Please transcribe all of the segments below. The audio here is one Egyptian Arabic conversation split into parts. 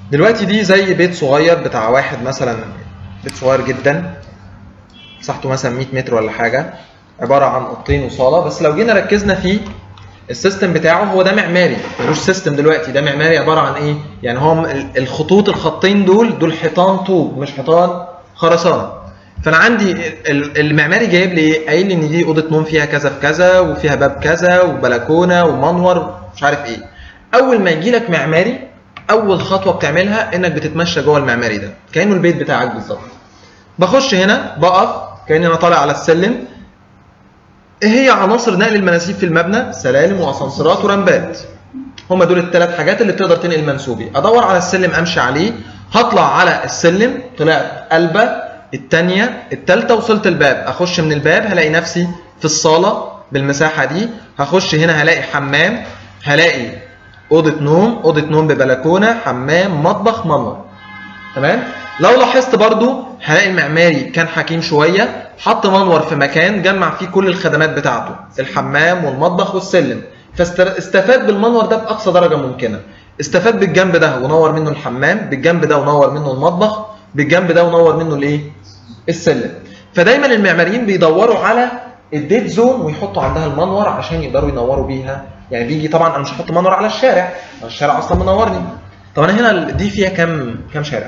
دلوقتي دي زي بيت صغير بتاع واحد مثلا بيت صغير جدا مساحته مثلا 100 متر ولا حاجه عباره عن اوضتين وصاله بس لو جينا ركزنا فيه السيستم بتاعه هو ده معماري ملوش سيستم دلوقتي ده معماري عباره عن ايه يعني هو م- الخطوط الخطين دول دول حيطان طوب مش حيطان خرسانه فانا عندي ال- المعماري جايب لي ايه قايل لي ان دي اوضه نوم فيها كذا في كذا وفيها باب كذا وبلكونه ومنور مش عارف ايه اول ما يجي لك معماري اول خطوه بتعملها انك بتتمشى جوه المعماري ده كانه البيت بتاعك بالظبط بخش هنا بقف كاني انا طالع على السلم ايه هي عناصر نقل المناسيب في المبنى سلالم واسانسيرات ورمبات هما دول الثلاث حاجات اللي بتقدر تنقل منسوبي ادور على السلم امشي عليه هطلع على السلم طلعت قلبه الثانيه الثالثه وصلت الباب اخش من الباب هلاقي نفسي في الصاله بالمساحه دي هخش هنا هلاقي حمام هلاقي اوضه نوم اوضه نوم ببلكونه حمام مطبخ منور تمام لو لاحظت برضو هلاقي المعماري كان حكيم شويه حط منور في مكان جمع فيه كل الخدمات بتاعته الحمام والمطبخ والسلم فاستفاد بالمنور ده باقصى درجه ممكنه استفاد بالجنب ده ونور منه الحمام بالجنب ده ونور منه المطبخ بالجنب ده ونور منه الايه السلم فدايما المعماريين بيدوروا على الديد زون ويحطوا عندها المنور عشان يقدروا ينوروا بيها يعني بيجي طبعا انا مش هحط منور على الشارع الشارع اصلا منورني طب انا هنا دي فيها كام كام شارع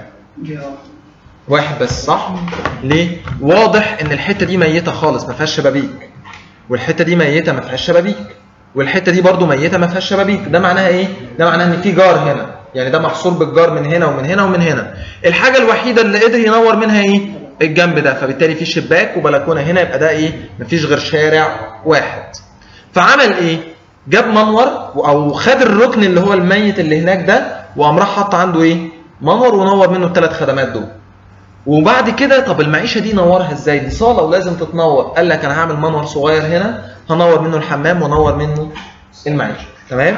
واحد بس صح ليه واضح ان الحته دي ميته خالص ما فيهاش شبابيك والحته دي ميته ما فيهاش شبابيك والحته دي برضو ميته ما فيهاش شبابيك ده معناها ايه ده معناها ان في جار هنا يعني ده محصور بالجار من هنا ومن هنا ومن هنا الحاجه الوحيده اللي قدر ينور منها ايه الجنب ده فبالتالي في شباك وبلكونه هنا يبقى ده ايه مفيش غير شارع واحد فعمل ايه جاب منور او خد الركن اللي هو الميت اللي هناك ده وقام راح حط عنده ايه منور ونور منه الثلاث خدمات دول وبعد كده طب المعيشه دي نورها ازاي دي صاله ولازم تتنور قال لك انا هعمل منور صغير هنا هنور منه الحمام ونور منه المعيشه تمام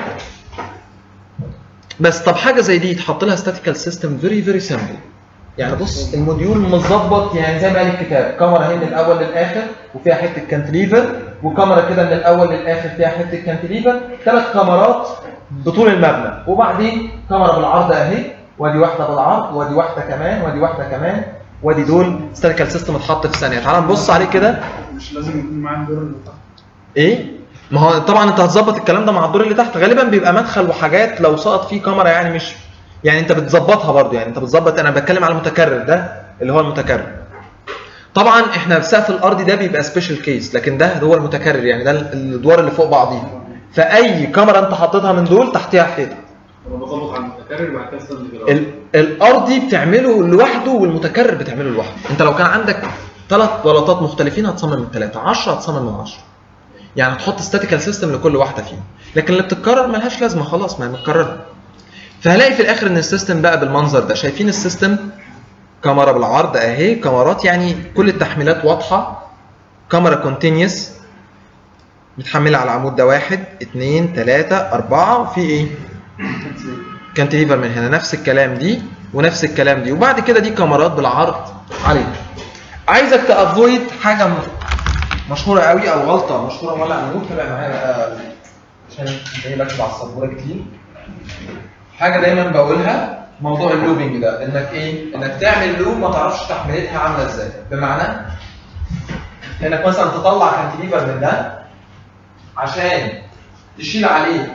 بس طب حاجه زي دي يتحط لها statical سيستم فيري فيري سمبل يعني بص الموديول مظبط يعني زي ما قال الكتاب كاميرا هي من الاول للاخر وفيها حته كانتليفر وكاميرا كده من الاول للاخر فيها حته كانتليفر ثلاث كاميرات بطول المبنى وبعدين كاميرا بالعرض اهي وادي واحده بالعرض وادي واحده كمان وادي واحده كمان وادي دول ستاتيكال سيستم اتحط في ثانيه تعال نبص عليه كده مش لازم يكون معاه الدور اللي تحت ايه ما هو طبعا انت هتظبط الكلام ده مع الدور اللي تحت غالبا بيبقى مدخل وحاجات لو سقط فيه كاميرا يعني مش يعني انت بتظبطها برضو يعني انت بتظبط انا بتكلم على المتكرر ده اللي هو المتكرر طبعا احنا السقف الارضي ده بيبقى سبيشال كيس لكن ده هو المتكرر يعني ده الادوار اللي فوق بعضيها فاي كاميرا انت حطيتها من دول تحتها حيطه انا بظبط على المتكرر بعد كده استخدم كده ال- الارضي بتعمله لوحده والمتكرر بتعمله لوحده انت لو كان عندك ثلاث بلاطات مختلفين هتصمم من ثلاثه 10 هتصمم من 10 يعني هتحط ستاتيكال سيستم لكل واحده فيهم لكن اللي بتتكرر ملهاش لازمه خلاص ما هي متكرره فهلاقي في الاخر ان السيستم بقى بالمنظر ده شايفين السيستم كاميرا بالعرض اهي كاميرات يعني كل التحميلات واضحه كاميرا كونتينيوس متحمله على العمود ده واحد اثنين ثلاثة أربعة وفي إيه؟ كانتليفر من هنا نفس الكلام دي ونفس الكلام دي وبعد كده دي كاميرات بالعرض عليها عايزك تافويد حاجه م- مشهوره قوي او غلطه مشهوره ولا هنموت تابع معايا بقى عشان ايه بكتب على السبوره كتير حاجه دايما بقولها موضوع اللوبينج ده انك ايه انك تعمل لوب ما تعرفش تحميلتها عامله ازاي بمعنى انك مثلا تطلع كانتليفر من ده عشان تشيل عليه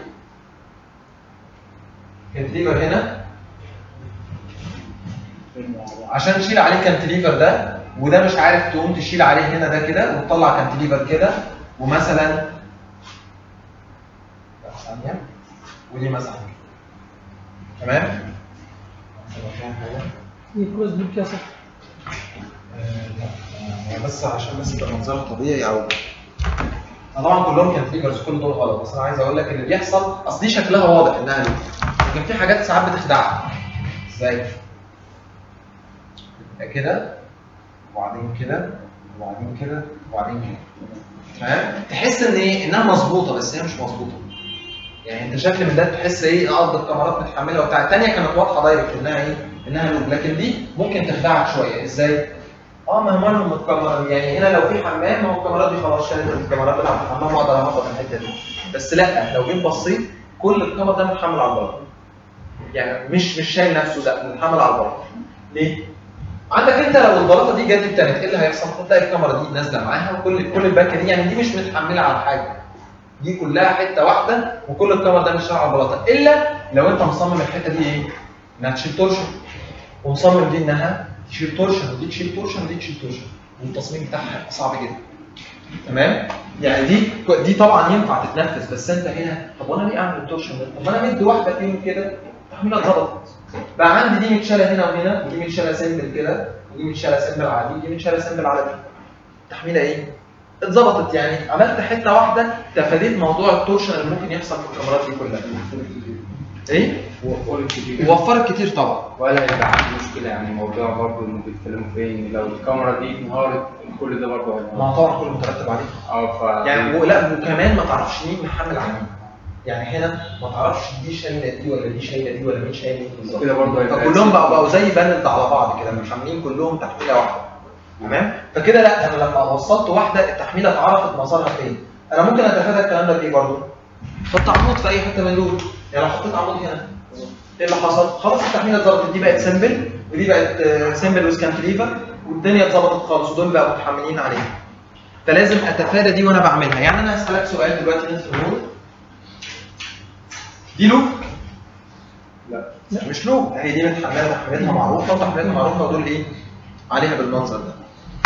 كانتليفر هنا عشان تشيل عليه كانتليفر ده وده مش عارف تقوم تشيل عليه هنا ده كده وتطلع كانتليفر كده ومثلا ثانية ودي مثلا تمام؟ يكروز بالبياسة آه، بس عشان بس يبقى منظرها طبيعي او طبعا كلهم كانتليفرز كل دول غلط بس انا عايز اقول لك اللي بيحصل اصل دي شكلها واضح انها لوب لكن في حاجات ساعات بتخدعك ازاي؟ يبقى كده وبعدين كده وبعدين كده وبعدين كده تمام؟ تحس ان ايه؟ انها مظبوطه بس هي مش مظبوطه يعني انت شكل من ده تحس ايه اه الكاميرات متحمله وبتاع الثانيه كانت واضحه دايركت انها ايه؟ انها لوب لكن دي ممكن تخدعك شويه ازاي؟ اه ما هو مالهم الكاميرا يعني هنا لو في حمام ما هو الكاميرات دي خلاص شالت الكاميرات بتاعت الحمام واقدر اهبط الحته دي بس لا لو جيت بصيت كل الكاميرا ده متحمل على الارض يعني مش مش شايل نفسه لا متحمل على البلاطه ليه؟ عندك انت لو البلاطه دي جت ابتدت ايه اللي هيحصل؟ هتلاقي الكاميرا دي نازله معاها وكل كل الباكه دي يعني دي مش متحمله على حاجه دي كلها حته واحده وكل الكاميرا ده مش على البلاطه الا لو انت مصمم الحته دي ايه؟ انها تشيل تورشن ومصمم دي انها تشيل تورشن ودي تشيل تورشن ودي تشيل تورشن والتصميم بتاعها صعب جدا تمام يعني دي دي طبعا ينفع تتنفذ بس انت هنا طب وانا ليه اعمل التورشن ده؟ طب ما انا مدي واحده فيهم كده تحميلها اتظبطت بقى عندي دي متشاله هنا وهنا ودي متشاله سمبل كده ودي متشاله سمبل على دي ودي متشاله سمبل على دي تحميلها ايه؟ اتظبطت يعني عملت حته واحده تفاديت موضوع التورشن اللي ممكن يحصل في الكاميرات دي كلها ايه؟ وفرت كتير وفرت كتير طبعا ولا يبقى عندي مشكله يعني موضوع برضه انه بيتكلموا فين لو الكاميرا دي انهارت كل ده برضه ما هينهار هو طبعا كله مترتب عليه اه ف يعني ولا وكمان ما تعرفش مين محمل على مين يعني هنا ما تعرفش دي شايله دي ولا دي شايله دي ولا مين شايل مين بالظبط كده برضه هيبقى فكلهم بقوا بقوا زي باند على بعض كده محملين كلهم تحميله واحده تمام فكده لا انا لما وصلت واحده التحميله اتعرفت مسارها فين انا ممكن اتفادى الكلام ده بايه برضه حط عمود في اي حته من دول يعني لو حطيت عمود هنا ايه اللي حصل خلاص التحميله اتظبطت دي بقت سمبل ودي بقت سمبل وسكانتليفر والدنيا اتظبطت خالص ودول بقوا متحملين عليها فلازم اتفادى دي وانا بعملها يعني انا هسالك سؤال دلوقتي انت في النور دي لوب لا مش لوب هي دي متحمله تحميلتها معروفه وتحميلتها معروفه ودول ايه عليها بالمنظر ده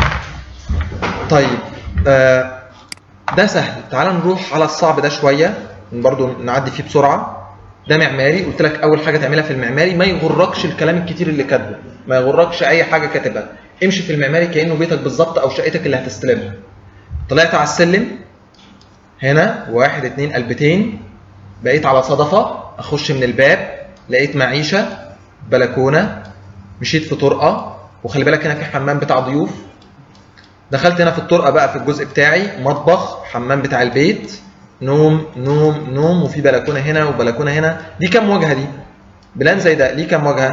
طيب آه ده سهل تعال نروح على الصعب ده شويه برضو نعدي فيه بسرعه ده معماري قلت لك اول حاجه تعملها في المعماري ما يغركش الكلام الكتير اللي كاتبه ما يغركش اي حاجه كاتبها امشي في المعماري كانه بيتك بالظبط او شقتك اللي هتستلمها طلعت على السلم هنا واحد اتنين قلبتين بقيت على صدفه اخش من الباب لقيت معيشه بلكونه مشيت في طرقه وخلي بالك هنا في حمام بتاع ضيوف دخلت هنا في الطرقه بقى في الجزء بتاعي مطبخ حمام بتاع البيت نوم نوم نوم وفي بلكونه هنا وبلكونه هنا دي كام واجهه دي بلان زي ده ليه كام واجهه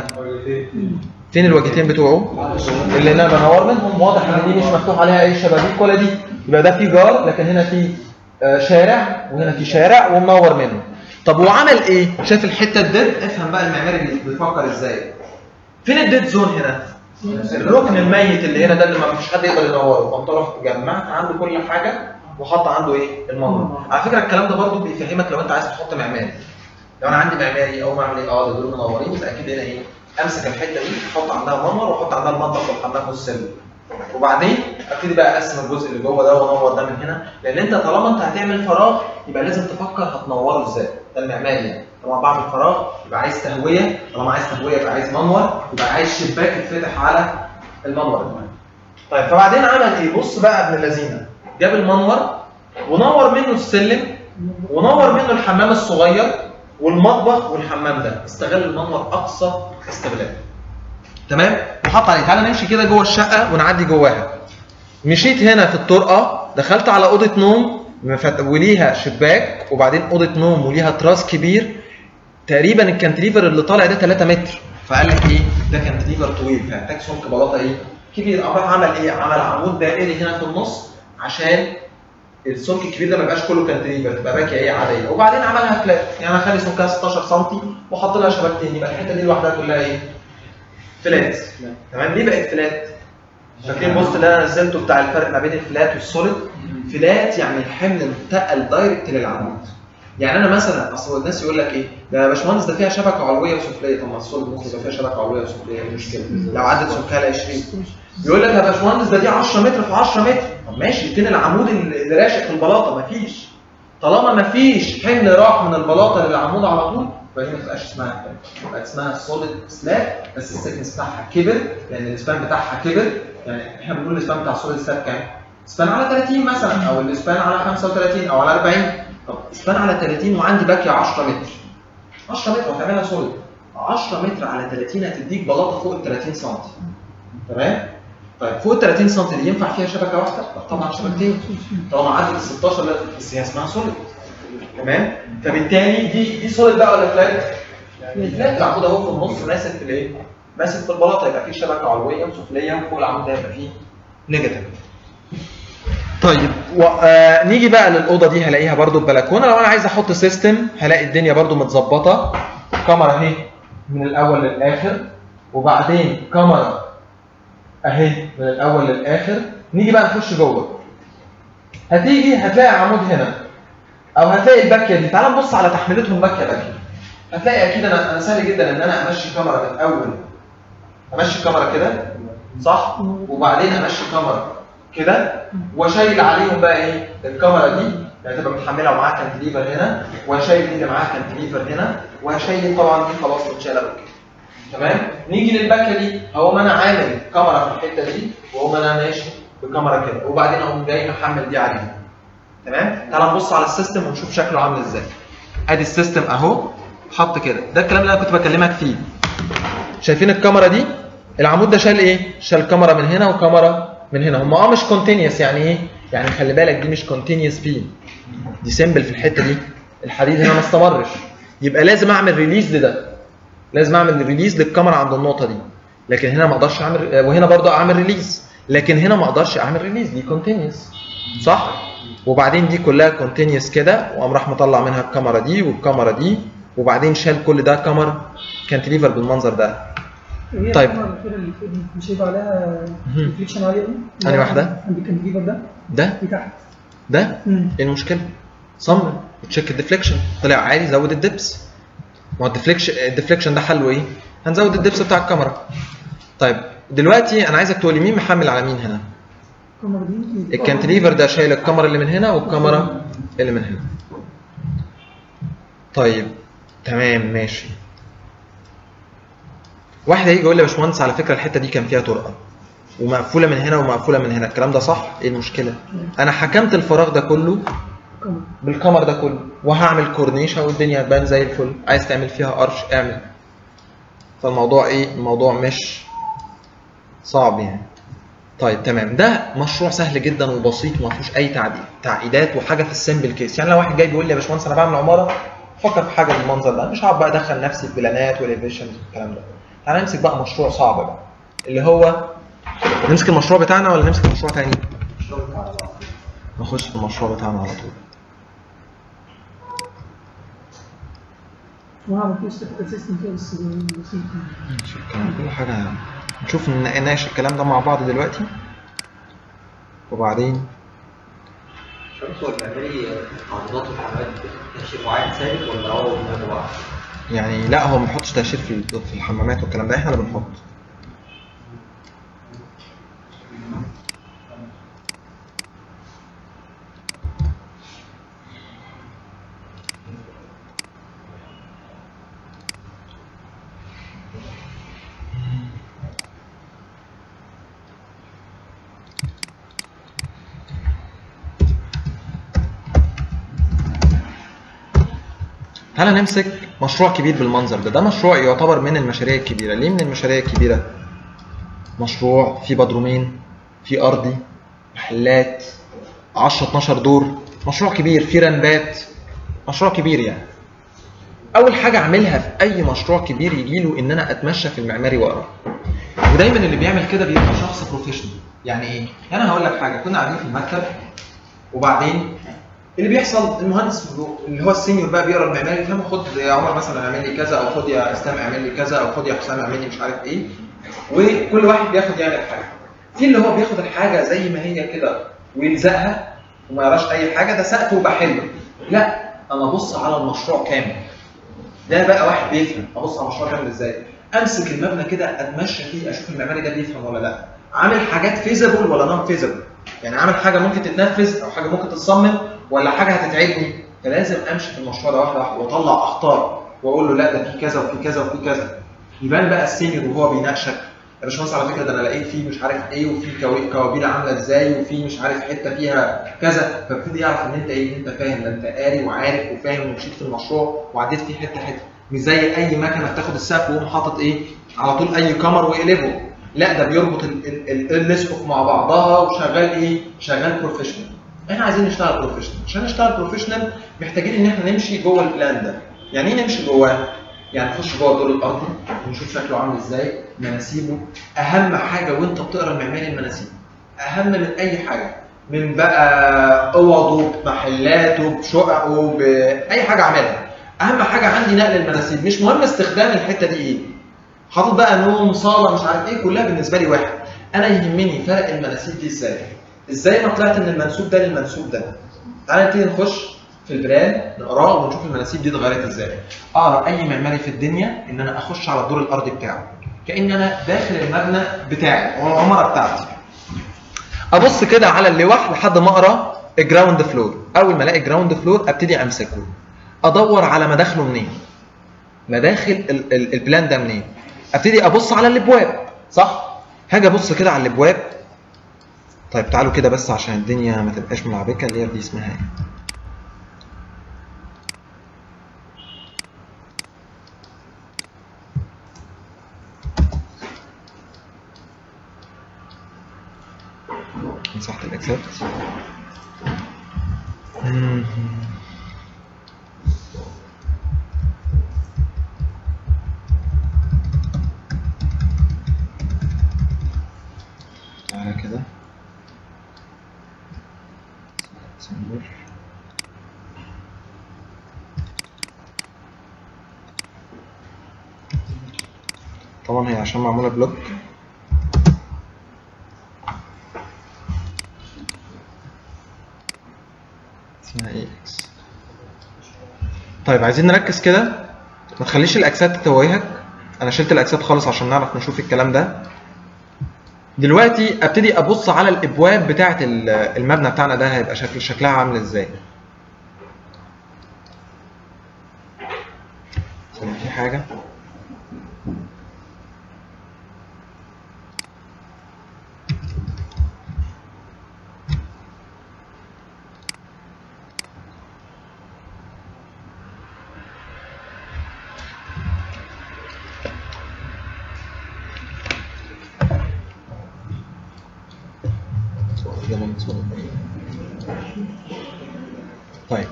فين الواجهتين بتوعه اللي انا بنور منهم واضح ان دي مش مفتوح عليها اي شبابيك ولا دي يبقى ده في جار لكن هنا في آه، شارع وهنا في شارع ومنور منه طب وعمل ايه شايف الحته الديد افهم بقى المعماري بي- بيفكر ازاي فين الديد زون هنا الركن الميت اللي هنا ده اللي ما فيش حد يقدر ينوره فانت رحت جمعت عنده كل حاجه وحط عنده ايه المنور على فكره الكلام ده برضو بيفهمك لو انت عايز تحط معماري لو انا عندي معماري او اعمل ايه اه ده دول منورين يبقى اكيد هنا ايه امسك الحته دي احط عندها منور واحط عندها المطبخ والحمام والسلم وبعدين ابتدي بقى اقسم الجزء اللي جوه ده وانور ده من هنا لان انت طالما انت هتعمل فراغ يبقى لازم تفكر هتنوره ازاي ده المعماري يعني طالما بعمل فراغ يبقى عايز تهويه طالما عايز تهويه يبقى عايز منور يبقى عايز شباك يتفتح على المنور ده طيب فبعدين عمل ايه بص بقى ابن اللذينه جاب المنور ونور منه السلم ونور منه الحمام الصغير والمطبخ والحمام ده استغل المنور اقصى استغلال تمام وحط عليه تعالى نمشي كده جوه الشقه ونعدي جواها مشيت هنا في الطرقه دخلت على اوضه نوم مفت- وليها شباك وبعدين اوضه نوم وليها تراس كبير تقريبا الكانتليفر اللي طالع ده 3 متر فقال لك ايه ده كانتليفر طويل فيحتاج سمك بلاطه ايه كبير قام راح عمل ايه عمل عمود دائري هنا في النص عشان السمك الكبير ده ما يبقاش كله كانتليفر تبقى باكيه ايه عاديه وبعدين عملها فلات يعني اخلي سمكها 16 سم واحط لها شبكتين يبقى الحته دي لوحدها كلها ايه فلات تمام ليه بقت فلات فاكرين بص اللي انا نزلته بتاع الفرق ما بين الفلات والسوليد فلات يعني الحمل انتقل دايركت للعمود يعني انا مثلا اصل الناس يقول لك ايه ده يا باشمهندس ده فيها شبكه علويه وسفليه طب ما السوليد ممكن يبقى فيها شبكه علويه وسفليه ايه المشكله لو عدت سمكها ل 20 يقول لك يا باشمهندس ده دي 10 متر في 10 متر طب ماشي فين العمود اللي راشق في البلاطه مفيش طالما مفيش حمل راح من البلاطه للعمود على طول يبقى دي ما تبقاش اسمها كده يبقى اسمها سوليد سلاب بس السكنس بتاعها كبر لان الاسبان بتاعها كبر يعني احنا بنقول الاسبان بتاع السوليد سلاب كام؟ اسبان على 30 مثلا او الاسبان على 35 او على 40 طب اسبان على 30 وعندي باقي 10 متر 10 متر وهتعملها سوليد 10 متر على 30 هتديك بلاطه فوق ال 30 سم تمام؟ طيب فوق ال 30 سم دي ينفع فيها شبكه واحده؟ لا طبعا شبكتين طالما عدت ال 16 لا بس هي اسمها سوليد تمام؟ فبالتالي دي دي سوليد بقى ولا فلات؟ فلات العمود اهو في النص ماسك في الايه؟ ماسك في البلاطه يبقى فيه شبكه علويه وسفليه وفوق العمود ده يبقى فيه نيجاتيف طيب و... آه نيجي بقى للاوضه دي هلاقيها برضو ببلكونه لو انا عايز احط سيستم هلاقي الدنيا برضو متظبطه كاميرا اهي من الاول للاخر وبعدين كاميرا اهي من الاول للاخر نيجي بقى نخش جوه هتيجي هتلاقي عمود هنا او هتلاقي الباكيه دي تعال نبص على تحميلتهم باكيه باكيه هتلاقي اكيد انا انا سهل جدا ان انا امشي كاميرا من الاول امشي كاميرا كده صح وبعدين امشي كاميرا كده واشيل عليهم بقى ايه الكاميرا دي يعني تبقى متحمله ومعاها كانتليفر هنا وهشيل دي اللي معاها كانتليفر هنا وهشيل طبعا دي خلاص متشاله وكده تمام نيجي للباكيه دي هقوم انا عامل كاميرا في الحته دي واقوم انا ماشي بكاميرا كده وبعدين اقوم جاي محمل دي عليها تمام تعال نبص على السيستم ونشوف شكله عامل ازاي ادي السيستم اهو حط كده ده الكلام اللي انا كنت بكلمك فيه شايفين الكاميرا دي العمود ده شال ايه شال كاميرا من هنا وكاميرا من هنا هم اه مش كونتينيوس يعني ايه يعني خلي بالك دي مش كونتينيوس بين دي سيمبل في الحته دي الحديد هنا ما استمرش يبقى لازم اعمل ريليز لده لازم اعمل ريليز للكاميرا عند النقطه دي لكن هنا ما اقدرش اعمل وهنا برضه اعمل ريليز لكن هنا ما اقدرش اعمل ريليز دي كونتينيوس صح وبعدين دي كلها كونتينيوس كده وقام راح مطلع منها الكاميرا دي والكاميرا دي وبعدين شال كل ده كاميرا كانتليفر بالمنظر ده هي طيب. الكاميرا الأخيرة اللي فوق دي مش هيبقى عليها مهم. ريفليكشن عالي قوي أنهي واحدة؟ عند الكانتليفر ده ده في تحت ده مم. ايه المشكله؟ صمم تشيك الديفليكشن طلع عالي زود الدبس ما هو الديفليكشن الديفليكشن ده حله ايه؟ هنزود الدبس بتاع الكاميرا طيب دلوقتي انا عايزك تقول لي مين محمل على مين هنا؟ الكاميرا دي الكانتليفر ده شايل الكاميرا اللي من هنا والكاميرا اللي من هنا طيب تمام ماشي واحد هيجي يقول لي يا باشمهندس على فكره الحته دي كان فيها طرقه ومقفوله من هنا ومقفوله من هنا الكلام ده صح ايه المشكله انا حكمت الفراغ ده كله الكاميرا بالكمر ده كله وهعمل كورنيشه والدنيا هتبان زي الفل عايز تعمل فيها قرش اعمل فالموضوع ايه الموضوع مش صعب يعني طيب تمام ده مشروع سهل جدا وبسيط وما فيهوش اي تعديل تعقيدات وحاجه في السمبل كيس يعني لو واحد جاي بيقول لي يا باشمهندس انا بعمل عماره فكر في حاجه بالمنظر ده مش هقعد بقى ادخل نفسي في بلانات واليفيشنز والكلام ده تعالى نمسك بقى مشروع صعب بقى اللي هو نمسك المشروع بتاعنا ولا نمسك مشروع تاني؟ نخش في المشروع بتاعنا على طول وانا عملت له ستيب سيستم كده بس بسيط نشوف الكلام كل حاجة نشوف نناقش الكلام ده مع بعض دلوقتي وبعدين شمس هو المعماري عرضات الحمامات تأشير معين ثابت ولا هو بيبقى بعض؟ يعني لا هو ما بيحطش تأشير في في الحمامات والكلام ده احنا اللي بنحط تعالى نمسك مشروع كبير بالمنظر ده ده مشروع يعتبر من المشاريع الكبيرة ليه من المشاريع الكبيرة مشروع فيه بدرومين فيه أرضي محلات 10 12 دور مشروع كبير فيه رنبات مشروع كبير يعني أول حاجة أعملها في أي مشروع كبير يجيله إن أنا أتمشى في المعماري وأقرأ ودايما اللي بيعمل كده بيبقى شخص بروفيشنال يعني إيه؟ يعني أنا هقول لك حاجة كنا قاعدين في المكتب وبعدين اللي بيحصل المهندس اللي هو السينيور بقى بيقرا المعماري فاهم خد يا عمر مثلا اعمل لي كذا او خد يا اسلام اعمل لي كذا او خد يا حسام اعمل لي مش عارف ايه وكل واحد بياخد يعمل حاجه في اللي هو بياخد الحاجه زي ما هي كده ويلزقها وما يراش اي حاجه ده سقف وبحله لا انا ابص على المشروع كامل ده بقى واحد بيفهم ابص على المشروع كامل ازاي امسك المبنى كده اتمشى فيه اشوف المعماري ده بيفهم ولا لا عامل حاجات فيزبل ولا نون فيزبل يعني عامل حاجه ممكن تتنفذ او حاجه ممكن تتصمم ولا حاجه هتتعبني فلازم امشي في المشروع ده واحده واحده واطلع اخطاء واقول له لا ده في كذا وفي كذا وفي كذا يبان بقى السينيور وهو بيناقشك يا باشمهندس على فكره ده انا لقيت فيه مش عارف ايه وفي كوا- كوابيل عامله ازاي وفي مش عارف حته فيها كذا فابتدي يعرف ان انت ايه ان انت فاهم ده انت قاري وعارف وفاهم ومشيت في المشروع وعديت فيه حته حته مش زي اي مكنه بتاخد السقف ويقوم حاطط ايه على طول اي كمر ويقلبه لا ده بيربط ال- ال- ال- الاسقف مع بعضها وشغال ايه شغال بروفيشنال احنا عايزين نشتغل بروفيشنال عشان نشتغل بروفيشنال محتاجين ان احنا نمشي جوه البلان ده يعني ايه نمشي جواه يعني نخش جوه الدور الارضي ونشوف شكله عامل ازاي مناسيبه اهم حاجه وانت بتقرا المعماري المناسيب اهم من اي حاجه من بقى اوضه بمحلاته بشققه باي حاجه اعملها اهم حاجه عندي نقل المناسيب مش مهم استخدام الحته دي ايه حاطط بقى نوم صاله مش عارف ايه كلها بالنسبه لي واحد انا يهمني فرق المناسيب دي ازاي ازاي ما طلعت من المنسوب ده للمنسوب ده تعالى نبتدي نخش في البلان نقراه ونشوف المناسيب دي اتغيرت ازاي اقرا اي معماري في الدنيا ان انا اخش على الدور الارضي بتاعه كان انا داخل المبنى بتاعي او العماره بتاعتي ابص كده على اللوح لحد ما اقرا الجراوند فلور اول ما الاقي الجراوند فلور ابتدي امسكه ادور على مداخله منين مداخل ال- ال- البلان ده منين ابتدي ابص على الابواب صح هاجي ابص كده على الابواب طيب تعالوا كده بس عشان الدنيا ما تبقاش ملعبكه اللي هي دي اسمها ايه مسحت الاكسبت تعالى كده سنبر طبعا هي عشان معمولة بلوك اسمها ايه اكس طيب عايزين نركز كده ما تخليش الاكسات تتوهك انا شلت الاكسات خالص عشان نعرف نشوف الكلام ده دلوقتي ابتدي ابص على الابواب بتاعه ال- المبنى بتاعنا ده هيبقى شكل شكلها عامل ازاي ثانية، في حاجه طيب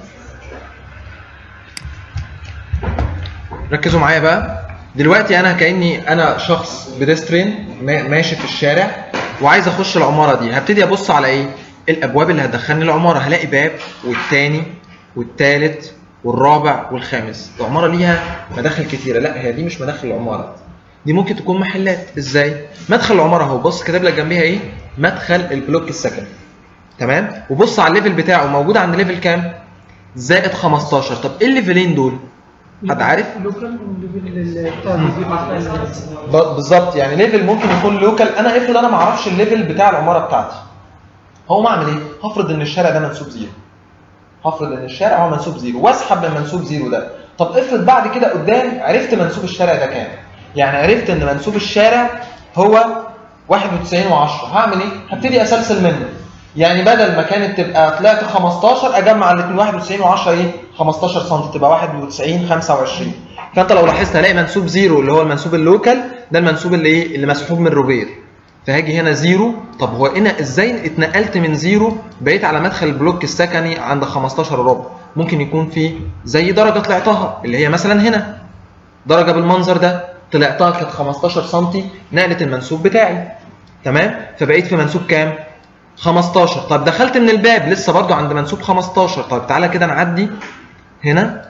ركزوا معايا بقى دلوقتي انا كاني انا شخص بيدسترين ما- ماشي في الشارع وعايز اخش العماره دي هبتدي ابص على ايه الابواب اللي هتدخلني العماره هلاقي باب والتاني والتالت والرابع والخامس العماره ليها مداخل كتيره لا هي دي مش مداخل العماره دي ممكن تكون محلات ازاي مدخل العماره اهو بص كاتب لك جنبيها ايه مدخل البلوك السكني تمام وبص على الليفل بتاعه موجود عند ليفل كام زائد 15 طب ايه الليفلين دول حد عارف لوكال والليفل بتاع الفيديو بتاع ال- ب- بالظبط يعني ليفل ممكن يكون لوكال انا افرض انا ما اعرفش الليفل بتاع العماره بتاعتي هو اعمل ايه هفرض ان الشارع ده منسوب زيرو هفرض ان الشارع هو منسوب زيرو واسحب من منسوب زيرو ده طب افرض بعد كده قدام عرفت منسوب الشارع ده كام يعني عرفت ان منسوب الشارع هو 91 و10 هعمل ايه هبتدي اسلسل منه يعني بدل ما كانت تبقى طلعت 15 اجمع الاثنين 91 و10 ايه 15 سم تبقى 91 25 فانت لو لاحظت هلاقي منسوب زيرو اللي هو المنسوب اللوكال ده المنسوب اللي ايه اللي مسحوب من روبير فهاجي هنا زيرو طب هو هنا ازاي اتنقلت من زيرو بقيت على مدخل البلوك السكني عند 15 ربع ممكن يكون في زي درجه طلعتها اللي هي مثلا هنا درجه بالمنظر ده طلعتها كانت 15 سم نقلت المنسوب بتاعي تمام فبقيت في منسوب كام 15 طب دخلت من الباب لسه برضو عند منسوب 15 طب تعالى كده نعدي هنا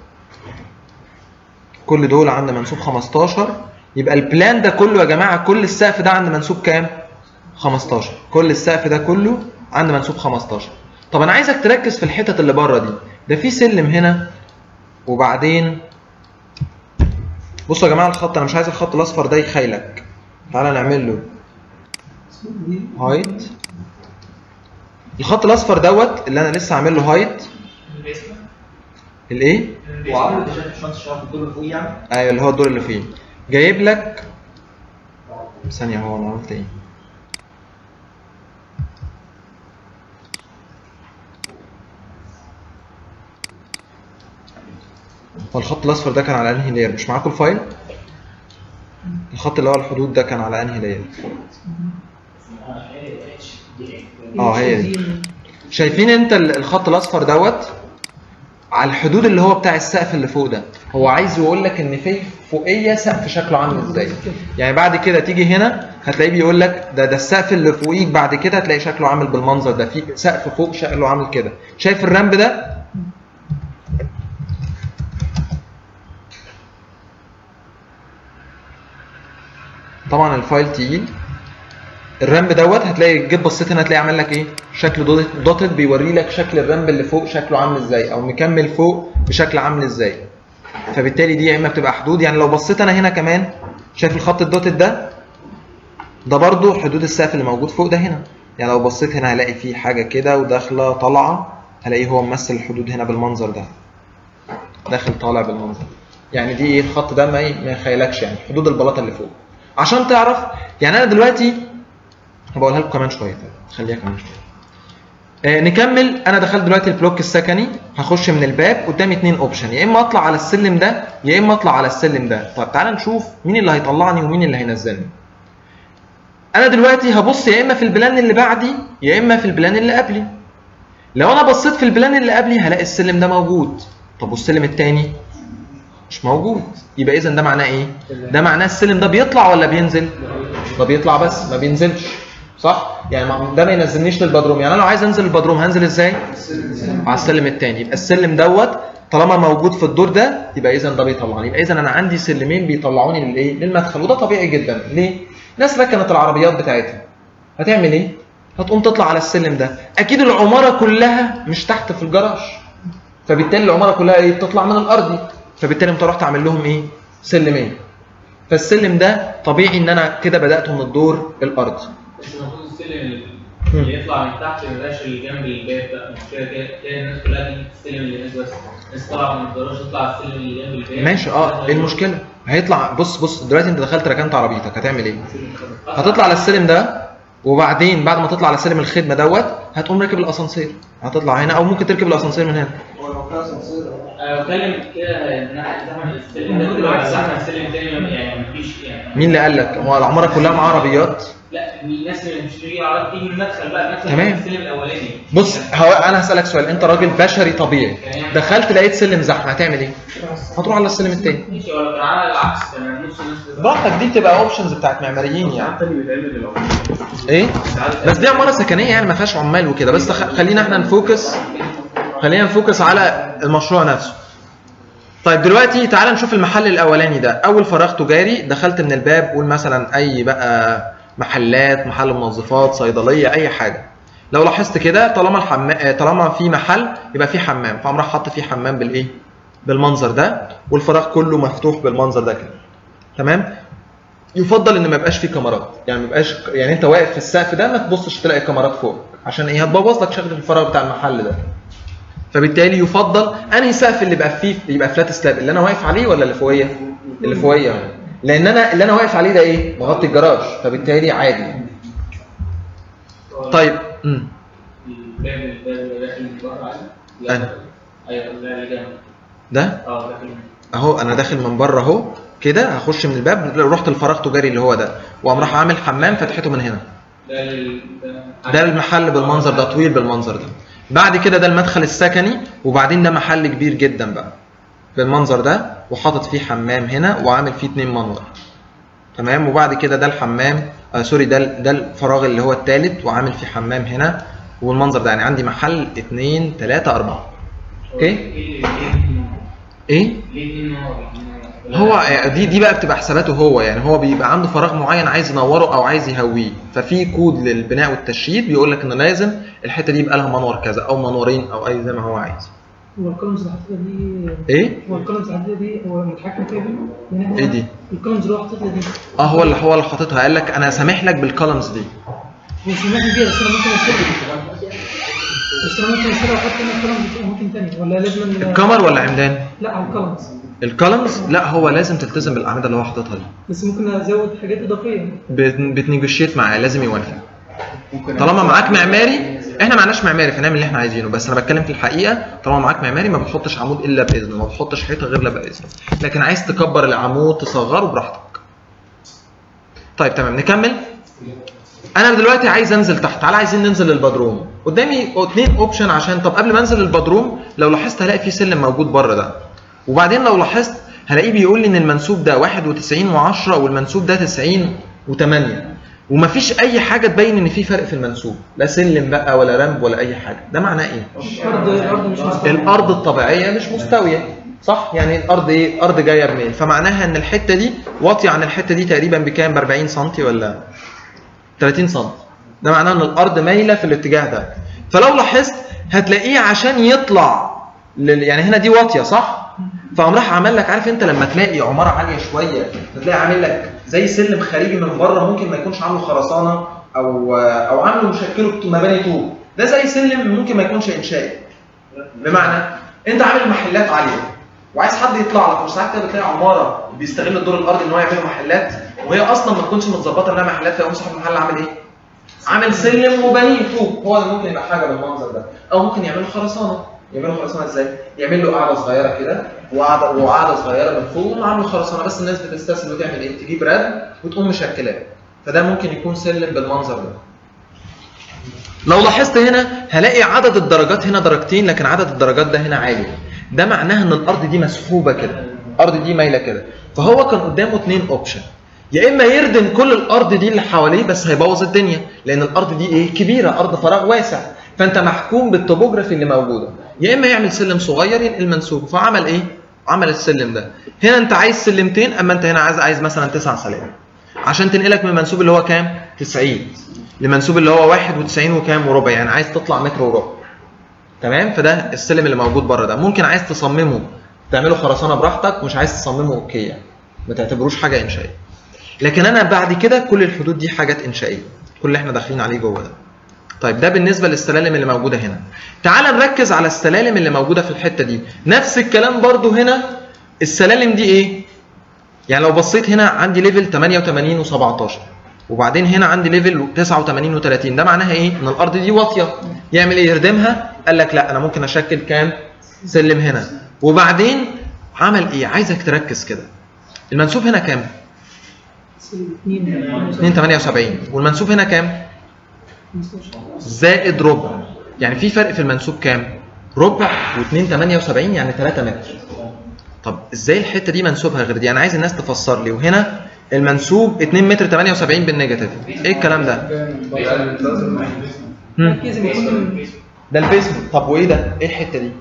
كل دول عند منسوب 15 يبقى البلان ده كله يا جماعه كل السقف ده عند منسوب كام 15 كل السقف ده كله عند منسوب 15 طب انا عايزك تركز في الحتت اللي بره دي ده في سلم هنا وبعدين بصوا يا جماعه الخط انا مش عايز الخط الاصفر ده يخيلك تعالى نعمل له هايت الخط الاصفر دوت اللي انا لسه عامل له هايت الايه وعمرو انت شايف الشمس شغال في الدور اللي فوق يعني ايوه اللي هو الدور اللي فيه جايب لك ثانيه هو انا عملت ايه هو الخط الاصفر ده كان على انهي لاير مش معاكم الفايل الخط اللي هو الحدود ده كان على انهي لاير اه هي دي شايفين انت ال- الخط الاصفر دوت على الحدود اللي هو بتاع السقف اللي فوق ده هو عايز يقول لك ان في فوقيه سقف شكله عامل ازاي يعني بعد كده تيجي هنا هتلاقيه بيقول لك ده ده السقف اللي فوقيك بعد كده هتلاقي شكله عامل بالمنظر ده في سقف فوق شكله عامل كده شايف الرمب ده طبعا الفايل تقيل الرامب دوت هتلاقي جيت بصيت هنا هتلاقي عامل لك ايه شكل دوت- دوتد بيوري لك شكل الرامب اللي فوق شكله عامل ازاي او مكمل فوق بشكل عامل ازاي فبالتالي دي يا اما بتبقى حدود يعني لو بصيت انا هنا كمان شايف الخط الدوتد ده ده برضو حدود السقف اللي موجود فوق ده هنا يعني لو بصيت هنا هلاقي فيه حاجه كده وداخله طالعه هلاقيه هو ممثل الحدود هنا بالمنظر ده داخل طالع بالمنظر يعني دي ايه الخط ده ما ي- ما يخيلكش يعني حدود البلاطه اللي فوق عشان تعرف يعني انا دلوقتي هبقولها لكم كمان شويه طيب خليها كمان شويه آه نكمل انا دخلت دلوقتي البلوك السكني هخش من الباب قدامي اتنين اوبشن يا اما اطلع على السلم ده يا اما اطلع على السلم ده طب تعالى نشوف مين اللي هيطلعني ومين اللي هينزلني انا دلوقتي هبص يا اما في البلان اللي بعدي يا اما في البلان اللي قبلي لو انا بصيت في البلان اللي قبلي هلاقي السلم ده موجود طب والسلم التاني مش موجود يبقى اذا ده معناه ايه ده معناه السلم ده بيطلع ولا بينزل ده بيطلع بس ما بينزلش صح يعني ما- ده ما ينزلنيش للبدروم يعني انا لو عايز انزل البدروم هنزل ازاي على السلم التاني يبقى السلم دوت طالما موجود في الدور ده يبقى اذا ده بيطلعني يبقى اذا انا عندي سلمين بيطلعوني للايه للمدخل وده طبيعي جدا ليه ناس ركنت العربيات بتاعتها هتعمل ايه هتقوم تطلع على السلم ده اكيد العماره كلها مش تحت في الجراج فبالتالي العماره كلها ايه بتطلع من الارضي فبالتالي انت رحت عامل لهم ايه سلمين فالسلم ده طبيعي ان انا كده بداته من الدور الارضي مش المفروض السلم اللي يطلع من تحت ما يبقاش اللي جنب الباب بقى مش كده كده تلاقي الناس كلها تيجي السلم اللي هناك بس الناس طالعه من الجراج تطلع على السلم اللي جنب الباب ماشي اه ايه المشكله هيطلع بص بص دلوقتي انت دخلت ركنت عربيتك هتعمل ايه هتطلع على السلم ده وبعدين بعد ما تطلع على سلم الخدمه دوت هتقوم راكب الاسانسير هتطلع هنا او ممكن تركب الاسانسير من هنا انا بتكلم كده ان احنا زحمه السلم ده كله على زحمه السلم التاني يعني مفيش يعني مين اللي قال لك هو العماره كلها معاها عربيات لا الناس اللي مش بتيجي عربيات تيجي من المدخل بقى المدخل تمام. من السلم الاولاني بص هو انا هسالك سؤال انت راجل بشري طبيعي دخلت لقيت سلم زحمه هتعمل ايه هتروح على السلم التاني ماشي ولا كان عمل العكس كان نص نص براحتك دي بتبقى اوبشنز بتاعت معماريين يعني ساعات تاني بيتعمل للعمال ايه بس دي عماره سكنيه يعني ما فيهاش عمال وكده بس خ- خلينا احنا نفوكس خلينا نفوكس على المشروع نفسه طيب دلوقتي تعال نشوف المحل الاولاني ده اول فراغ تجاري دخلت من الباب قول مثلا اي بقى محلات محل منظفات صيدليه اي حاجه لو لاحظت كده طالما الحمام طالما في محل يبقى في حمام فقام راح حط فيه حمام بالايه بالمنظر ده والفراغ كله مفتوح بالمنظر ده كده تمام يفضل ان ما يبقاش فيه كاميرات يعني ما يبقاش يعني انت واقف في السقف ده ما تبصش تلاقي كاميرات فوق عشان ايه هتبوظ لك شكل الفراغ بتاع المحل ده فبالتالي يفضل انهي سقف اللي يبقى فيه يبقى فلات سلاب اللي انا واقف عليه ولا اللي فوقيه اللي فوقيه لان انا اللي انا واقف عليه ده ايه مغطي الجراج فبالتالي عادي طيب امم الباب الباب اللي داخل من بره عادي لا. أنا. ايوه لا اللي جنب ده اه داخل من اهو انا داخل من بره اهو كده هخش من الباب رحت الفراغ تجاري اللي هو ده وقام راح عامل حمام فتحته من هنا ده لل ده ده المحل بالمنظر ده طويل بالمنظر ده بعد كده ده المدخل السكني وبعدين ده محل كبير جدا بقى بالمنظر ده وحاطط فيه حمام هنا وعامل فيه اتنين منور تمام وبعد كده ده الحمام آه سوري ده ده الفراغ اللي هو التالت وعامل فيه حمام هنا والمنظر ده يعني عندي محل اتنين تلاتة أربعة اوكي ايه ايه ليه اتنين نار هو دي دي بقى بتبقى حساباته هو يعني هو بيبقى عنده فراغ معين عايز ينوره او عايز يهويه ففي كود للبناء والتشييد بيقول لك ان لازم الحته دي يبقى لها منور كذا او منورين او اي زي ما هو عايز هو الكولمز اللي حاططها دي ايه هو الكولمز اللي حاططها دي هو متحكم فيها دي يعني احنا إيه دي؟ الكولمز اللي هو حاططها دي اه هو اللي هو اللي حاططها قال لك انا سامح لك بالكولمز دي هو سماح بيها بس انا ممكن اشتري بس انا ممكن اشتري واحط هنا الكولمز في اماكن ثانيه ولا لازم ال- الكمر ولا عمدان لا على الكولمز الكولمز لا هو لازم تلتزم بالاعمده اللي هو حاططها دي بس ممكن ازود حاجات اضافيه بت- بتنيجوشيت معاه لازم يوافق طالما معاك معماري احنا معناش معماري فنعمل اللي احنا عايزينه بس انا بتكلم في الحقيقه طالما معاك معماري ما بتحطش عمود الا باذنه ما بتحطش حيطه غير لا باذنه لكن عايز تكبر العمود تصغره براحتك طيب تمام نكمل انا دلوقتي عايز انزل تحت تعالى عايزين ننزل للبدروم قدامي اتنين اوبشن عشان طب قبل ما انزل البدروم لو لاحظت هلاقي في سلم موجود بره ده وبعدين لو لاحظت هلاقيه بيقول لي ان المنسوب ده 91 و10 والمنسوب ده 90 و8 ومفيش اي حاجه تبين ان في فرق في المنسوب لا سلم بقى ولا رمب ولا اي حاجه ده معناه ايه الارض الارض مش مستوية. الارض الطبيعيه مش مستويه صح يعني الارض ايه ارض جايه بميل فمعناها ان الحته دي واطيه عن الحته دي تقريبا بكام ب 40 سم ولا 30 سم ده معناه ان الارض مايله في الاتجاه ده فلو لاحظت هتلاقيه عشان يطلع لل... يعني هنا دي واطيه صح فقام راح عمل لك عارف انت لما تلاقي عماره عاليه شويه فتلاقي عامل لك زي سلم خارجي من بره ممكن ما يكونش عامله خرسانه او او عامله مشكله مباني طوب ده زي سلم ممكن ما يكونش انشائي بمعنى انت عامل محلات عاليه وعايز حد يطلع لك مش ساعات كده بتلاقي عماره بيستغل الدور الارضي ان هو يعمل محلات وهي اصلا ما تكونش متظبطه انها محلات فيقوم صاحب المحل عامل ايه؟ عامل سلم وبنيه طوب هو ده ممكن يبقى حاجه بالمنظر ده او ممكن يعملوا خرسانه يعملوا خرسانه ازاي؟ يعمل له قاعده صغيره كده وقاعده وقاعده صغيره من فوق وعامل خرسانه بس الناس بتستسهل وتعمل ايه؟ تجيب رد وتقوم مشكلاه فده ممكن يكون سلم بالمنظر ده لو لاحظت هنا هلاقي عدد الدرجات هنا درجتين لكن عدد الدرجات ده هنا عالي ده معناها ان الارض دي مسحوبه كده الارض دي مايله كده فهو كان قدامه اتنين اوبشن يا اما يردم كل الارض دي اللي حواليه بس هيبوظ الدنيا لان الارض دي ايه كبيره ارض فراغ واسع فانت محكوم بالتوبوجرافي اللي موجوده يا اما يعمل سلم صغير ينقل منسوب فعمل ايه عمل السلم ده هنا انت عايز سلمتين اما انت هنا عايز عايز مثلا تسع سلالم عشان تنقلك من المنسوب اللي هو كام 90 لمنسوب اللي هو 91 وكام وربع يعني عايز تطلع متر وربع تمام فده السلم اللي موجود بره ده ممكن عايز تصممه تعمله خرسانه براحتك مش عايز تصممه اوكي يعني ما تعتبروش حاجه انشائيه لكن انا بعد كده كل الحدود دي حاجات انشائيه كل اللي احنا داخلين عليه جوه ده طيب ده بالنسبه للسلالم اللي موجوده هنا تعال نركز على السلالم اللي موجوده في الحته دي نفس الكلام برضو هنا السلالم دي ايه يعني لو بصيت هنا عندي ليفل 88 و17 وبعدين هنا عندي ليفل 89 و30 ده معناها ايه ان الارض دي واطيه يعمل ايه يردمها قال لك لا انا ممكن اشكل كام سلم هنا وبعدين عمل ايه عايزك تركز كده المنسوب هنا كام 2 78 والمنسوب هنا كام زائد ربع يعني في فرق في المنسوب كام ربع و2 78 يعني 3 متر طب ازاي الحته دي منسوبها غير دي انا عايز الناس تفسر لي وهنا المنسوب 2 متر 78 بالنيجاتيف ايه الكلام ده هم. لازم يكون ده البيسمنت طب وايه ده ايه الحته دي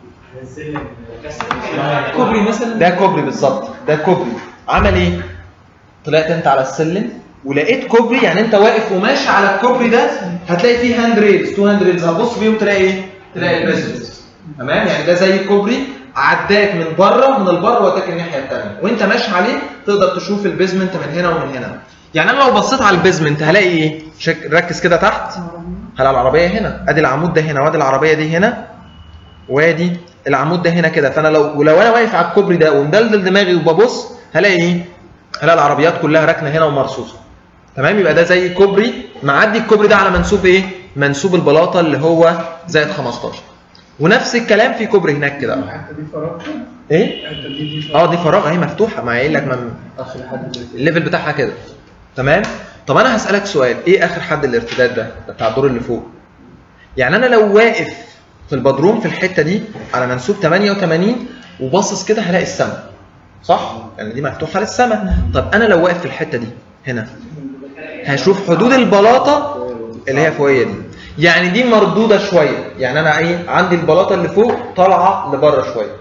كوبري مثلا ده كوبري بالظبط ده كوبري عمل ايه طلعت انت على السلم ولقيت كوبري يعني انت واقف وماشي على الكوبري ده هتلاقي فيه هاند ريلز تو هاند ريلز هتبص فيهم تلاقي ايه تلاقي البيسمنت تمام يعني ده زي كوبري عداك من بره من البر وداك الناحيه الثانيه وانت ماشي عليه تقدر تشوف البيزمنت من هنا ومن هنا يعني انا لو بصيت على البيزمنت هلاقي ايه شك... ركز كده تحت هلاقي العربيه هنا ادي العمود ده هنا وادي العربيه دي هنا وادي العمود ده هنا كده فانا لو ولو انا واقف على الكوبري ده ومدلدل دماغي وببص هلاقي ايه هلاقي العربيات كلها راكنه هنا ومرصوصه تمام يبقى ده زي كوبري معدي الكوبري ده على منسوب ايه منسوب البلاطه اللي هو زائد 15 ونفس الكلام في كوبري هناك كده الحته دي فراغ ايه الحته دي دي اه دي فراغ اهي مفتوحه ما قايل لك من الليفل بتاعها كده تمام طب انا هسالك سؤال ايه اخر حد الارتداد ده ده بتاع الدور اللي فوق يعني انا لو واقف في البدروم في الحته دي على منسوب 88 وباصص كده هلاقي السماء صح يعني دي مفتوحه للسماء طب انا لو واقف في الحته دي هنا هشوف حدود البلاطه اللي هي فوقيه دي يعني دي مردوده شويه يعني انا ايه عندي البلاطه اللي فوق طالعه لبره شويه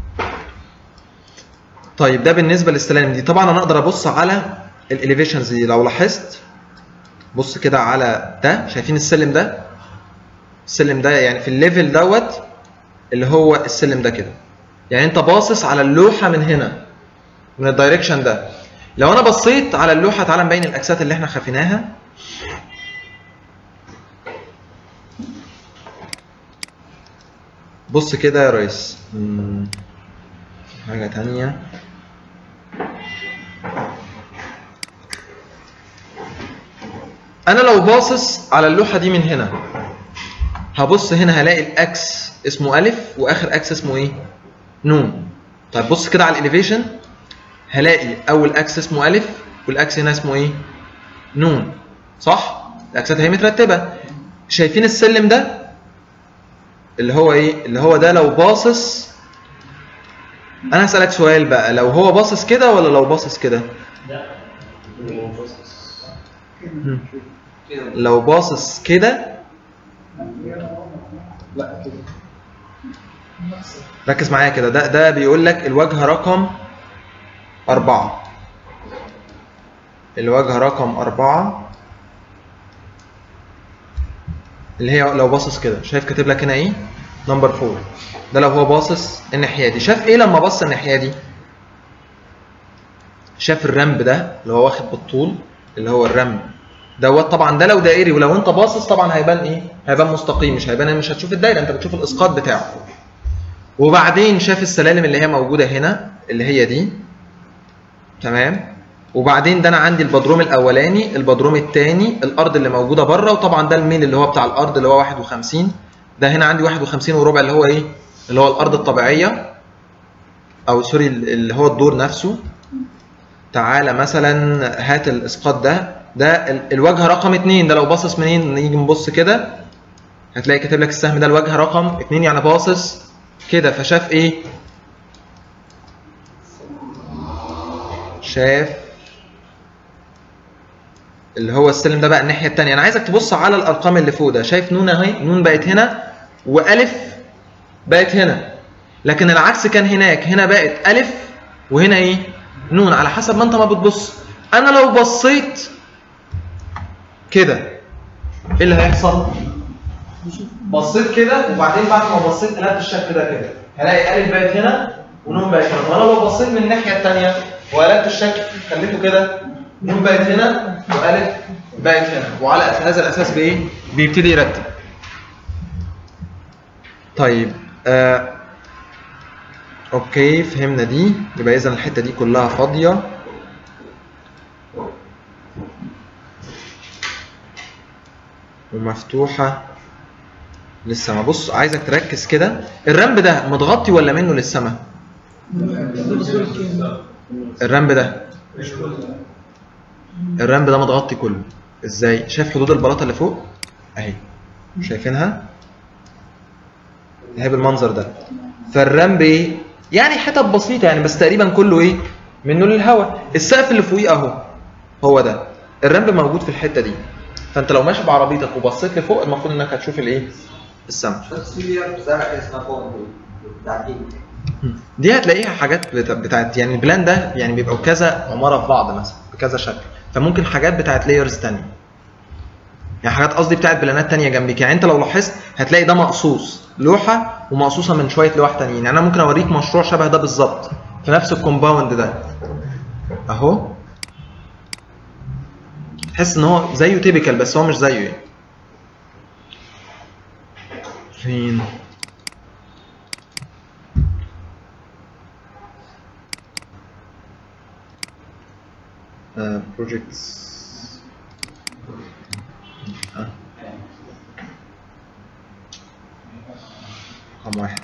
طيب ده بالنسبه للسلالم دي طبعا انا اقدر ابص على الاليفيشنز دي لو لاحظت بص كده على ده شايفين السلم ده السلم ده يعني في الليفل دوت اللي هو السلم ده كده يعني انت باصص على اللوحه من هنا من الدايركشن ده لو انا بصيت على اللوحه تعالى نبين الاكسات اللي احنا خافيناها بص كده يا ريس مم. حاجه تانية انا لو باصص على اللوحه دي من هنا هبص هنا هلاقي الاكس اسمه الف واخر اكس اسمه ايه نون طيب بص كده على الاليفيشن هلاقي اول اكس اسمه الف والاكس هنا اسمه ايه نون صح الاكسات اهي مترتبه شايفين السلم ده اللي هو ايه اللي هو ده لو باصص انا هسالك سؤال بقى لو هو باصص كده ولا لو باصص كده مم. لو باصص كده لا كده ركز معايا كده ده ده بيقول لك الواجهه رقم أربعة الواجهه رقم أربعة اللي هي لو باصص كده شايف كاتب لك هنا ايه نمبر 4 ده لو هو باصص الناحيه دي شاف ايه لما بص الناحيه دي شاف الرمب ده اللي هو واخد بالطول اللي هو الرمب دوت طبعا ده لو دائري ولو انت باصص طبعا هيبان ايه هيبان مستقيم مش هيبان مش هتشوف الدايره انت بتشوف الاسقاط بتاعه وبعدين شاف السلالم اللي هي موجوده هنا اللي هي دي تمام وبعدين ده انا عندي البدروم الاولاني البدروم الثاني الارض اللي موجوده بره وطبعا ده الميل اللي هو بتاع الارض اللي هو 51 ده هنا عندي 51 وربع اللي هو ايه اللي هو الارض الطبيعيه او سوري اللي هو الدور نفسه تعالى مثلا هات الاسقاط ده ده ال- الواجهه رقم 2 ده لو باصص منين نيجي نبص كده هتلاقي كاتب لك السهم ده الواجهه رقم 2 يعني باصص كده فشاف ايه شاف اللي هو السلم ده بقى الناحيه الثانيه انا عايزك تبص على الارقام اللي فوق ده شايف نون اهي نون بقت هنا والف بقت هنا لكن العكس كان هناك هنا بقت الف وهنا ايه نون على حسب ما انت ما بتبص انا لو بصيت كده ايه اللي هيحصل بصيت كده وبعدين بعد ما بصيت قلبت الشكل ده كده هلاقي الف بقت هنا ونون بقت هنا وانا لو بصيت من الناحيه الثانيه وقلبت الشكل خليته كده نون بقت هنا والف بقت هنا وعلى هذا الاساس بايه بيبتدي يرتب طيب آه اوكي فهمنا دي يبقى اذا الحته دي كلها فاضيه ومفتوحه لسه ما بص عايزك تركز كده الرمب ده متغطي ولا منه للسما الرمب ده الرمب ده متغطي كله ازاي شايف حدود البلاطه اللي فوق اهي شايفينها اهي بالمنظر ده فالرمب ايه يعني حتت بسيطه يعني بس تقريبا كله ايه منه للهواء السقف اللي فوقيه اهو هو ده الرمب موجود في الحته دي فانت لو ماشي بعربيتك وبصيت لفوق المفروض انك هتشوف الايه السما بس في بتاع اسمها فوق بتاعتين دي هتلاقيها حاجات بتا- بتاعت يعني البلان ده يعني بيبقوا كذا عماره في بعض مثلا بكذا شكل فممكن حاجات بتاعت لايرز تانية يعني حاجات قصدي بتاعت بلانات تانية جنبك يعني انت لو لاحظت هتلاقي ده مقصوص لوحه ومقصوصه من شويه لوح تانيين يعني انا ممكن اوريك مشروع شبه ده بالظبط في نفس الكومباوند ده اهو تحس ان هو زيه تيبيكال بس هو مش زيه يعني فين بروجيكتس رقم واحد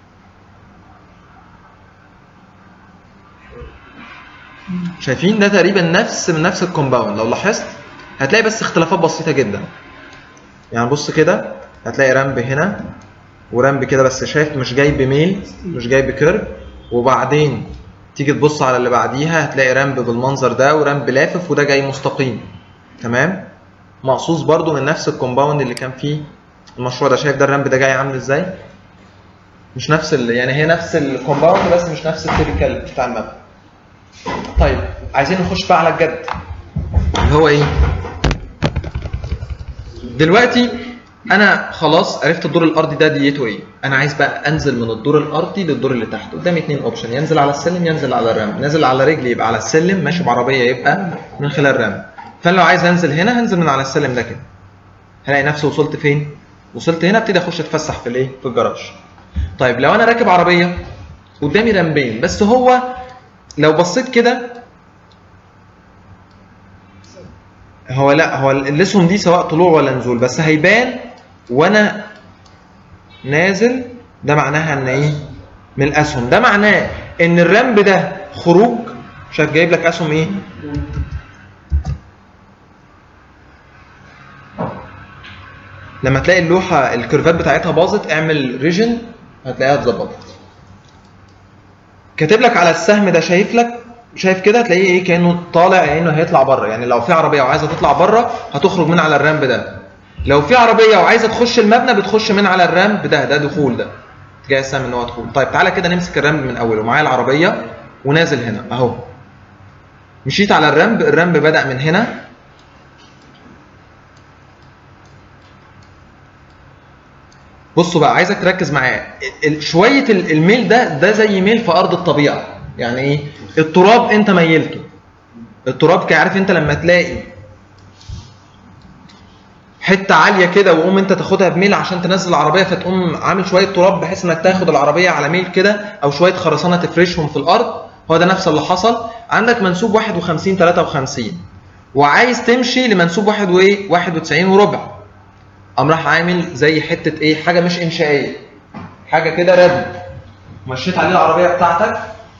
شايفين ده تقريبا نفس من نفس الكومباوند لو لاحظت هتلاقي بس اختلافات بسيطه جدا يعني بص كده هتلاقي رمب هنا ورمب كده بس شايف مش جاي بميل مش جاي بكيرف وبعدين تيجي تبص على اللي بعديها هتلاقي رمب بالمنظر ده ورمب لافف وده جاي مستقيم تمام مقصوص برضو من نفس الكومباوند اللي كان فيه المشروع ده شايف ده الرمب ده جاي عامل ازاي مش نفس ال... يعني هي نفس الكومباوند بس مش نفس التيبيكال بتاع المبنى طيب عايزين نخش بقى على الجد اللي هو ايه دلوقتي انا خلاص عرفت الدور الارضي ده ديته ايه انا عايز بقى انزل من الدور الارضي للدور اللي تحته قدامي اتنين اوبشن ينزل على السلم ينزل على الرمل نازل على رجلي يبقى على السلم ماشي بعربيه يبقى من خلال الرمل فانا لو عايز انزل هنا هنزل من على السلم ده كده هلاقي نفسي وصلت فين وصلت هنا ابتدي اخش اتفسح في الايه في الجراج طيب لو انا راكب عربيه قدامي رمبين بس هو لو بصيت كده هو لا هو الاسهم دي سواء طلوع ولا نزول بس هيبان وانا نازل ده معناها ان ايه من الاسهم ده معناه ان الرمب ده خروج شايف جايب لك اسهم ايه لما تلاقي اللوحه الكيرفات بتاعتها باظت اعمل ريجن هتلاقيها اتظبطت كاتب لك على السهم ده شايف لك شايف كده هتلاقيه ايه كانه طالع كانه هيطلع بره يعني لو في عربيه وعايزه تطلع بره هتخرج من على الرامب ده لو في عربيه وعايزه تخش المبنى بتخش من على الرامب ده ده دخول ده اتجاه السهم ان هو دخول طيب تعالى كده نمسك الرمب من اوله معايا العربيه ونازل هنا اهو مشيت على الرمب الرمب بدا من هنا بصوا بقى عايزك تركز معايا ال- شويه ال- الميل ده ده زي ميل في ارض الطبيعه يعني ايه التراب انت ميلته التراب كده عارف انت لما تلاقي حته عاليه كده وقوم انت تاخدها بميل عشان تنزل العربيه فتقوم عامل شويه تراب بحيث انك تاخد العربيه على ميل كده او شويه خرسانه تفرشهم في الارض هو ده نفس اللي حصل عندك منسوب 51 53 وعايز تمشي لمنسوب 1 وايه 91 وربع قام راح عامل زي حته ايه حاجه مش انشائيه حاجه كده ردم مشيت عليه العربيه بتاعتك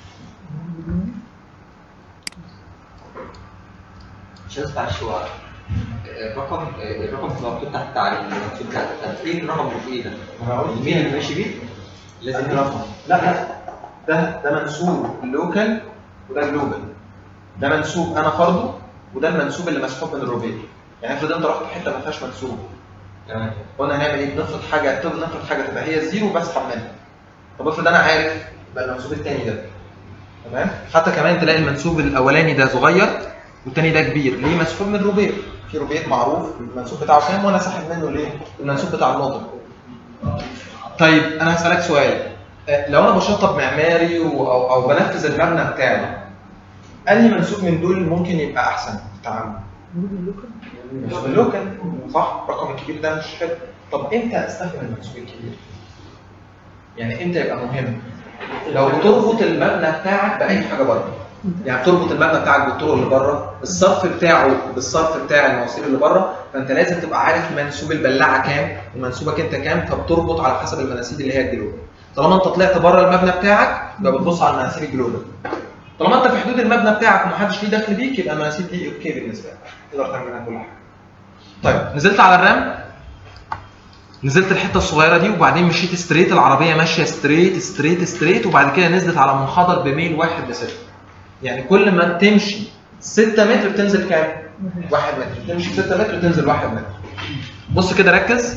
مش عايز معلش هو الرقم الرقم في مكتوب تحت على المكتوب بتاعك فين الرقم اللي فوقيه ده؟ مين اللي ماشي بيه؟ لازم رقم لا لا ده ده منسوب لوكال وده جلوبال ده منسوب انا فرضه وده المنسوب اللي مسحوب من الروبيت يعني افرض انت رحت في حته ما فيهاش منسوب تمام قلنا هنعمل ايه؟ بنفرض حاجه طب نفرض حاجه تبقى هي زيرو بسحب منها طب افرض انا عارف يبقى المنسوب الثاني ده تمام حتى كمان تلاقي المنسوب الاولاني ده صغير والثاني ده كبير ليه مسحوب من روبيت في روبيت معروف المنسوب بتاعه كام وانا ساحب منه ليه؟ المنسوب بتاع النقطه طيب انا هسالك سؤال آه، لو انا بشطب معماري و- او او بنفذ المبنى بتاعي انهي منسوب من دول ممكن يبقى احسن في التعامل؟ منسوب اللوكال صح الرقم الكبير ده مش حلو طب امتى استخدم المنسوب الكبير؟ يعني امتى يبقى مهم؟ لو بتربط المبنى بتاعك باي حاجه بره يعني بتربط المبنى بتاعك بالطرق اللي بره الصرف بتاعه بالصرف بتاع المواسير اللي بره فانت لازم تبقى عارف منسوب البلاعه كام ومنسوبك انت كام فبتربط على حسب المناسيب اللي هي الجلوبال طالما انت طلعت بره المبنى بتاعك يبقى بتبص على المناسيب الجلوبال طالما انت في حدود المبنى بتاعك ومحدش ليه دخل بيك يبقى المناسيب دي اوكي بالنسبه لك تقدر تعمل منها كل حاجه طيب نزلت على الرام نزلت الحته الصغيره دي وبعدين مشيت ستريت العربيه ماشيه ستريت ستريت ستريت وبعد كده نزلت على منحدر بميل واحد لستة يعني كل ما تمشي 6 متر بتنزل كام؟ 1 متر تمشي 6 متر تنزل 1 متر بص كده ركز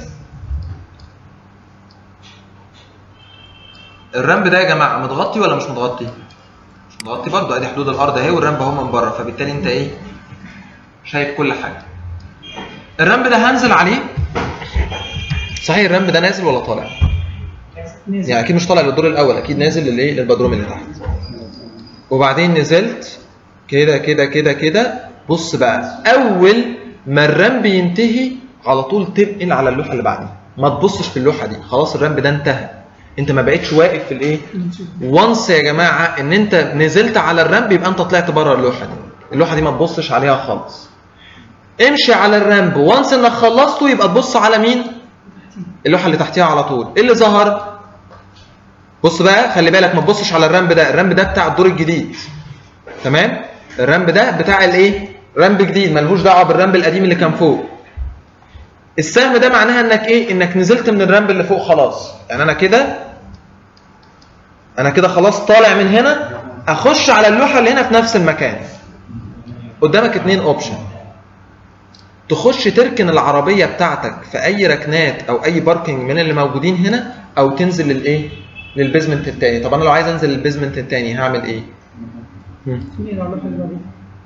الرمب ده يا جماعه متغطي ولا مش متغطي؟ مش متغطي برضه ادي حدود الارض اهي والرمب اهو من بره فبالتالي انت ايه؟ شايف كل حاجه الرمب ده هنزل عليه صحيح الرمب ده نازل ولا طالع؟ نازل يعني اكيد مش طالع للدور الاول اكيد نازل للايه للبدروم اللي تحت وبعدين نزلت كده كده كده كده بص بقى اول ما الرمب ينتهي على طول تنقل على اللوحه اللي بعدها ما تبصش في اللوحه دي خلاص الرمب ده انتهى انت ما بقتش واقف في الايه وانس يا جماعه ان انت نزلت على الرمب يبقى انت طلعت بره اللوحه دي اللوحه دي ما تبصش عليها خالص امشي على الرمب وانس انك خلصته يبقى تبص على مين اللوحه اللي تحتيها على طول ايه اللي ظهر بص بقى خلي بالك ما تبصش على الرمب ده الرمب ده بتاع الدور الجديد تمام الرمب ده بتاع الايه رمب جديد ملهوش دعوه بالرمب القديم اللي كان فوق السهم ده معناها انك ايه انك نزلت من الرمب اللي فوق خلاص يعني انا كده انا كده خلاص طالع من هنا اخش على اللوحه اللي هنا في نفس المكان قدامك اتنين اوبشن تخش تركن العربيه بتاعتك في اي ركنات او اي باركنج من اللي موجودين هنا او تنزل للايه للبيزمنت التاني طب انا لو عايز انزل للبيزمنت التاني هعمل ايه مم. مين على اللوحه اللي بعدين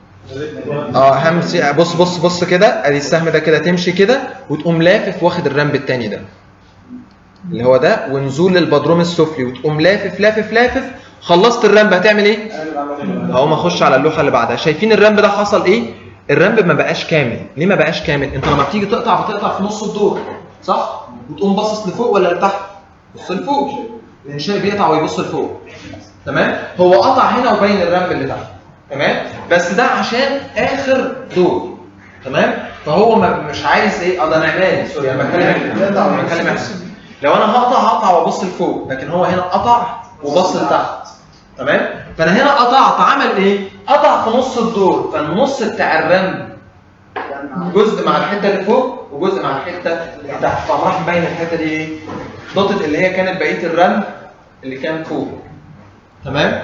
اه همشي بص بص بص كده ادي السهم ده كده تمشي كده وتقوم لافف واخد الرمب التاني ده اللي هو ده ونزول للبدروم السفلي وتقوم لافف لافف لافف خلصت الرمب هتعمل ايه؟ هقوم اخش على اللوحه اللي بعدها شايفين الرمب ده حصل ايه؟ الرمب ما بقاش كامل ليه ما بقاش كامل؟ انت لما بتيجي تقطع بتقطع في نص الدور صح؟ وتقوم باصص لفوق ولا لتحت؟ بص لفوق الانشاء بيقطع ويبص لفوق تمام؟ هو قطع هنا وبين الرمب اللي تحت تمام بس ده عشان اخر دور تمام فهو ما مش عايز ايه اه ده معماري سوري انا بتكلم انا بتكلم احسن لو انا هقطع هقطع وابص لفوق لكن هو هنا قطع وبص لتحت تمام فانا هنا قطعت عمل ايه قطع في نص الدور فالنص بتاع الرمب جزء مع الحته اللي فوق وجزء مع الحته اللي تحت فقام راح مبين الحته دي ايه نقطه اللي هي كانت بقيه الرمب اللي كان فوق تمام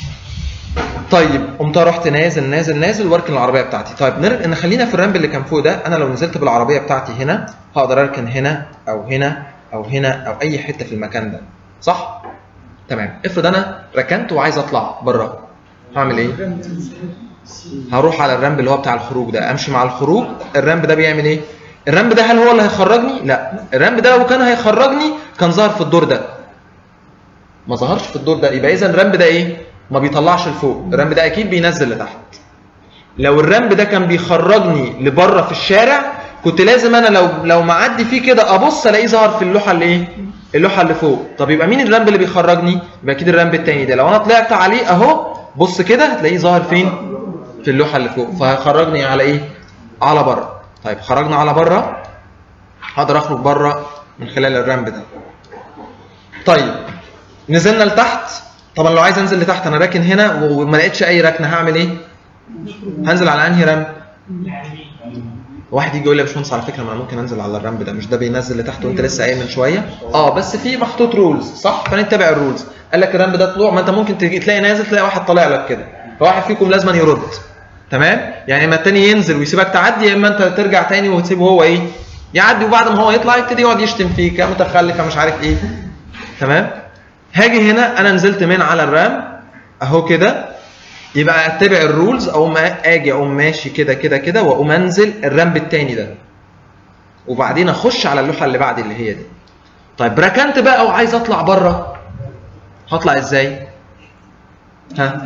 طيب قمت رحت نازل نازل نازل واركن العربيه بتاعتي طيب نر... نخلينا في الرمب اللي كان فوق ده انا لو نزلت بالعربيه بتاعتي هنا هقدر اركن هنا او هنا او هنا او اي حته في المكان ده صح تمام افرض انا ركنت وعايز اطلع بره هعمل ايه هروح على الرامب اللي هو بتاع الخروج ده امشي مع الخروج الرامب ده بيعمل ايه الرامب ده هل هو اللي هيخرجني لا الرامب ده لو كان هيخرجني كان ظهر في الدور ده ما ظهرش في الدور ده يبقى اذا الرامب ده ايه ما بيطلعش لفوق الرامب ده اكيد بينزل لتحت لو الرامب ده كان بيخرجني لبره في الشارع كنت لازم انا لو لو معدي فيه كده ابص الاقيه ظهر في اللوحه اللي ايه اللوحه اللي فوق طب يبقى مين الرامب اللي بيخرجني يبقى اكيد الرامب التاني ده لو انا طلعت عليه اهو بص كده هتلاقيه ظاهر فين في اللوحه اللي فوق فهيخرجني على ايه على بره طيب خرجنا على بره هقدر اخرج بره من خلال الرامب ده طيب نزلنا لتحت طبعا لو عايز انزل لتحت انا راكن هنا وما لقيتش اي ركنه هعمل ايه هنزل على انهي رامب واحد يجي يقول لي يا باشمهندس على فكره ما انا ممكن انزل على الرامب ده مش ده بينزل لتحت وانت لسه قايل من شويه اه بس في محطوط رولز صح فنتبع الرولز قال لك الرامب ده طلوع ما انت ممكن تيجي تلاقي نازل تلاقي واحد طالع لك كده فواحد فيكم لازم يرد تمام يعني اما التاني ينزل ويسيبك تعدي يا اما انت ترجع تاني وتسيبه هو ايه يعدي وبعد ما هو يطلع يبتدي يقعد يشتم فيك يا متخلف يا مش عارف ايه تمام هاجي هنا انا نزلت من على الرام اهو كده يبقى اتبع الرولز او ما اجي اقوم ماشي كده كده كده واقوم انزل الرامب التاني ده وبعدين اخش على اللوحه اللي بعد اللي هي دي طيب ركنت بقى وعايز اطلع بره هطلع ازاي ها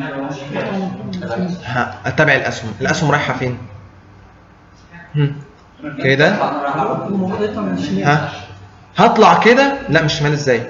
ها اتبع الاسهم الاسهم رايحه فين هم. كده ومقطع من الشمال ها هطلع كده لا مش شمال ازاي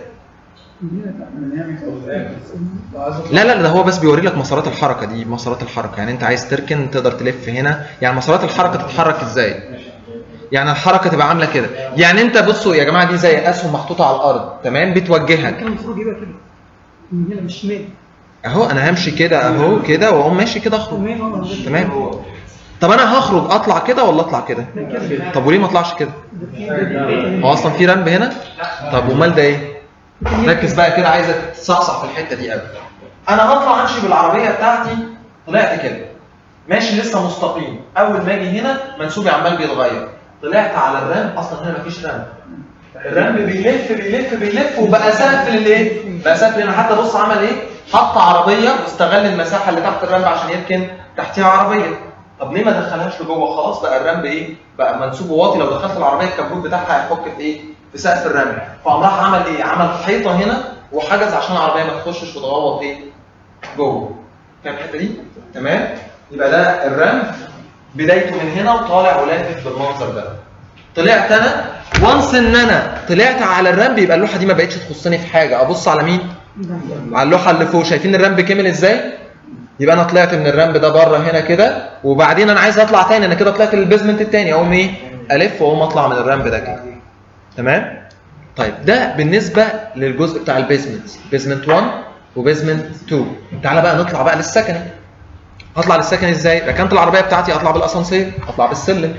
لا لا ده هو بس بيوري لك مسارات الحركه دي مسارات الحركه يعني انت عايز تركن تقدر تلف هنا يعني مسارات الحركه تتحرك ازاي يعني الحركه تبقى عامله كده يعني انت بصوا يا جماعه دي زي اسهم محطوطه على الارض تمام بتوجهك كان المفروض يبقى كده من هنا من الشمال اهو انا همشي كده اهو كده واقوم ماشي كده اخرج تمام اه ده تمام طب انا هخرج اطلع كده ولا اطلع كده كده طب وليه ما اطلعش كده ده في ده هو اصلا في رمب هنا طب ومال ده ايه ركز بقى كده عايزك تصحصح في الحته دي قوي انا هطلع امشي بالعربيه بتاعتي طلعت كده ماشي لسه مستقيم اول ما اجي هنا منسوبي عمال بيتغير طلعت على الرام اصلا هنا مفيش رام الرام بيلف بيلف بيلف وبقى سقف للايه بقى سقف هنا حتى بص عمل ايه حط عربيه واستغل المساحه اللي تحت الرامب عشان يركن تحتها عربيه طب ليه ما دخلهاش لجوه خلاص بقى الرامب ايه بقى منسوبه واطي لو دخلت العربيه الكبوت بتاعها هيحك في ايه في سقف الرامب فقام راح عمل ايه عمل حيطه هنا وحجز عشان العربيه ما تخشش وتغوط ايه جوه فاهم الحته دي تمام يبقى ده الرامب بدايته من هنا وطالع ولافف بالمنظر ده طلعت انا وانس ان انا طلعت على الرامب يبقى اللوحه دي ما بقتش تخصني في حاجه ابص على مين على اللوحه اللي فوق شايفين الرامب كامل ازاي يبقى انا طلعت من الرامب ده بره هنا كده وبعدين انا عايز اطلع تاني انا كده طلعت للبيزمنت التاني اقوم ايه الف واقوم اطلع من الرامب ده كده تمام طيب ده بالنسبه للجزء بتاع البيزمنت بيزمنت 1 وبيزمنت 2 تعالى بقى نطلع بقى للسكني هطلع للسكني ازاي ركنت العربيه بتاعتي اطلع بالاسانسير اطلع بالسلم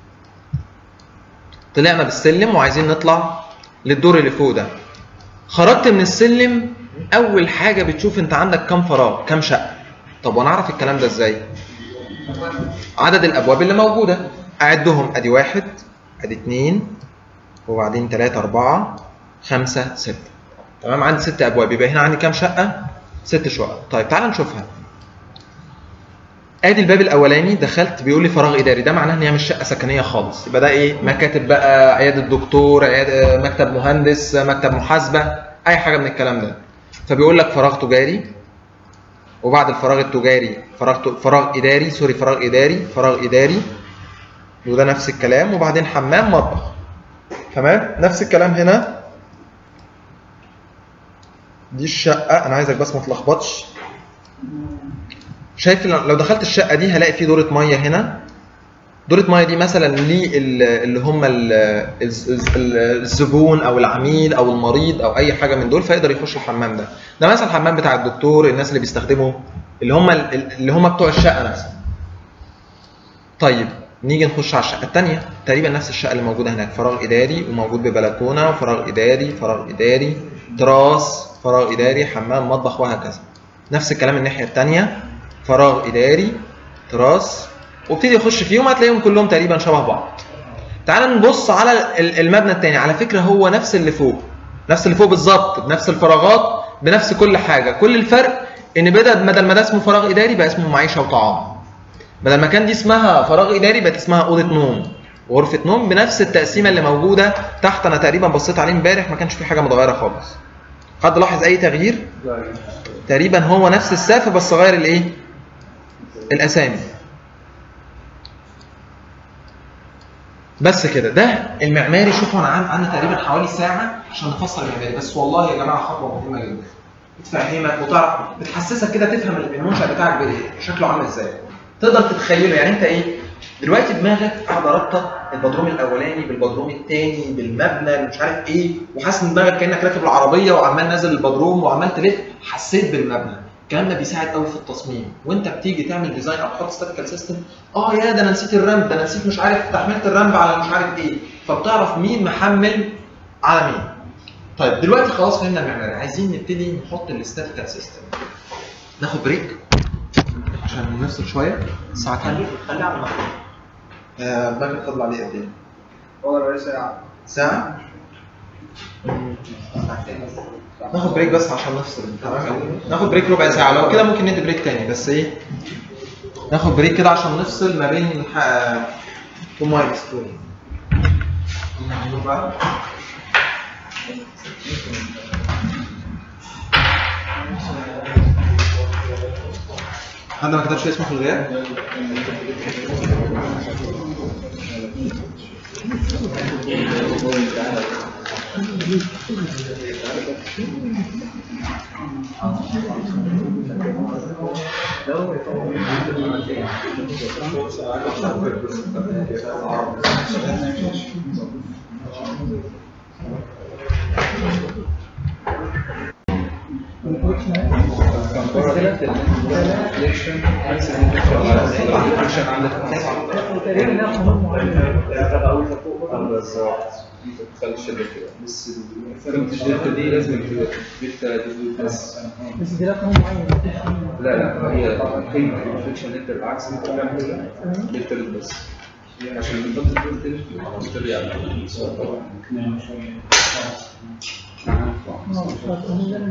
طلعنا بالسلم وعايزين نطلع للدور اللي فوق ده خرجت من السلم اول حاجه بتشوف انت عندك كام فراغ كام شقه طب وانا اعرف الكلام ده ازاي عدد الابواب اللي موجوده اعدهم ادي واحد ادي اتنين وبعدين تلاتة أربعة خمسة ستة تمام عندي ست أبواب يبقى هنا عندي كام شقة؟ ست شقق طيب تعال نشوفها ادي الباب الاولاني دخلت بيقول لي فراغ اداري ده معناه ان هي مش شقه سكنيه خالص يبقى ده ايه مكاتب بقى عياده دكتور عيادة مكتب مهندس مكتب محاسبه اي حاجه من الكلام ده فبيقول لك فراغ تجاري وبعد الفراغ التجاري فراغ فراغ اداري سوري فراغ اداري فراغ اداري وده نفس الكلام وبعدين حمام مطبخ تمام نفس الكلام هنا دي الشقه انا عايزك بس ما تلخبطش شايف لو دخلت الشقه دي هلاقي في دوره ميه هنا دوره ميه دي مثلا اللي هم ال- الز- الز- الزبون او العميل او المريض او اي حاجه من دول فيقدر يخش الحمام ده ده مثلا الحمام بتاع الدكتور الناس اللي بيستخدموا اللي هم اللي هم بتوع الشقه نفسها طيب نيجي نخش على الشقه الثانيه تقريبا نفس الشقه اللي موجوده هناك فراغ اداري وموجود ببلكونه وفراغ اداري فراغ اداري تراس فراغ اداري حمام مطبخ وهكذا نفس الكلام الناحيه الثانيه فراغ اداري تراس وابتدي يخش فيهم هتلاقيهم كلهم تقريبا شبه بعض تعال نبص على ال- المبنى الثاني على فكره هو نفس اللي فوق نفس اللي فوق بالظبط بنفس الفراغات بنفس كل حاجه كل الفرق ان بدل بدل ما ده اسمه فراغ اداري بقى اسمه معيشه وطعام بدل ما كان دي اسمها فراغ اداري بقت اسمها اوضه نوم غرفه نوم بنفس التقسيمه اللي موجوده تحت انا تقريبا بصيت عليه امبارح ما كانش في حاجه متغيره خالص حد لاحظ اي تغيير تقريبا هو نفس السقف بس غير الايه الاسامي بس كده ده المعماري شوفوا انا عن- عندي تقريبا حوالي ساعه عشان نفسر المعماري بس والله يا جماعه خطوه مهمه جدا بتفهمك وتعرف بتحسسك كده تفهم المنشا بتاعك بإيه، شكله عامل ازاي تقدر تتخيله يعني انت ايه دلوقتي دماغك قاعده رابطه البدروم الاولاني بالبدروم الثاني بالمبنى اللي مش عارف ايه وحاسس ان دماغك كانك راكب العربيه وعمال نازل البدروم وعمال تلف حسيت بالمبنى الكلام ده بيساعد قوي في التصميم وانت بتيجي تعمل ديزاين او تحط ستاتيكال سيستم اه يا ده انا نسيت الرمب ده انا نسيت مش عارف تحميله الرمب على مش عارف ايه فبتعرف مين محمل على مين طيب دلوقتي خلاص فهمنا المعماري عايزين نبتدي نحط الستاتيكال سيستم ناخد بريك عشان نفصل شويه الساعه كام؟ خلي على المغرب آه باقي فاضل عليه قد ايه؟ والله ربع ساعة ساعه؟ ناخد بريك بس عشان نفصل تمام ناخد بريك ربع ساعه لو كده ممكن ندي بريك تاني بس ايه ناخد بريك كده عشان نفصل ما بين تو مايلز حد ما كتبش اسمه في الغياب؟ تقريبا لها قانون معين الدلتا دي لازم دلتا بس بس دي لها قانون معين لا لا هي قيمة الفريكشن دلتا بالعكس ممكن تعمل كده دلتا بس عشان نحط الدلتا دلتا يعني اه القانون ده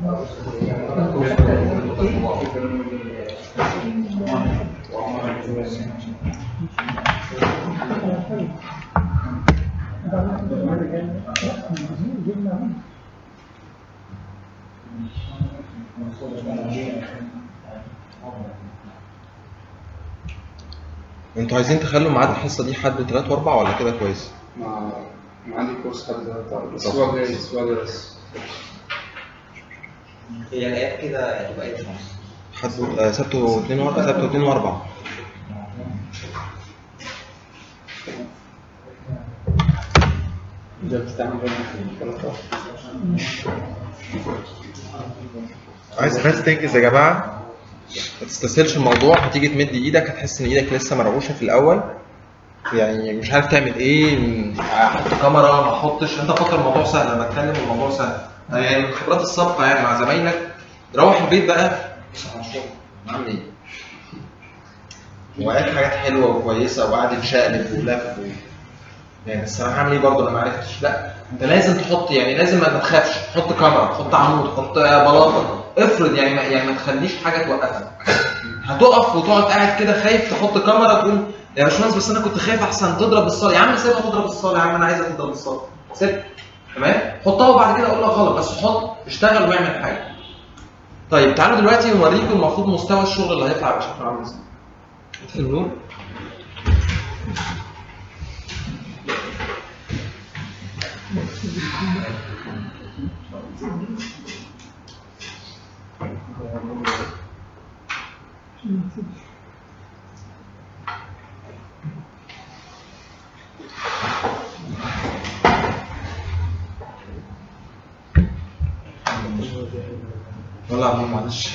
انتوا عايزين تخلوا ميعاد الحصه دي حد 3 و4 ولا كده كويس؟ مع مع عندي كورس حد الاسبوع الجاي الاسبوع ده بس هي الايات كده هتبقى ايه في مصر؟ حد آه، سبت واثنين واربع سبت واثنين واربع ده بتستعمل بقى عايز الناس تنجز يا جماعه ما تستسهلش الموضوع هتيجي تمد ايدك هتحس ان ايدك لسه مرعوشه في الاول يعني مش عارف تعمل ايه احط كاميرا ما احطش انت فاكر الموضوع سهل لما اتكلم الموضوع سهل يعني من الخبرات السابقه يعني مع زمايلك روح البيت بقى بص على الشغل عامل ايه؟ وقال حاجات حلوه وكويسه وقعد يتشقلب ولف و... يعني الصراحه عامل ايه برضه انا ما عرفتش لا انت لازم تحط يعني لازم ما تخافش تحط كاميرا تحط عمود تحط بلاطه افرض يعني ما يعني ما تخليش حاجه توقفك هتقف وتقعد قاعد كده خايف تحط كاميرا تقول يا باشمهندس بس انا كنت خايف احسن تضرب الصاله يا عم سيبها تضرب الصاله يا عم انا عايزها تضرب الصاله سيب تمام حطها وبعد كده اقول لك غلط بس حط اشتغل واعمل حاجه طيب تعالوا دلوقتي نوريكم المفروض مستوى الشغل اللي هيطلع يبقى شكله عامل ازاي اطفي النور ولا عم معلش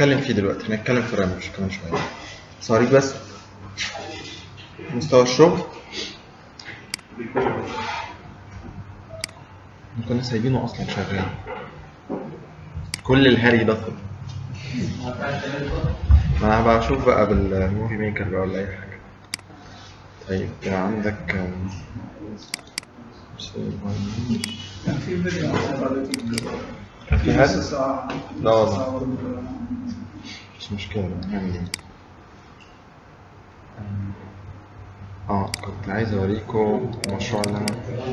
هتكلم فيه دلوقتي هنتكلم في الرمش كمان شويه بس هوريك بس مستوى الشغل كنا سايبينه اصلا شغال كل الهري ده كله ما انا هبقى اشوف بقى بالموفي ميكر بقى ولا اي حاجه طيب عندك آم، كان في فيديو على كان في هاد؟ ساعة لا والله. ساعة وربع. مش مشكلة نعمل ايه اه كنت عايز اوريكم المشروع اللي انا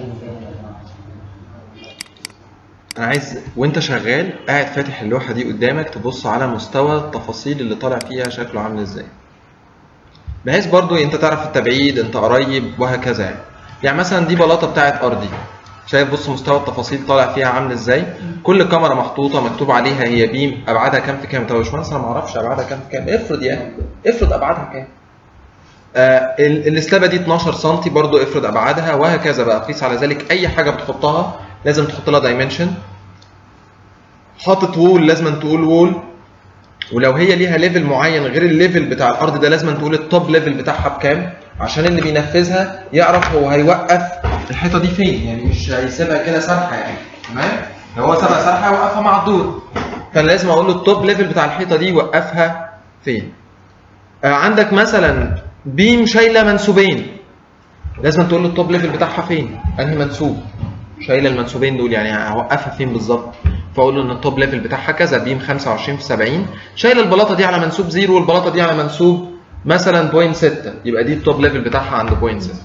انا عايز وانت شغال قاعد فاتح اللوحة دي قدامك تبص على مستوى التفاصيل اللي طالع فيها شكله عامل ازاي بحيث برضو انت تعرف التبعيد انت قريب وهكذا يعني يعني مثلا دي بلاطة بتاعت ارضي شايف بص مستوى التفاصيل طالع فيها عامل ازاي كل كاميرا محطوطه مكتوب عليها هي بيم ابعادها كام في كام طب يا باشمهندس انا ما اعرفش ابعادها كام في كام افرض يعني افرض ابعادها كام آه ال- السلابه دي 12 سم برضو افرض ابعادها وهكذا بقى قيس على ذلك اي حاجه بتحطها لازم تحط لها دايمنشن حاطط وول لازم تقول وول ولو هي ليها ليفل معين غير الليفل بتاع الارض ده لازم تقول التوب ليفل بتاعها بكام عشان اللي بينفذها يعرف هو هيوقف الحيطه دي فين يعني مش هيسيبها كده سارحه يعني تمام لو هو سابها سارحه يوقفها مع الدور فانا لازم اقول له التوب ليفل بتاع الحيطه دي وقفها فين آه عندك مثلا بيم شايله منسوبين لازم تقول له التوب ليفل بتاعها فين انهي منسوب شايله المنسوبين دول يعني هوقفها فين بالظبط فاقول له ان التوب ليفل بتاعها كذا بيم 25 في 70 شايله البلاطه دي على منسوب زيرو والبلاطه دي على منسوب مثلا بوينت 6 يبقى دي التوب ليفل بتاعها عند بوينت 6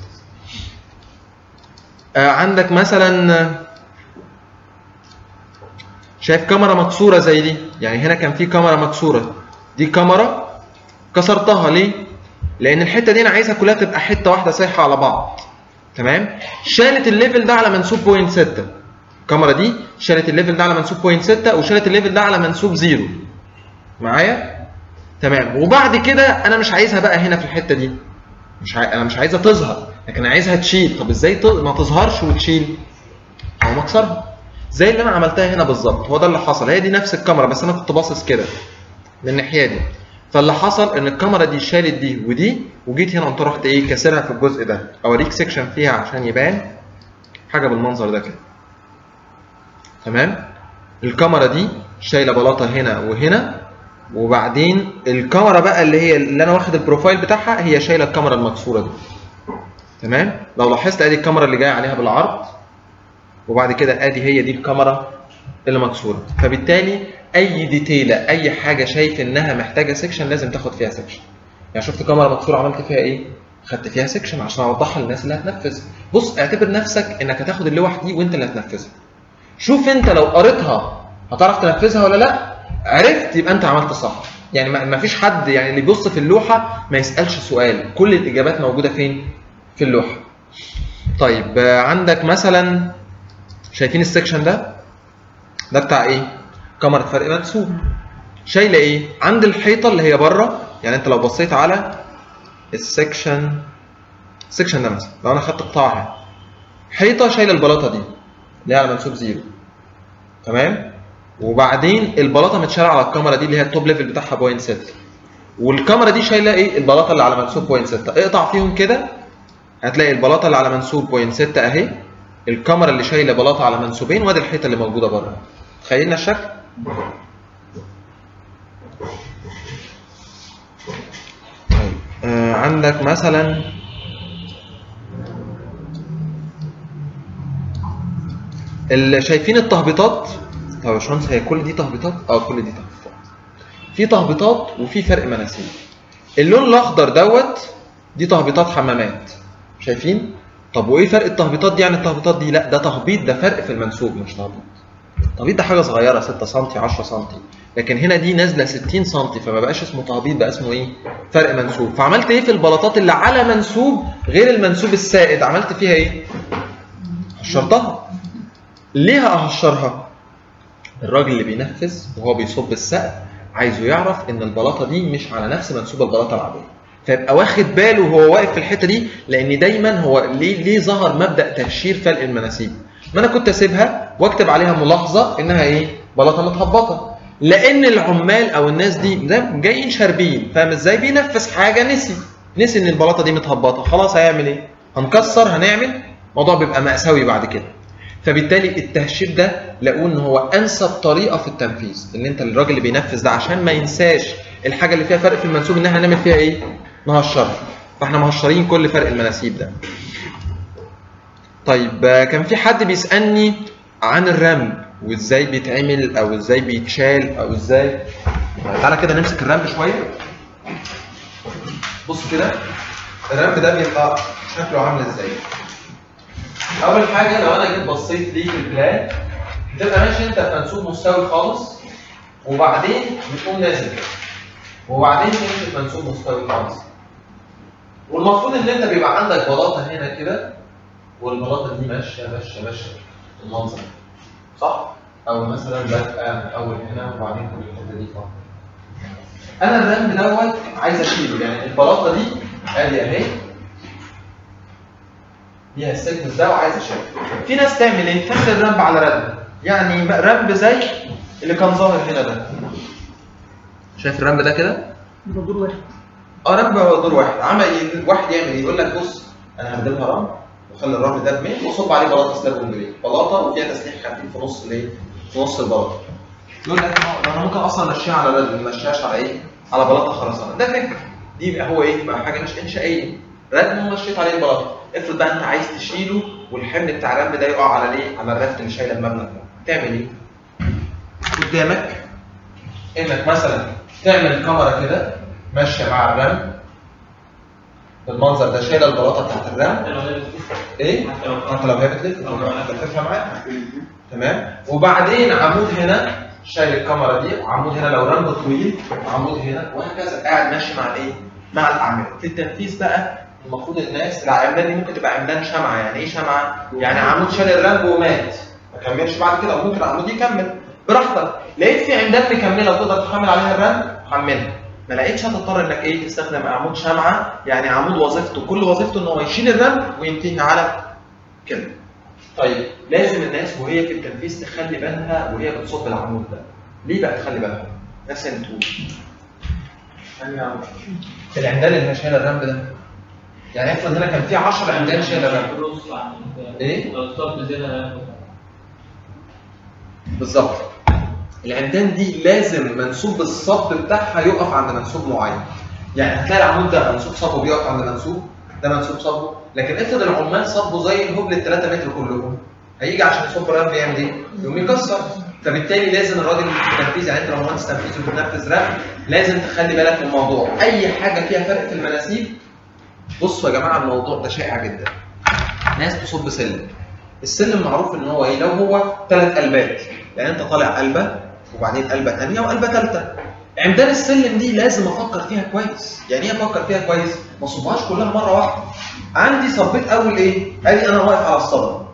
آه عندك مثلا آه، شايف كاميرا مكسوره زي دي يعني هنا كان في كاميرا مكسوره دي كاميرا كسرتها ليه لان الحته دي انا عايزها كلها تبقى حته واحده صايحه على بعض تمام شالت الليفل ده على منسوب بوينت 6 الكاميرا دي شالت الليفل ده على منسوب بوينت 6 وشالت الليفل ده على منسوب زيرو معايا تمام وبعد كده انا مش عايزها بقى هنا في الحته دي مش عاي... انا مش عايزها تظهر لكن انا عايزها تشيل طب ازاي ت... ما تظهرش وتشيل هو مكسرها زي اللي انا عملتها هنا بالظبط هو ده اللي حصل هي دي نفس الكاميرا بس انا كنت باصص كده من الناحيه دي فاللي حصل ان الكاميرا دي شالت دي ودي وجيت هنا قمت رحت ايه كاسرها في الجزء ده اوريك سيكشن فيها عشان يبان حاجه بالمنظر ده كده تمام الكاميرا دي شايله بلاطه هنا وهنا وبعدين الكاميرا بقى اللي هي اللي انا واخد البروفايل بتاعها هي شايله الكاميرا المكسوره دي تمام لو لاحظت ادي الكاميرا اللي جايه عليها بالعرض وبعد كده ادي هي دي الكاميرا اللي مكسوره فبالتالي اي ديتيله اي حاجه شايف انها محتاجه سيكشن لازم تاخد فيها سيكشن يعني شفت كاميرا مكسوره عملت فيها ايه خدت فيها سيكشن عشان اوضحها للناس اللي هتنفذ بص اعتبر نفسك انك هتاخد اللوح دي وانت اللي هتنفذها شوف انت لو قريتها هتعرف تنفذها ولا لا عرفت يبقى انت عملت صح يعني ما ما فيش حد يعني اللي بيبص في اللوحه ما يسالش سؤال كل الاجابات موجوده فين في اللوحه طيب آه، عندك مثلا شايفين السكشن ده ده بتاع ايه كاميرا فرق منسوب شايله ايه عند الحيطه اللي هي بره يعني انت لو بصيت على السكشن السكشن ده مثلا لو انا خدت قطاع هنا حيطه شايله البلاطه دي اللي هي على منسوب زيرو تمام وبعدين البلاطه متشاله على الكاميرا دي اللي هي التوب ليفل بتاعها بوينت 6 والكاميرا دي شايله ايه البلاطه اللي على منسوب بوينت 6 اقطع فيهم كده هتلاقي البلاطه اللي على منسوب بوينت 6 اهي الكاميرا اللي شايله بلاطه على منسوبين وادي الحيطه اللي موجوده بره تخيلنا الشكل طيب آه عندك مثلا اللي شايفين التهبيطات طب يا باشمهندس هي كل دي تهبيطات اه كل دي تهبيطات في تهبيطات وفي فرق مناسيب اللون الاخضر دوت دي تهبيطات حمامات شايفين طب وايه فرق التهبيطات دي عن التهبيطات دي لا ده تهبيط ده فرق في المنسوب مش تهبيط تهبيط ده حاجه صغيره 6 سم 10 سم لكن هنا دي نازله 60 سم فما بقاش اسمه تهبيط بقى اسمه ايه فرق منسوب فعملت ايه في البلاطات اللي على منسوب غير المنسوب السائد عملت فيها ايه هشرتها ليه هقشرها الراجل اللي بينفذ وهو بيصب السقف عايزه يعرف ان البلاطه دي مش على نفس منسوب البلاطه العاديه فيبقى واخد باله وهو واقف في الحته دي لان دايما هو ليه ليه ظهر مبدا تهشير فلق المناسيب ما انا كنت اسيبها واكتب عليها ملاحظه انها ايه بلاطه متهبطه لان العمال او الناس دي ده جايين شاربين فاهم ازاي بينفذ حاجه نسي نسي ان البلاطه دي متهبطه خلاص هيعمل ايه هنكسر هنعمل الموضوع بيبقى مأساوي بعد كده فبالتالي التهشير ده لقوه ان هو انسب طريقه في التنفيذ ان انت الراجل اللي بينفذ ده عشان ما ينساش الحاجه اللي فيها فرق في المنسوب ان احنا نعمل فيها ايه نهشرها فاحنا مهشرين كل فرق المناسيب ده طيب آه، كان في حد بيسالني عن الرمل وازاي بيتعمل او ازاي بيتشال او ازاي تعالى كده نمسك الرمل شويه بص كده الرمل ده بيبقى شكله عامل ازاي اول حاجه لو انا جيت بصيت ليه في البلان بتبقى ماشي انت في منسوب مستوي خالص وبعدين بتقوم نازل كده وبعدين تمشي في منسوب مستوي خالص والمفروض ان انت بيبقى عندك بلاطه هنا كده والبلاطه دي ماشيه ماشيه ماشيه المنظر صح؟ او مثلا بادئه من اول هنا وبعدين كل الحته دي فوق انا الرمل دوت عايز اشيله يعني البلاطه دي ادي اهي ليها السيكنس ده وعايز اشيله في ناس تعمل ايه؟ تاخد الرمب على رمب يعني رمب زي اللي كان ظاهر هنا ده شايف الرمب ده كده؟ ده دور واحد اه رمب هو دور واحد عمل ايه؟ واحد يعمل ايه؟ يقول لك بص انا هديلها رمب واخلي الرمل ده بميل واصب عليه بلاطه سلاب كومبليت بلاطه وفيها تسليح خفيف في نص الايه؟ في نص البلاطه يقول لك ما انا ممكن اصلا امشيها على رد ما امشيهاش على ايه؟ على بلاطه خرسانه ده فكر دي يبقى هو ايه؟ بقى حاجه مش انشائيه ردم ومشيت عليه البلاطه افرض بقى انت عايز تشيله والحمل بتاع الرمل ده يقع على ليه؟ على الرفت اللي شايله المبنى ده تعمل ايه؟ قدامك انك مثلا تعمل كاميرا كده ماشيه مع الرمل بالمنظر ده شايله البلاطه بتاعت الرمل حتى لو هي بتلف ايه؟ حتى لو حتى لو هي بتلف بتلفها معاها تمام وبعدين عمود هنا شايل الكاميرا دي وعمود هنا لو رمل طويل وعمود هنا وهكذا قاعد ماشي مع الايه؟ مع الاعمده في التنفيذ بقى المفروض الناس العمدان دي ممكن تبقى عمدان شمعه يعني ايه شمعه؟ يعني عمود شال الرمل ومات ما كملش بعد كده او ممكن العمود يكمل براحتك لقيت في عمدان مكمله وتقدر تحمل عليها الرمل حملها ما لقيتش هتضطر انك ايه تستخدم عمود شمعه يعني عمود وظيفته كل وظيفته ان هو يشيل الرمل وينتهي على كده طيب لازم الناس وهي في التنفيذ تخلي بالها وهي بتصب العمود ده ليه بقى تخلي بالها ناس انتوا العمدان اللي شايل الرمل ده يعني افرض هنا كان في 10 عمدان شايل الرمل الرص عن إيه؟ لو اتصلت زيادة بالظبط العمدان دي لازم منسوب الصب بتاعها يقف عند منسوب معين يعني هتلاقي العمود ده منسوب صبه بيقف عند منسوب ده منسوب صبه لكن افرض العمال صبوا زي الهبل ال 3 متر كلهم هيجي عشان يصب رمل يعمل ايه؟ يقوم يكسر فبالتالي لازم الراجل في التنفيذ يعني انت لو مهندس تنفيذ وبتنفذ رمل لازم تخلي بالك من الموضوع اي حاجه فيها فرق في المناسيب بصوا يا جماعه الموضوع ده شائع جدا ناس تصب سلم السلم معروف ان هو ايه لو هو ثلاث قلبات يعني انت طالع قلبه وبعدين قلبه ثانيه وقلبه ثالثه عمدان السلم دي لازم افكر فيها كويس يعني ايه افكر فيها كويس ما اصبهاش كلها مره واحده عندي صبيت اول ايه ادي انا واقف على الصبر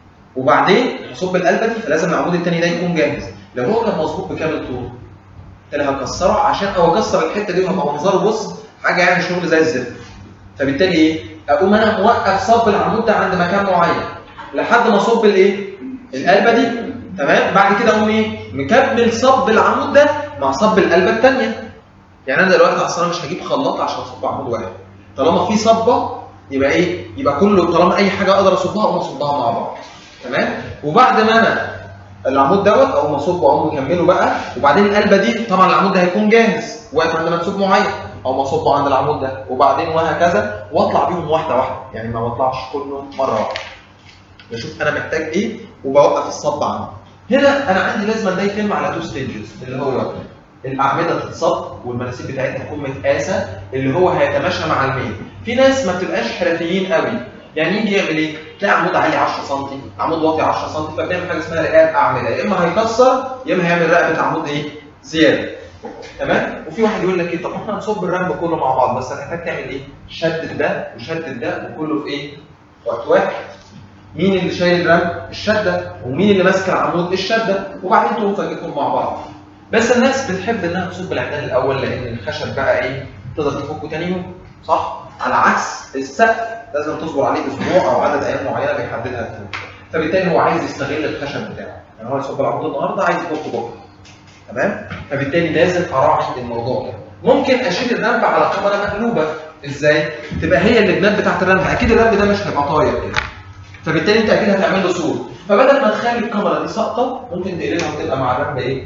وبعدين هصب القلبه دي فلازم العمود الثاني ده يكون جاهز لو هو كان مظبوط بكامل طول انا هكسره عشان او اكسر الحته دي وهبقى منظره بص حاجه يعني شغل زي الزفت فبالتالي ايه اقوم انا موقف صب العمود ده عند مكان معين لحد ما اصب الايه القلبه دي تمام بعد كده اقوم ايه مكمل صب العمود ده مع صب القلبه الثانيه يعني انا دلوقتي اصلا مش هجيب خلاط عشان اصب عمود واحد طالما في صبه يبقى ايه يبقى كله طالما اي حاجه اقدر اصبها اقوم اصبها مع بعض تمام وبعد ما انا العمود دوت اقوم اصبه واقوم مكمله بقى وبعدين القلبه دي طبعا العمود ده هيكون جاهز واقف عند منسوب معين او اصبه عند العمود ده وبعدين وهكذا واطلع بيهم واحده واحده يعني ما بطلعش كله مره واحده بشوف انا محتاج ايه وبوقف الصب عنده هنا انا عندي لازم ده يتم على تو ستيجز اللي هو الاعمده تتصب والمناسيب بتاعتها تكون متقاسه اللي هو هيتماشى مع الميل في ناس ما بتبقاش حرفيين قوي يعني يجي يعمل ايه تلاقي عمود عالي 10 سم عمود واطي 10 سم فبنعمل حاجه اسمها رقاب اعمده يا اما هيكسر يا اما هيعمل رقبه عمود ايه زياده تمام وفي واحد يقول لك ايه طب احنا هنصب الرمل كله مع بعض بس هنحتاج تعمل ايه شدد ده وشدد ده وكله في ايه وقت واحد مين اللي شايل الرمل الشده ومين اللي ماسك العمود الشده وبعدين تقوم فاككهم مع بعض بس الناس بتحب انها تصب العمدان الاول لان الخشب بقى ايه تقدر تفكه تاني يوم صح على عكس السقف لازم تصبر عليه اسبوع او عدد ايام معينه بيحددها فيه فبالتالي هو عايز يستغل الخشب بتاعه يعني هو يصب العمود النهارده عايز يفكه بكره تمام فبالتالي لازم اراعي الموضوع ده ممكن اشيل الرامب على كاميرا مقلوبه ازاي تبقى هي اللبنات بتاعت الرامب اكيد الرامب ده مش هيبقى طاير كده فبالتالي انت اكيد هتعمل له صوره فبدل ما تخلي الكاميرا دي ساقطه ممكن تقلبها وتبقى مع الرامب ايه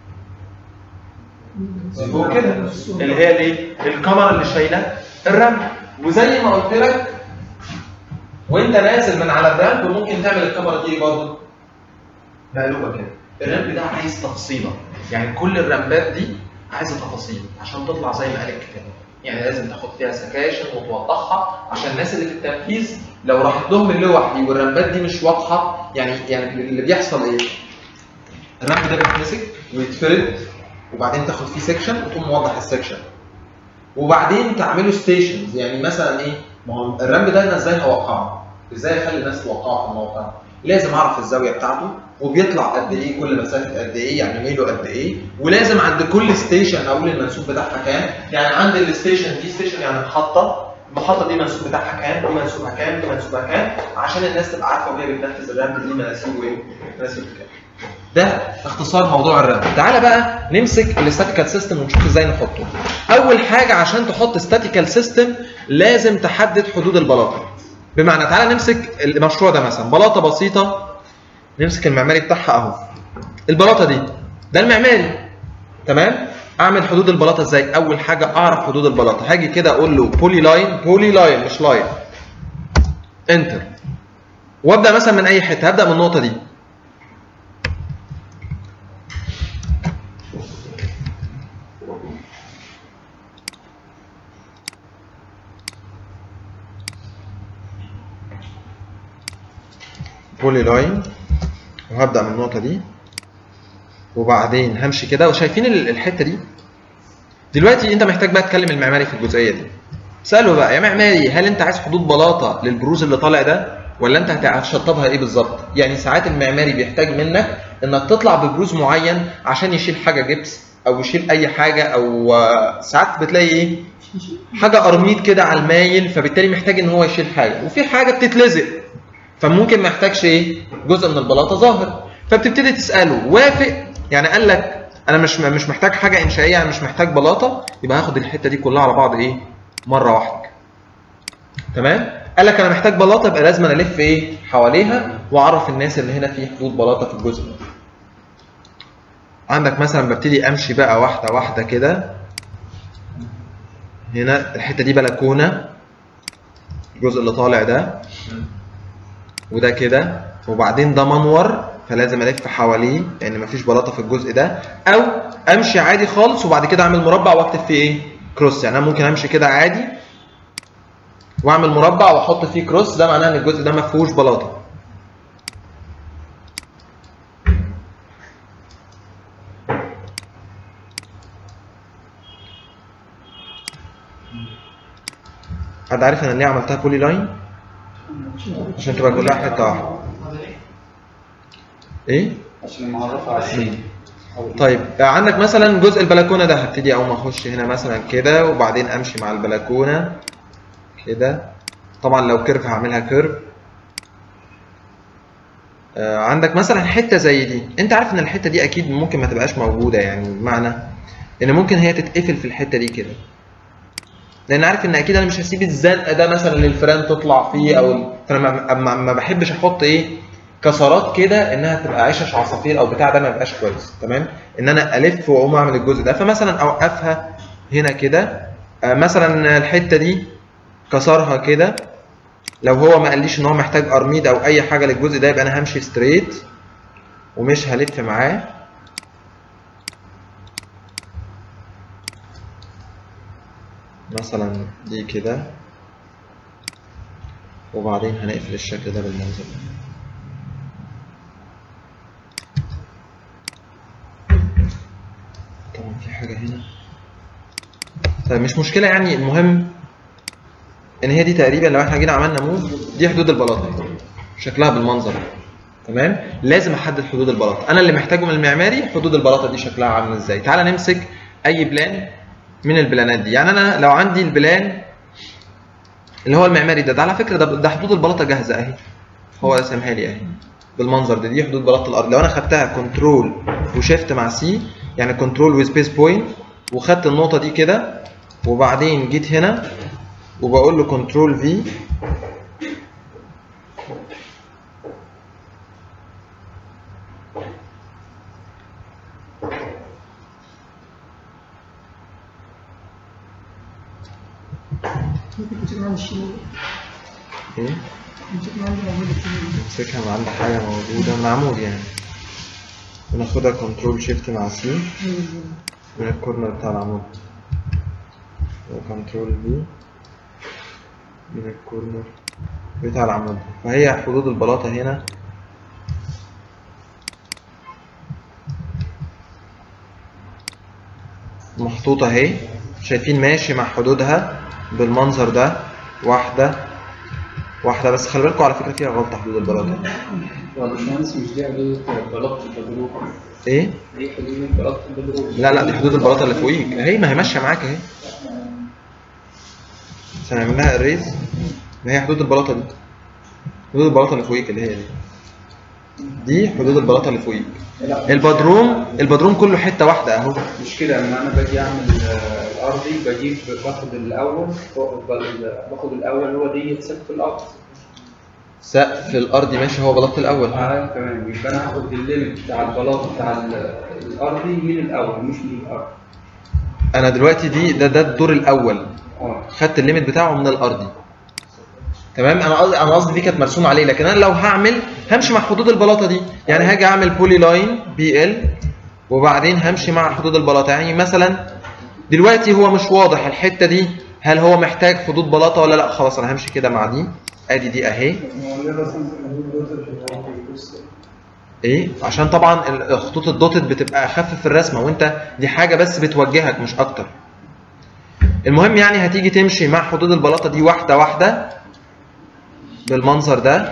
فوق كده اللي هي الايه الكاميرا اللي شايله الرامب وزي ما قلت لك وانت نازل من على الرامب ممكن تعمل الكاميرا دي برضه مقلوبه كده الرامب ده عايز تفصيله يعني كل الرامبات دي عايزه تفاصيل عشان تطلع زي ما قال الكتاب يعني لازم تاخد فيها سكاشن وتوضحها عشان الناس اللي في التنفيذ لو راحت لهم اللوحي والرامبات دي مش واضحه يعني يعني اللي بيحصل ايه؟ الرامب ده بيتمسك ويتفرد وبعدين تاخد فيه سيكشن وتقوم موضح السيكشن وبعدين تعمله ستيشنز يعني مثلا ايه؟ ما هو الرامب ده انا ازاي هوقعه؟ ازاي اخلي الناس توقعه في الموقع؟ لازم اعرف الزاويه بتاعته وبيطلع قد ايه كل مسافه قد ايه يعني ميله قد ايه ولازم عند كل ستيشن اقول المنسوب بتاعها كام يعني عند الستيشن دي ستيشن يعني محطه المحطه دي المنسوب بتاعها كام دي منسوبها كام دي منسوبها كام عشان الناس تبقى عارفه وهي بتنفذ الرامب دي مناسيبه ايه مناسيبه كام ده اختصار موضوع الرامب تعالى بقى نمسك الاستاتيكال سيستم ونشوف ازاي نحطه اول حاجه عشان تحط استاتيكال سيستم لازم تحدد حدود البلاطه بمعنى تعالى نمسك المشروع ده مثلا بلاطه بسيطه نمسك المعماري بتاعها اهو البلاطه دي ده المعماري تمام اعمل حدود البلاطه ازاي اول حاجه اعرف حدود البلاطه هاجي كده اقول له بولي لاين بولي لاين مش لاين انتر وابدا مثلا من اي حته هبدا من النقطه دي بولي لاين وهبدا من النقطه دي وبعدين همشي كده وشايفين ال- الحته دي دلوقتي انت محتاج بقى تكلم المعماري في الجزئيه دي ساله بقى يا معماري هل انت عايز حدود بلاطه للبروز اللي طالع ده ولا انت هت- هتشطبها ايه بالظبط يعني ساعات المعماري بيحتاج منك انك تطلع ببروز معين عشان يشيل حاجه جبس او يشيل اي حاجه او آه، ساعات بتلاقي ايه حاجه قرميط كده على المايل فبالتالي محتاج ان هو يشيل حاجه وفي حاجه بتتلزق فممكن ما يحتاجش ايه جزء من البلاطه ظاهر فبتبتدي تساله وافق يعني قال لك انا مش مش محتاج حاجه انشائيه يعني مش محتاج بلاطه يبقى هاخد الحته دي كلها على بعض ايه مره واحده تمام قال لك انا محتاج بلاطه يبقى لازم أنا الف ايه حواليها واعرف الناس ان هنا في حدود بلاطه في الجزء ده عندك مثلا ببتدي امشي بقى واحده واحده كده هنا الحته دي بلكونه الجزء اللي طالع ده وده كده وبعدين ده منور فلازم الف حواليه لان مفيش بلاطه في الجزء ده او امشي عادي خالص وبعد كده اعمل مربع واكتب فيه ايه كروس يعني انا ممكن امشي كده عادي واعمل مربع واحط فيه كروس ده معناه ان الجزء ده ما فيهوش بلاطه حد عارف انا ليه عملتها بولي لاين عشان تبقى كلها حته واحده ايه عشان نعرفها على السن طيب عندك مثلا جزء البلكونه ده هبتدي اقوم اخش هنا مثلا كده وبعدين امشي مع البلكونه كده طبعا لو كيرف هعملها كيرف آه، عندك مثلا حته زي دي انت عارف ان الحته دي اكيد ممكن ما تبقاش موجوده يعني بمعنى ان ممكن هي تتقفل في الحته دي كده لان عارف ان اكيد انا مش هسيب الزنقه ده مثلا للفيران تطلع فيه او ال- فانا ما- ما, ما بحبش احط ايه كسرات كده انها تبقى عشش عصافير او بتاع ده ما يبقاش كويس تمام ان انا الف واقوم اعمل الجزء ده فمثلا اوقفها هنا كده آه، مثلا الحته دي كسرها كده لو هو ما قاليش ان هو محتاج ارميد او اي حاجه للجزء ده يبقى انا همشي ستريت ومش هلف معاه مثلا دي كده وبعدين هنقفل الشكل ده بالمنظر ده طبعا في حاجة هنا طيب مش مشكلة يعني المهم ان هي دي تقريبا لو احنا جينا عملنا موف دي حدود البلاطة شكلها بالمنظر ده. تمام لازم احدد حدود البلاطة انا اللي محتاجه من المعماري حدود البلاطة دي شكلها عامل ازاي تعال نمسك اي بلان من البلانات دي يعني انا لو عندي البلان اللي هو المعماري ده ده على فكره ده ده حدود البلاطه جاهزه اهي هو رسمها لي اهي بالمنظر ده دي حدود بلاطه الارض لو انا خدتها كنترول وشيفت مع سي يعني كنترول وسبيس بوينت وخدت النقطه دي كده وبعدين جيت هنا وبقول له كنترول في ممكن تمسك معانا الشمال ايه تمسك معانا العمود الشمال امسكها من عند حاجه موجوده من عمود يعني وناخدها كنترول شيفت مع سي من الكورنر بتاع العمود وكنترول في من الكورنر بتاع العمود فهي حدود البلاطة هنا محطوطة اهي شايفين ماشي مع حدودها بالمنظر ده واحدة واحدة بس خلي بالكم على فكرة فيها غلطة حدود البلاطة يا باشمهندس مش دي حدود بلاطة البدروم ايه؟ دي حدود بلاطة البدروم لا لا دي حدود البلاطه اللي فوقيك اهي ما هي ماشيه معاك اهي بس هنعمل لها اريز ما هي حدود البلاطه دي حدود البلاطه اللي فوقيك اللي هي دي دي حدود البلاطه اللي فوقيك لا البدروم البدروم كله حته واحده اهو مش كده لما انا باجي اعمل آه، الارضي بجيب باخد الاول فوق- باخد الاول هو دي سقف الارض سقف الارضي ماشي هو بلاطه الاول اه تمام يبقى انا هاخد الليمت بتاع البلاطه بتاع ال- الارضي من الاول مش من الارض انا دلوقتي دي ده ده الدور الاول اه خدت الليميت بتاعه من الارضي تمام انا قصدي انا قصدي دي كانت مرسومه عليه لكن انا لو هعمل همشي مع حدود البلاطه دي يعني هاجي اعمل بولي لاين بي ال وبعدين همشي مع حدود البلاطه يعني مثلا دلوقتي هو مش واضح الحته دي هل هو محتاج حدود بلاطه ولا لا خلاص انا همشي كده مع دي ادي دي اهي ايه عشان طبعا الخطوط الدوتد بتبقى اخف في الرسمه وانت دي حاجه بس بتوجهك مش اكتر المهم يعني هتيجي تمشي مع حدود البلاطه دي واحده واحده بالمنظر ده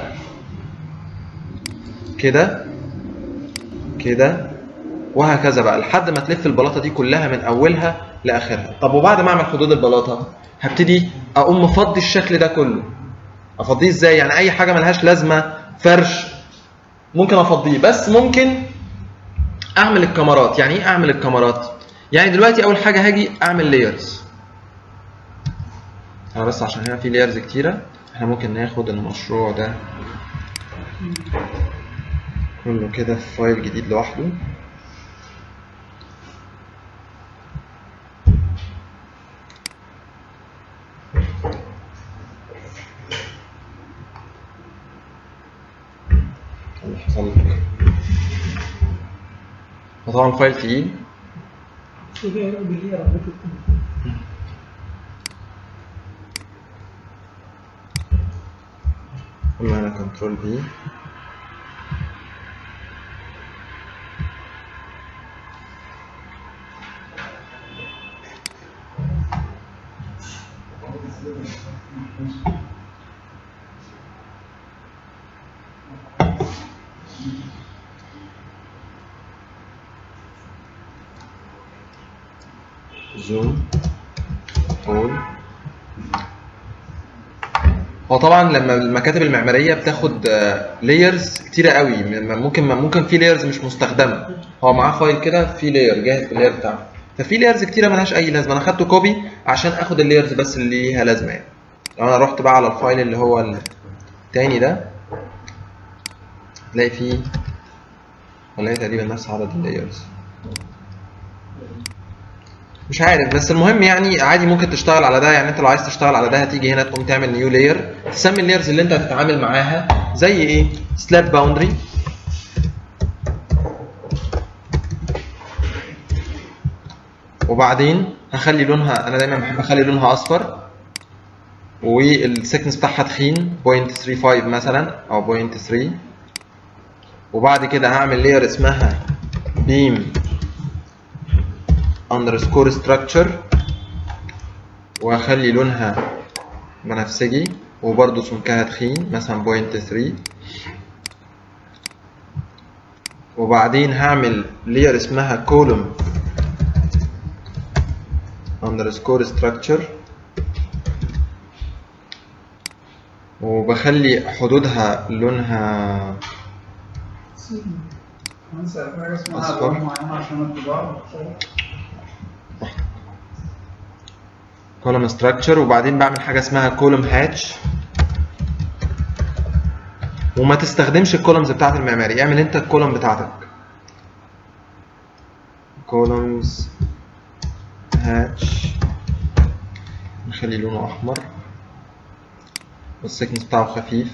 كده كده وهكذا بقى لحد ما تلف البلاطه دي كلها من اولها لاخرها طب وبعد ما اعمل حدود البلاطه هبتدي اقوم مفضي الشكل ده كله افضيه ازاي يعني اي حاجه ملهاش لازمه فرش ممكن افضيه بس ممكن اعمل الكاميرات يعني ايه اعمل الكاميرات يعني دلوقتي اول حاجه هاجي اعمل لايرز انا بس عشان هنا في لايرز كتيره احنا ممكن ناخد المشروع ده كله كده في فايل جديد لوحده اللي حصل لك وطبعا فايل تقيل شو بيه بالليل ربطت قلنا هنا كنترول بي زوم اول هو طبعا لما المكاتب المعماريه بتاخد لايرز كتيره قوي م- ممكن ممكن في لايرز مش مستخدمه هو معاه فايل كده في لاير جاهز باللاير بتاعه ففي لايرز كتيره ملهاش اي لازمه انا خدته كوبي عشان اخد اللايرز بس اللي ليها لازمه يعني لو انا رحت بقى على الفايل اللي هو التاني ده تلاقي فيه هنلاقي تقريبا نفس عدد اللايرز مش عارف بس المهم يعني عادي ممكن تشتغل على ده يعني انت لو عايز تشتغل على ده هتيجي هنا تقوم تعمل نيو لاير تسمي اللايرز اللي انت هتتعامل معاها زي ايه سلاب باوندري وبعدين هخلي لونها انا دايما بحب اخلي لونها اصفر والسكنس بتاعها تخين 0.35 مثلا او 0.3 وبعد كده هعمل لاير اسمها بيم underscore structure واخلي لونها بنفسجي وبرضه سمكها تخين مثلا 0.3 وبعدين هعمل layer اسمها column underscore structure وبخلي حدودها لونها انسى في حاجه اسمها أصفر. الوان معينه عشان الطباعه كولوم ستراكشر وبعدين بعمل حاجه اسمها كولوم هاتش وما تستخدمش الكولومز بتاعت المعماري اعمل انت الكولوم بتاعتك كولومز هاتش نخلي لونه احمر والسكنس بتاعه خفيف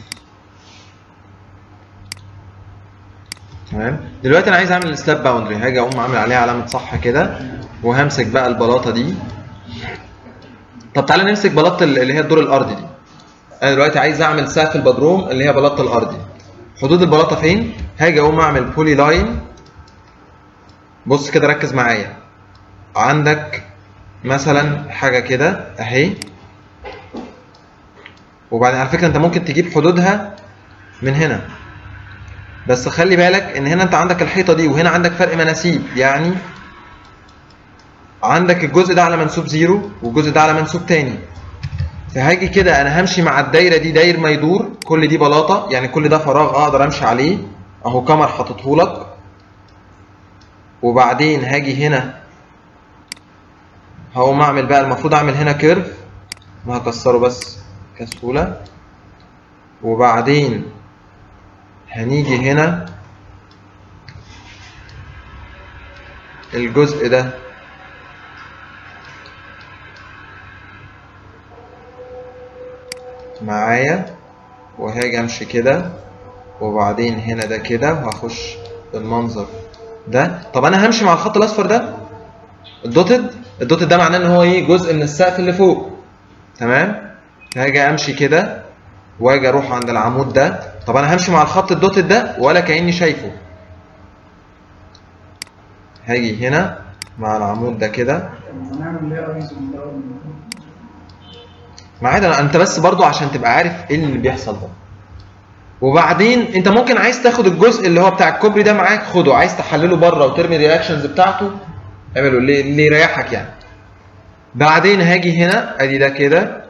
تمام دلوقتي انا عايز اعمل السلاب باوندري هاجي اقوم عامل عليها علامه صح كده وهمسك بقى البلاطه دي طب تعالى نمسك بلاطه اللي هي الدور الارضي دي انا دلوقتي عايز اعمل سقف البدروم اللي هي بلاطه الارضي حدود البلاطه فين هاجي اقوم اعمل بولي لاين بص كده ركز معايا عندك مثلا حاجه كده اهي وبعدين على فكره انت ممكن تجيب حدودها من هنا بس خلي بالك ان هنا انت عندك الحيطه دي وهنا عندك فرق مناسيب يعني عندك الجزء ده على منسوب زيرو والجزء ده على منسوب تاني فهاجي كده انا همشي مع الدايره دي داير ما يدور كل دي بلاطه يعني كل ده فراغ اقدر امشي عليه اهو كمر حاططه لك وبعدين هاجي هنا هقوم اعمل بقى المفروض اعمل هنا كيرف وهكسره بس كسهوله وبعدين هنيجي هنا الجزء ده معايا وهاجي امشي كده وبعدين هنا ده كده وهخش بالمنظر ده طب انا همشي مع الخط الاصفر ده الدوتد الدوتد ده معناه ان هو ايه جزء من السقف اللي فوق تمام هاجي امشي كده واجي اروح عند العمود ده طب انا همشي مع الخط الدوتد ده ولا كاني شايفه هاجي هنا مع العمود ده كده هنعمل ليه ايزو من الاول ما عادي أنا- انت بس برضو عشان تبقى عارف ايه اللي بيحصل ده وبعدين انت ممكن عايز تاخد الجزء اللي هو بتاع الكوبري ده معاك خده عايز تحلله بره وترمي الرياكشنز بتاعته اعمله اللي, اللي يريحك يعني بعدين هاجي هنا ادي ده كده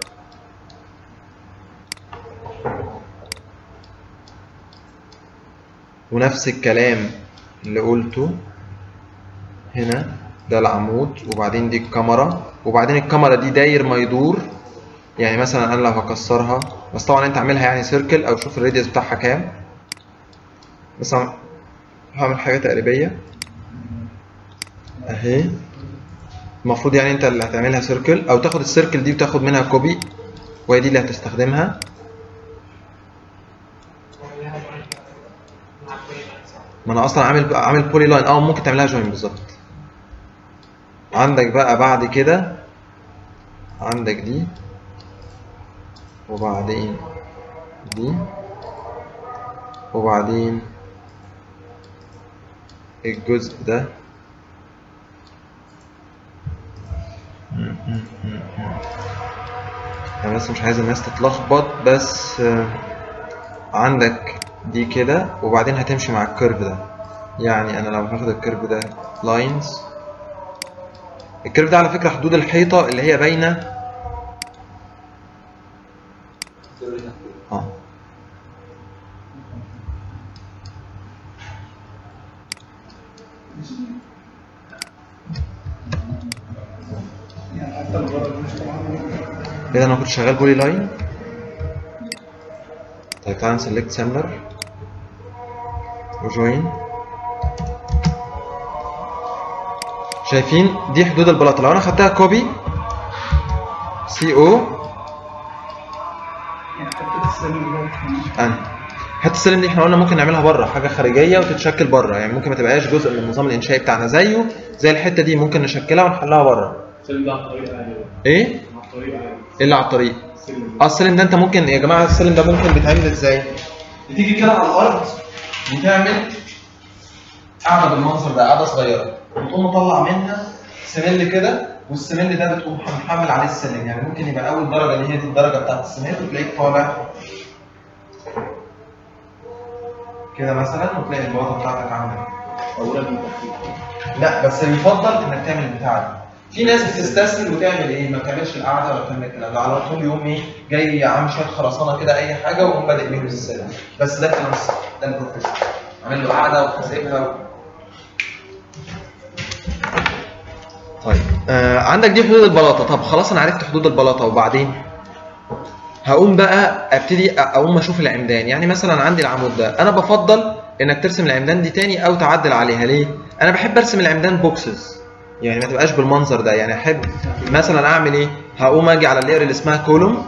ونفس الكلام اللي قلته هنا ده العمود وبعدين دي الكاميرا وبعدين الكاميرا دي داير ما يدور يعني مثلا انا لو هكسرها بس طبعا انت اعملها يعني سيركل او شوف الراديوس بتاعها كام بس أنا هعمل حاجه تقريبيه اهي المفروض يعني انت اللي هتعملها سيركل او تاخد السيركل دي وتاخد منها كوبي وهي دي اللي هتستخدمها ما انا اصلا عامل عامل بولي لاين اه ممكن تعملها جوين بالظبط عندك بقى بعد كده عندك دي وبعدين دي وبعدين الجزء ده انا بس مش عايز الناس تتلخبط بس آه، عندك دي كده وبعدين هتمشي مع الكيرف ده يعني انا لو هاخد الكيرف ده لاينز الكيرف ده على فكرة حدود الحيطة اللي هي باينة اه يعني حتى الغرض مش طبعا كده انا كنت شغال بولي لاين طيب تعالى نسلكت سامبلر وجوين شايفين دي حدود البلاطه لو انا خدتها كوبي سي او يعني حتى السلم ده انا حته السلم دي احنا قلنا ممكن نعملها بره حاجه خارجيه وتتشكل بره يعني ممكن ما تبقاش جزء من النظام الانشائي بتاعنا زيه زي الحته دي ممكن نشكلها ونحلها بره السلم ده على الطريق عادي ايه على الطريق عادي ايه اللي على الطريق السلم اه السلم ده انت ممكن يا جماعه السلم ده ممكن بيتعمل ازاي؟ بتيجي كده على الارض وتعمل قاعده بالمنظر ده قاعده صغيره وتقوم مطلع منها سمل كده والسمل ده بتقوم محمل عليه السلم يعني ممكن يبقى اول درجه اللي هي دي الدرجه بتاعت السمل وتلاقيك طالع كده مثلا وتلاقي البلاطه بتاعتك عامله اولاد من تحت لا بس يفضل انك تعمل البتاع دي في ناس بتستسهل وتعمل ايه ما بتعملش القعده ولا بتعمل الكلام ده على طول يوم ايه جاي عامل شويه خرسانه كده اي حاجه ويقوم بادئ بيهم السلم بس ده الكلام الصح ده البروفيشنال عامل له قعده وحاسبها طيب آه عندك دي حدود البلاطه طب خلاص انا عرفت حدود البلاطه وبعدين هقوم بقى ابتدي أ- اقوم اشوف العمدان يعني مثلا عندي العمود ده انا بفضل انك ترسم العمدان دي تاني او تعدل عليها ليه انا بحب ارسم العمدان بوكسز يعني ما تبقاش بالمنظر ده يعني احب مثلا اعمل ايه هقوم اجي على اللير اللي اسمها كولوم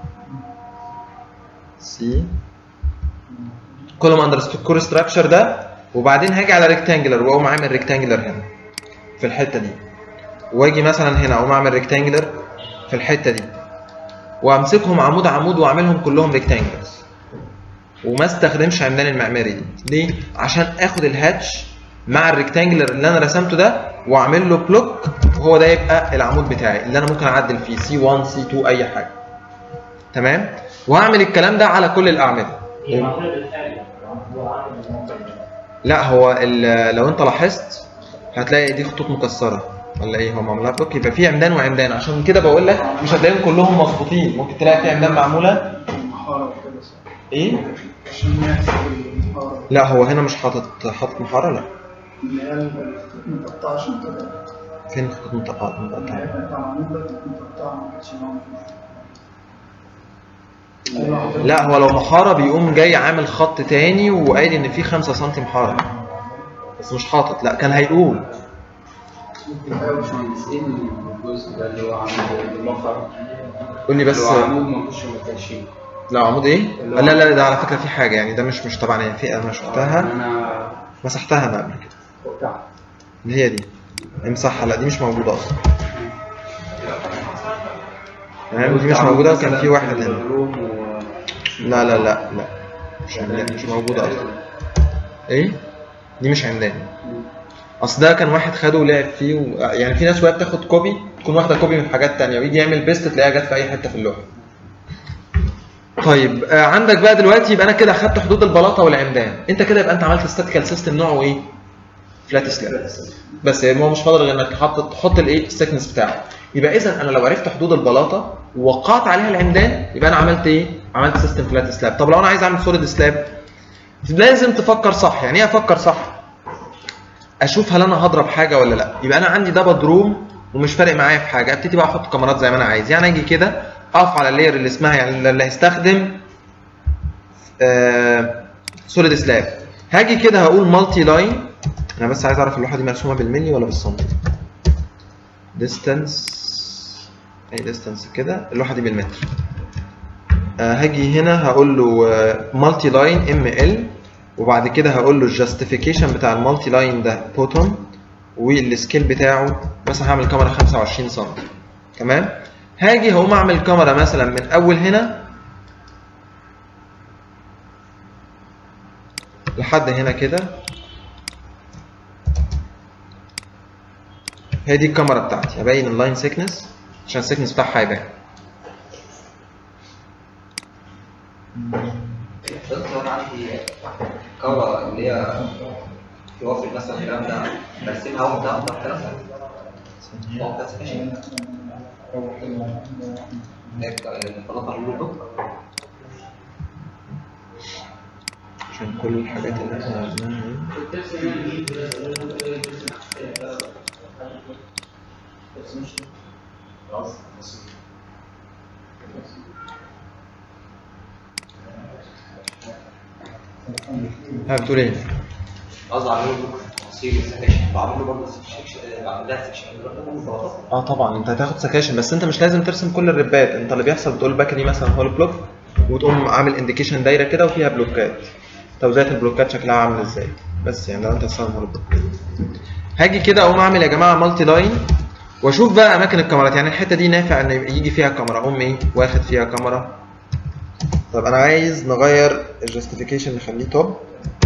سي كولوم اندرسكور ستراكشر ده وبعدين هاجي على ريكتانجلر واقوم عامل ريكتانجلر هنا في الحته دي واجي مثلا هنا اقوم اعمل ريكتانجلر في الحته دي وامسكهم عمود عمود واعملهم كلهم ريكتانجلز وما استخدمش عمدان المعماري دي ليه عشان اخد الهاتش مع الريكتانجلر اللي انا رسمته ده واعمل له بلوك وهو ده يبقى العمود بتاعي اللي انا ممكن اعدل فيه سي 1 سي 2 اي حاجه تمام وهعمل الكلام ده على كل الاعمده هي معموله بالفعل هو عامل المنظر ده لا هو ال- لو انت لاحظت هتلاقي دي خطوط مكسره ولا ايه هو معمولها بلوك يبقى في عمدان وعمدان عشان كده بقول لك مش هتلاقيهم كلهم مظبوطين ممكن تلاقي في عمدان معموله محارة وكده صح ايه عشان يحسب المحارة لا هو هنا مش حاطط حاطط محاره لا اللي هي الخطوط متقطعة عشان كده فين خطوط متقطعه متقطعه الحتة بتاع العمود ده كانت متقطعة ما كانتش معاهم لا هو لو محاره بيقوم جاي عامل خط تاني وقايل ان في 5 سم محاره بس مش حاطط لا كان هيقول ايوه يا باشمهندس ايه الجزء ده اللي هو عامل المفر قول لي بس اللي هو عمود ما فيهوش مكاشين لا عمود ايه لا لا لا ده على فكره في حاجه يعني ده مش مش تبعنا يعني في انا شفتها انا مسحتها انا قبل كده وقعت اللي هي دي امسحها لا دي مش موجوده اصلا تمام دي مش موجوده وكان في واحد هنا لا لا لا لا مش عمدان مش موجوده اصلا ايه دي مش عمدان اصل ده كان واحد خده ولعب فيه و... يعني في ناس وهي بتاخد كوبي تكون واخده كوبي من حاجات تانية ويجي يعمل بيست تلاقيها جت في اي حته في اللوحه طيب آه عندك بقى دلوقتي يبقى انا كده اخدت حدود البلاطه والعمدان انت كده يبقى انت عملت ستاتيكال سيستم نوعه ايه فلات سلاب بس هو مش فاضل غير انك تحط تحط الايه السكنس بتاعه يبقى اذا انا لو عرفت حدود البلاطه ووقعت عليها العمدان يبقى انا عملت ايه عملت سيستم فلات سلاب طب لو انا عايز اعمل سوليد سلاب لازم تفكر صح يعني ايه افكر صح اشوف هل انا هضرب حاجه ولا لا يبقى انا عندي ده بدروم ومش فارق معايا في حاجه ابتدي بقى احط كاميرات زي ما انا عايز يعني اجي كده اقف على اللاير اللي اسمها يعني اللي هيستخدم سوليد سلاب هاجي كده هقول مالتي لاين انا بس عايز اعرف اللوحه دي مرسومه بالملي ولا بالسنتي ديستانس اي ديستانس كده اللوحه دي بالمتر آه هاجي هنا هقول له مالتي لاين ام ال وبعد كده هقول له الجاستيفيكيشن بتاع المالتي لاين ده بوتون والسكيل بتاعه مثلا هعمل كاميرا 25 سم تمام هاجي هقوم اعمل كاميرا مثلا من اول هنا لحد هنا كده هي دي الكاميرا بتاعتي هبين اللاين سيكنس عشان السيكنس بتاعها هيبان بس انا عندي كاميرا اللي هي توافق مثلا الكلام ده برسمها اول ده اقدر الكلام ده هو بس ماشي طلعت على اللوب عشان كل الحاجات اللي احنا عملناها دي ها بتقول ايه؟ قصدي على اللوب تفاصيل السكشن بعمل له برضه سكشن بعمل لها سكشن اه طبعا انت هتاخد سكاشن بس انت مش لازم ترسم كل الربات انت اللي بيحصل بتقول باك دي مثلا هو البلوك وتقوم عامل انديكيشن دايره كده وفيها بلوكات توزيعة البلوكات شكلها عامل ازاي بس يعني لو انت هتستخدم هو البلوكات هاجي كده اقوم اعمل يا جماعه مالتي لاين واشوف بقى اماكن الكاميرات يعني الحته دي نافع ان يجي فيها كاميرا اقوم ايه واخد فيها كاميرا طب انا عايز نغير الجاستيفيكيشن نخليه توب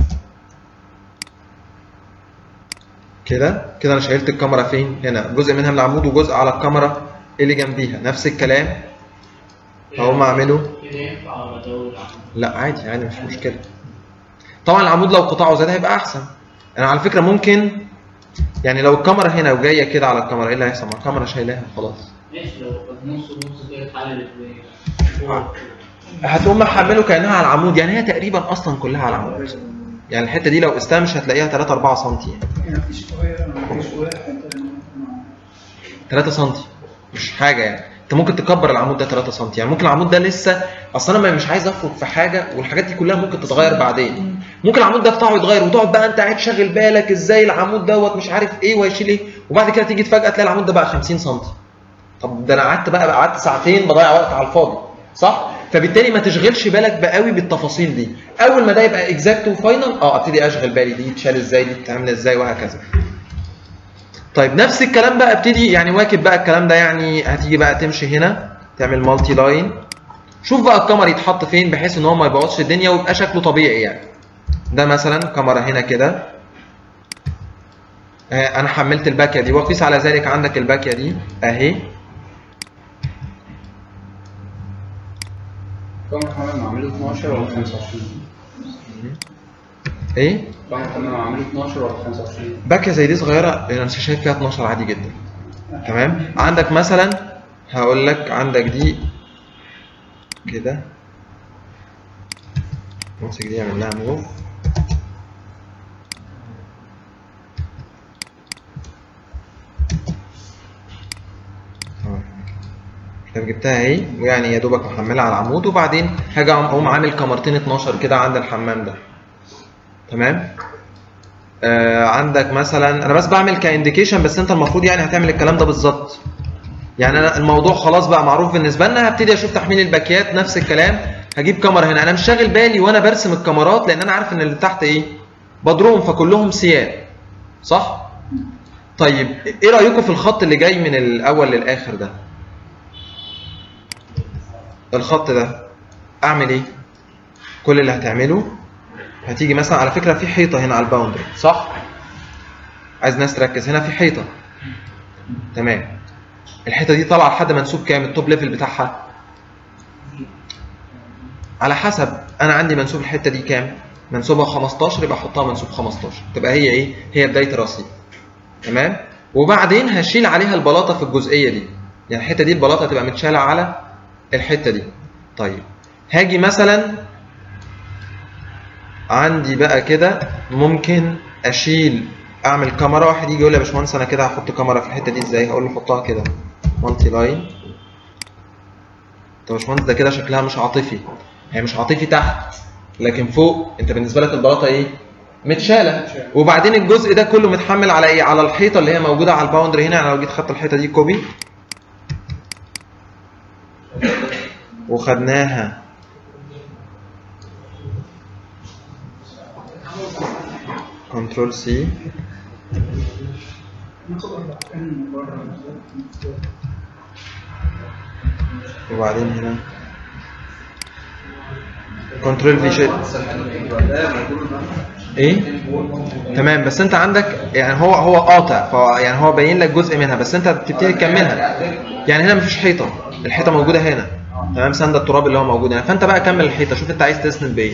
كده كده انا شيلت الكاميرا فين هنا جزء منها من العمود وجزء على الكاميرا اللي جنبيها نفس الكلام هقوم اعمله كده ينفع ولا ازود عمود؟ لا عادي عادي مش مشكله طبعا العمود لو قطاعه زاد هيبقى احسن انا على فكره ممكن يعني لو الكاميرا هنا وجايه كده على الكاميرا ايه اللي هيحصل ما الكاميرا شايلاها خلاص ماشي لو كانت نص ونص كده اتحللت آه. هتقوم محمله كانها على العمود يعني هي تقريبا اصلا كلها على العمود يعني الحته دي لو قستها مش هتلاقيها 3 4 سم يعني هنا في شوية هنا في شوية حتة هنا 3 سم مش حاجه يعني انت ممكن تكبر العمود ده 3 سم يعني ممكن العمود ده لسه اصل انا مش عايز افرك في حاجه والحاجات دي كلها ممكن تتغير بعدين ممكن العمود ده بتاعه يتغير وتقعد بقى انت قاعد شاغل بالك ازاي العمود دوت مش عارف ايه وهيشيل ايه وبعد كده تيجي فجاه تلاقي العمود ده بقى 50 سم طب ده انا قعدت بقى قعدت ساعتين بضيع وقت على الفاضي صح فبالتالي ما تشغلش بالك بقوي بالتفاصيل دي اول ما ده يبقى اكزاكت وفاينل اه ابتدي اشغل بالي دي تشال ازاي دي بتتعمل ازاي وهكذا طيب نفس الكلام بقى ابتدي يعني واكب بقى الكلام ده يعني هتيجي بقى تمشي هنا تعمل مالتي لاين شوف بقى الكاميرا يتحط فين بحيث ان هو ما يبوظش الدنيا ويبقى شكله طبيعي يعني ده مثلا كاميرا هنا كده آه، انا حملت الباكيه دي وقيس على ذلك عندك الباكيه دي اهي كم كمان عامله 12 ولا 25 ايه كم كمان عامله 12 ولا 25 باكيه زي دي صغيره انا شايف فيها 12 عادي جدا تمام عندك مثلا هقول لك عندك دي كده امسك دي اعمل لها موف طب جبتها اهي ويعني يا دوبك محملها على العمود وبعدين هاجي اقوم عامل كاميرتين 12 كده عند الحمام ده تمام آه عندك مثلا انا بس بعمل كانديكيشن بس انت المفروض يعني هتعمل الكلام ده بالظبط يعني انا الموضوع خلاص بقى معروف بالنسبه لنا هبتدي اشوف تحميل الباكيات نفس الكلام هجيب كاميرا هنا انا مش شاغل بالي وانا برسم الكاميرات لان انا عارف ان اللي تحت ايه بدروم فكلهم سيان صح طيب ايه رايكم في الخط اللي جاي من الاول للاخر ده الخط ده اعمل ايه كل اللي هتعمله هتيجي مثلا على فكره في حيطه هنا على الباوندري صح عايز ناس تركز هنا في حيطه تمام الحيطه دي طالعه لحد منسوب كام التوب ليفل بتاعها على حسب انا عندي منسوب الحته دي كام منسوبها 15 يبقى احطها منسوب 15 تبقى هي ايه هي بدايه راسي تمام وبعدين هشيل عليها البلاطه في الجزئيه دي يعني الحته دي البلاطه هتبقى متشاله على الحته دي طيب هاجي مثلا عندي بقى كده ممكن اشيل اعمل كاميرا واحد يجي يقول لي يا باشمهندس انا كده هحط كاميرا في الحته دي ازاي هقول له حطها كده مالتي لاين طب يا باشمهندس ده كده شكلها مش عاطفي هي مش عاطفي تحت لكن فوق انت بالنسبه لك البلاطه ايه متشاله وبعدين الجزء ده كله متحمل على ايه على الحيطه اللي هي موجوده على الباوندري هنا يعني لو جيت خدت الحيطه دي كوبي وخدناها كنترول سي ناخد أربعتين من بره وبعدين هنا كنترول في شيء ايه تمام بس انت عندك يعني هو هو قاطع فهو يعني هو باين لك جزء منها بس انت بتبتدي تكملها يعني هنا مفيش حيطه الحيطه موجوده هنا تمام سند التراب اللي هو موجود هنا فانت بقى كمل الحيطه شوف انت عايز تسند بايه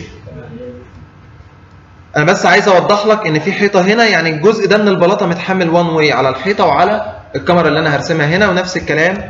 انا بس عايز اوضح لك ان في حيطه هنا يعني الجزء ده من البلاطه متحمل وان واي على الحيطه وعلى الكاميرا اللي انا هرسمها هنا ونفس الكلام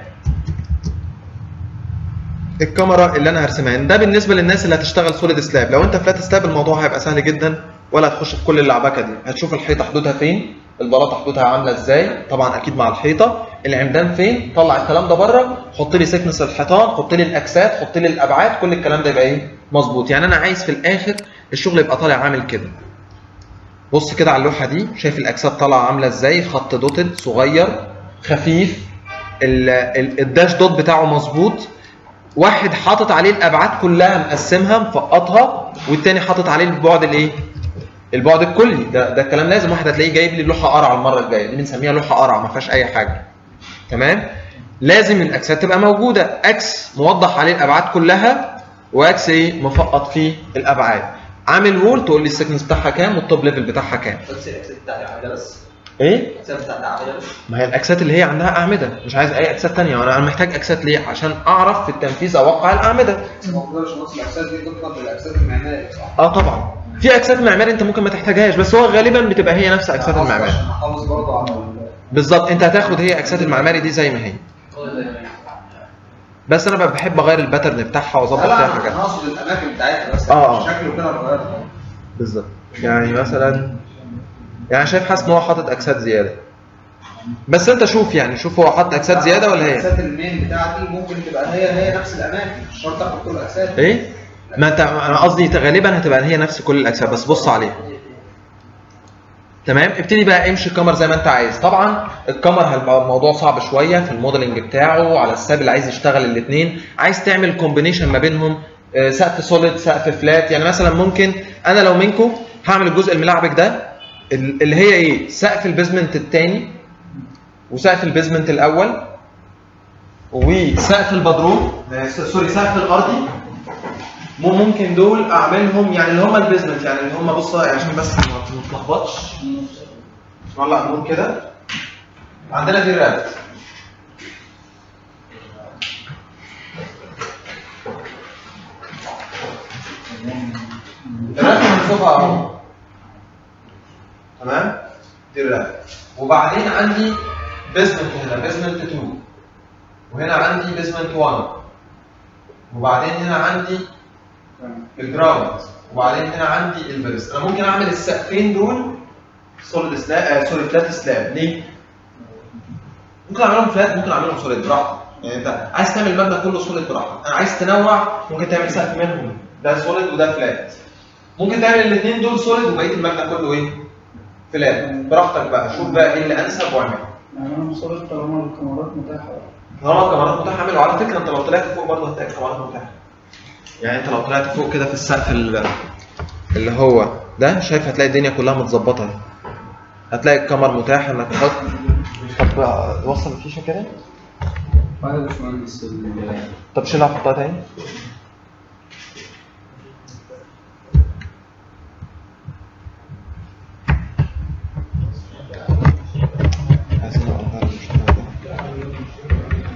الكاميرا اللي انا هرسمها هنا ده بالنسبه للناس اللي هتشتغل سوليد سلاب لو انت فلات سلاب الموضوع هيبقى سهل جدا ولا هتخش في كل اللعبكه دي هتشوف الحيطه حدودها فين البلاطه حدودها عامله ازاي طبعا اكيد مع الحيطه العمدان فين طلع الكلام ده بره حط لي سكنس الحيطان حط لي الاكسات حط لي الابعاد كل الكلام ده يبقى ايه مظبوط يعني انا عايز في الاخر الشغل يبقى طالع عامل كده بص كده على اللوحه دي شايف الاجساد طالعه عامله ازاي خط دوتد صغير خفيف ال- ال- الداش دوت بتاعه مظبوط واحد حاطط عليه الابعاد كلها مقسمها مفقطها والتاني حاطط عليه البعد الايه البعد الكلي ده ده الكلام لازم واحد هتلاقيه جايب لي لوحه قرع المره الجايه دي بنسميها لوحه قرع ما فيهاش اي حاجه تمام لازم الاكسات تبقى موجوده اكس موضح عليه الابعاد كلها واكس ايه مفقط فيه الابعاد عامل وول تقول لي السكنس بتاعها كام والتوب ليفل بتاعها كام بس الاكسات بتاعتي عامله بس ايه الاكسات بتاعتي عامله بس ما هي الاكسات اللي هي عندها اعمده مش عايز اي اكسات تانية وانا أنا محتاج اكسات ليه عشان اعرف في التنفيذ اوقع الاعمده ما اقدرش نص الاكسات دي تطلق بالاكسات المعماريه صح؟ اه طبعا في اكسات معماري انت ممكن ما تحتاجهاش بس هو غالبا بتبقى هي نفس اكسات المعماري عشان احافظ برضه على ال- بالظبط انت هتاخد هي اكسات المعماري دي زي ما هي بس انا بقى بحب اغير الباترن بتاعها واظبط لا فيها لا حاجات انا اقصد الاماكن بتاعتها بس آه، آه. شكله كده اتغير بالظبط يعني مثلا يعني شايف حاسس ان هو حاطط اكسات زياده بس انت شوف يعني شوف هو حط اكسات زياده ولا هي الاكسات المين بتاعتي ممكن تبقى هي هي نفس الاماكن مش شرط اخد كل الاكسات ايه ما انت انا قصدي غالبا هتبقى هي نفس كل الاجسام بس بص عليها تمام ابتدي بقى امشي الكاميرا زي ما انت عايز طبعا الكاميرا هيبقى الموضوع صعب شويه في الموديلنج بتاعه على الساب اللي عايز يشتغل الاثنين عايز تعمل كومبينيشن ما بينهم آه، سقف سوليد سقف فلات يعني مثلا ممكن انا لو منكم هعمل الجزء الملعبك ده ال- اللي هي ايه سقف البيزمنت الثاني وسقف البيزمنت الاول وسقف البدروم آه، س- سوري سقف الارضي مو- ممكن دول اعملهم يعني اللي هم البيزمنت يعني اللي هم بص عشان بس ما نتلخبطش نولع النور كده عندنا دي الرابت الرابت هنشوفها اهو تمام دي الرابت وبعدين عندي بيزمنت هنا بيزمنت 2 وهنا عندي بيزمنت 1 وبعدين هنا عندي الجراوند وبعدين هنا عندي البريست انا ممكن اعمل السقفين دول سوليد سلاب آه سوري فلات سلاب ليه؟ ممكن اعملهم فلات ممكن اعملهم سوليد براحتك يعني انت عايز تعمل المبنى كله سوليد براحتك انا عايز تنوع ممكن تعمل سقف منهم ده سوليد وده فلات ممكن تعمل الاثنين دول سوليد وبقيه المبنى كله ايه؟ فلات براحتك بقى شوف بقى ايه اللي انسب واعمل يعني انا مصرف طالما الكاميرات متاحه طالما الكاميرات متاحه اعمل وعلى فكره انت لو طلعت فوق برضه هتلاقي كاميرات متاحه يعني انت لو طلعت فوق كده في السقف ال- اللي هو ده شايف هتلاقي الدنيا كلها متظبطه اهي هتلاقي الكاميرا متاح انك تحط طب وصل الفيشه كده بعد يا باشمهندس ال- طب شيلها حطها تاني عايزين نغير المشكلة دي.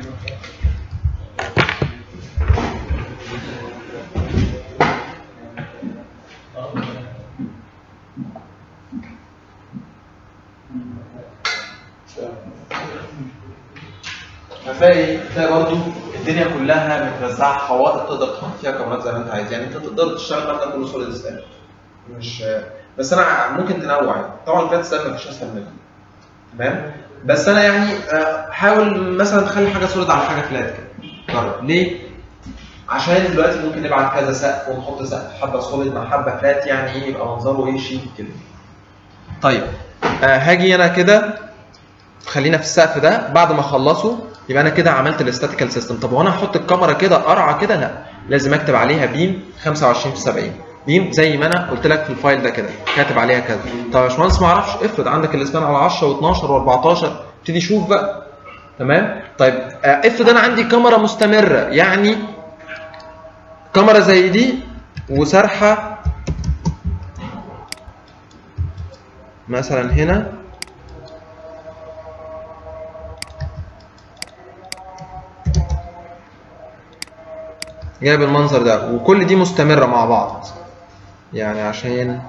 هتلاقي هتلاقي برضه الدنيا كلها متوزعه حوائط تقدر تحط فيها كاميرات زي ما انت عايز يعني انت تقدر تشتغل مبنى كله سوليد ستاند مش بس انا ممكن تنوع يعني. طبعا الفلات ستاند مفيش اسهل منه تمام بس انا يعني آه، حاول مثلا تخلي حاجه سوليد على حاجه فلات كده جرب ليه؟ عشان دلوقتي ممكن نبعت كذا سقف ونحط سقف حبه سوليد مع حبه فلات يعني ايه يبقى منظره ايه شيك كده طيب آه هاجي انا كده خلينا في السقف ده بعد ما اخلصه يبقى انا كده عملت الاستاتيكال سيستم طب وانا هحط الكاميرا كده قرعه كده لا لازم اكتب عليها بيم 25 في 70 بيم زي ما انا قلت لك في الفايل ده كده كاتب عليها كذا طب يا باشمهندس ما اعرفش افرض عندك الاسبان على 10 و12 و14 ابتدي شوف بقى تمام طيب آه، افرض انا عندي كاميرا مستمره يعني كاميرا زي دي وسارحه مثلا هنا جايب المنظر ده وكل دي مستمرة مع بعض يعني عشان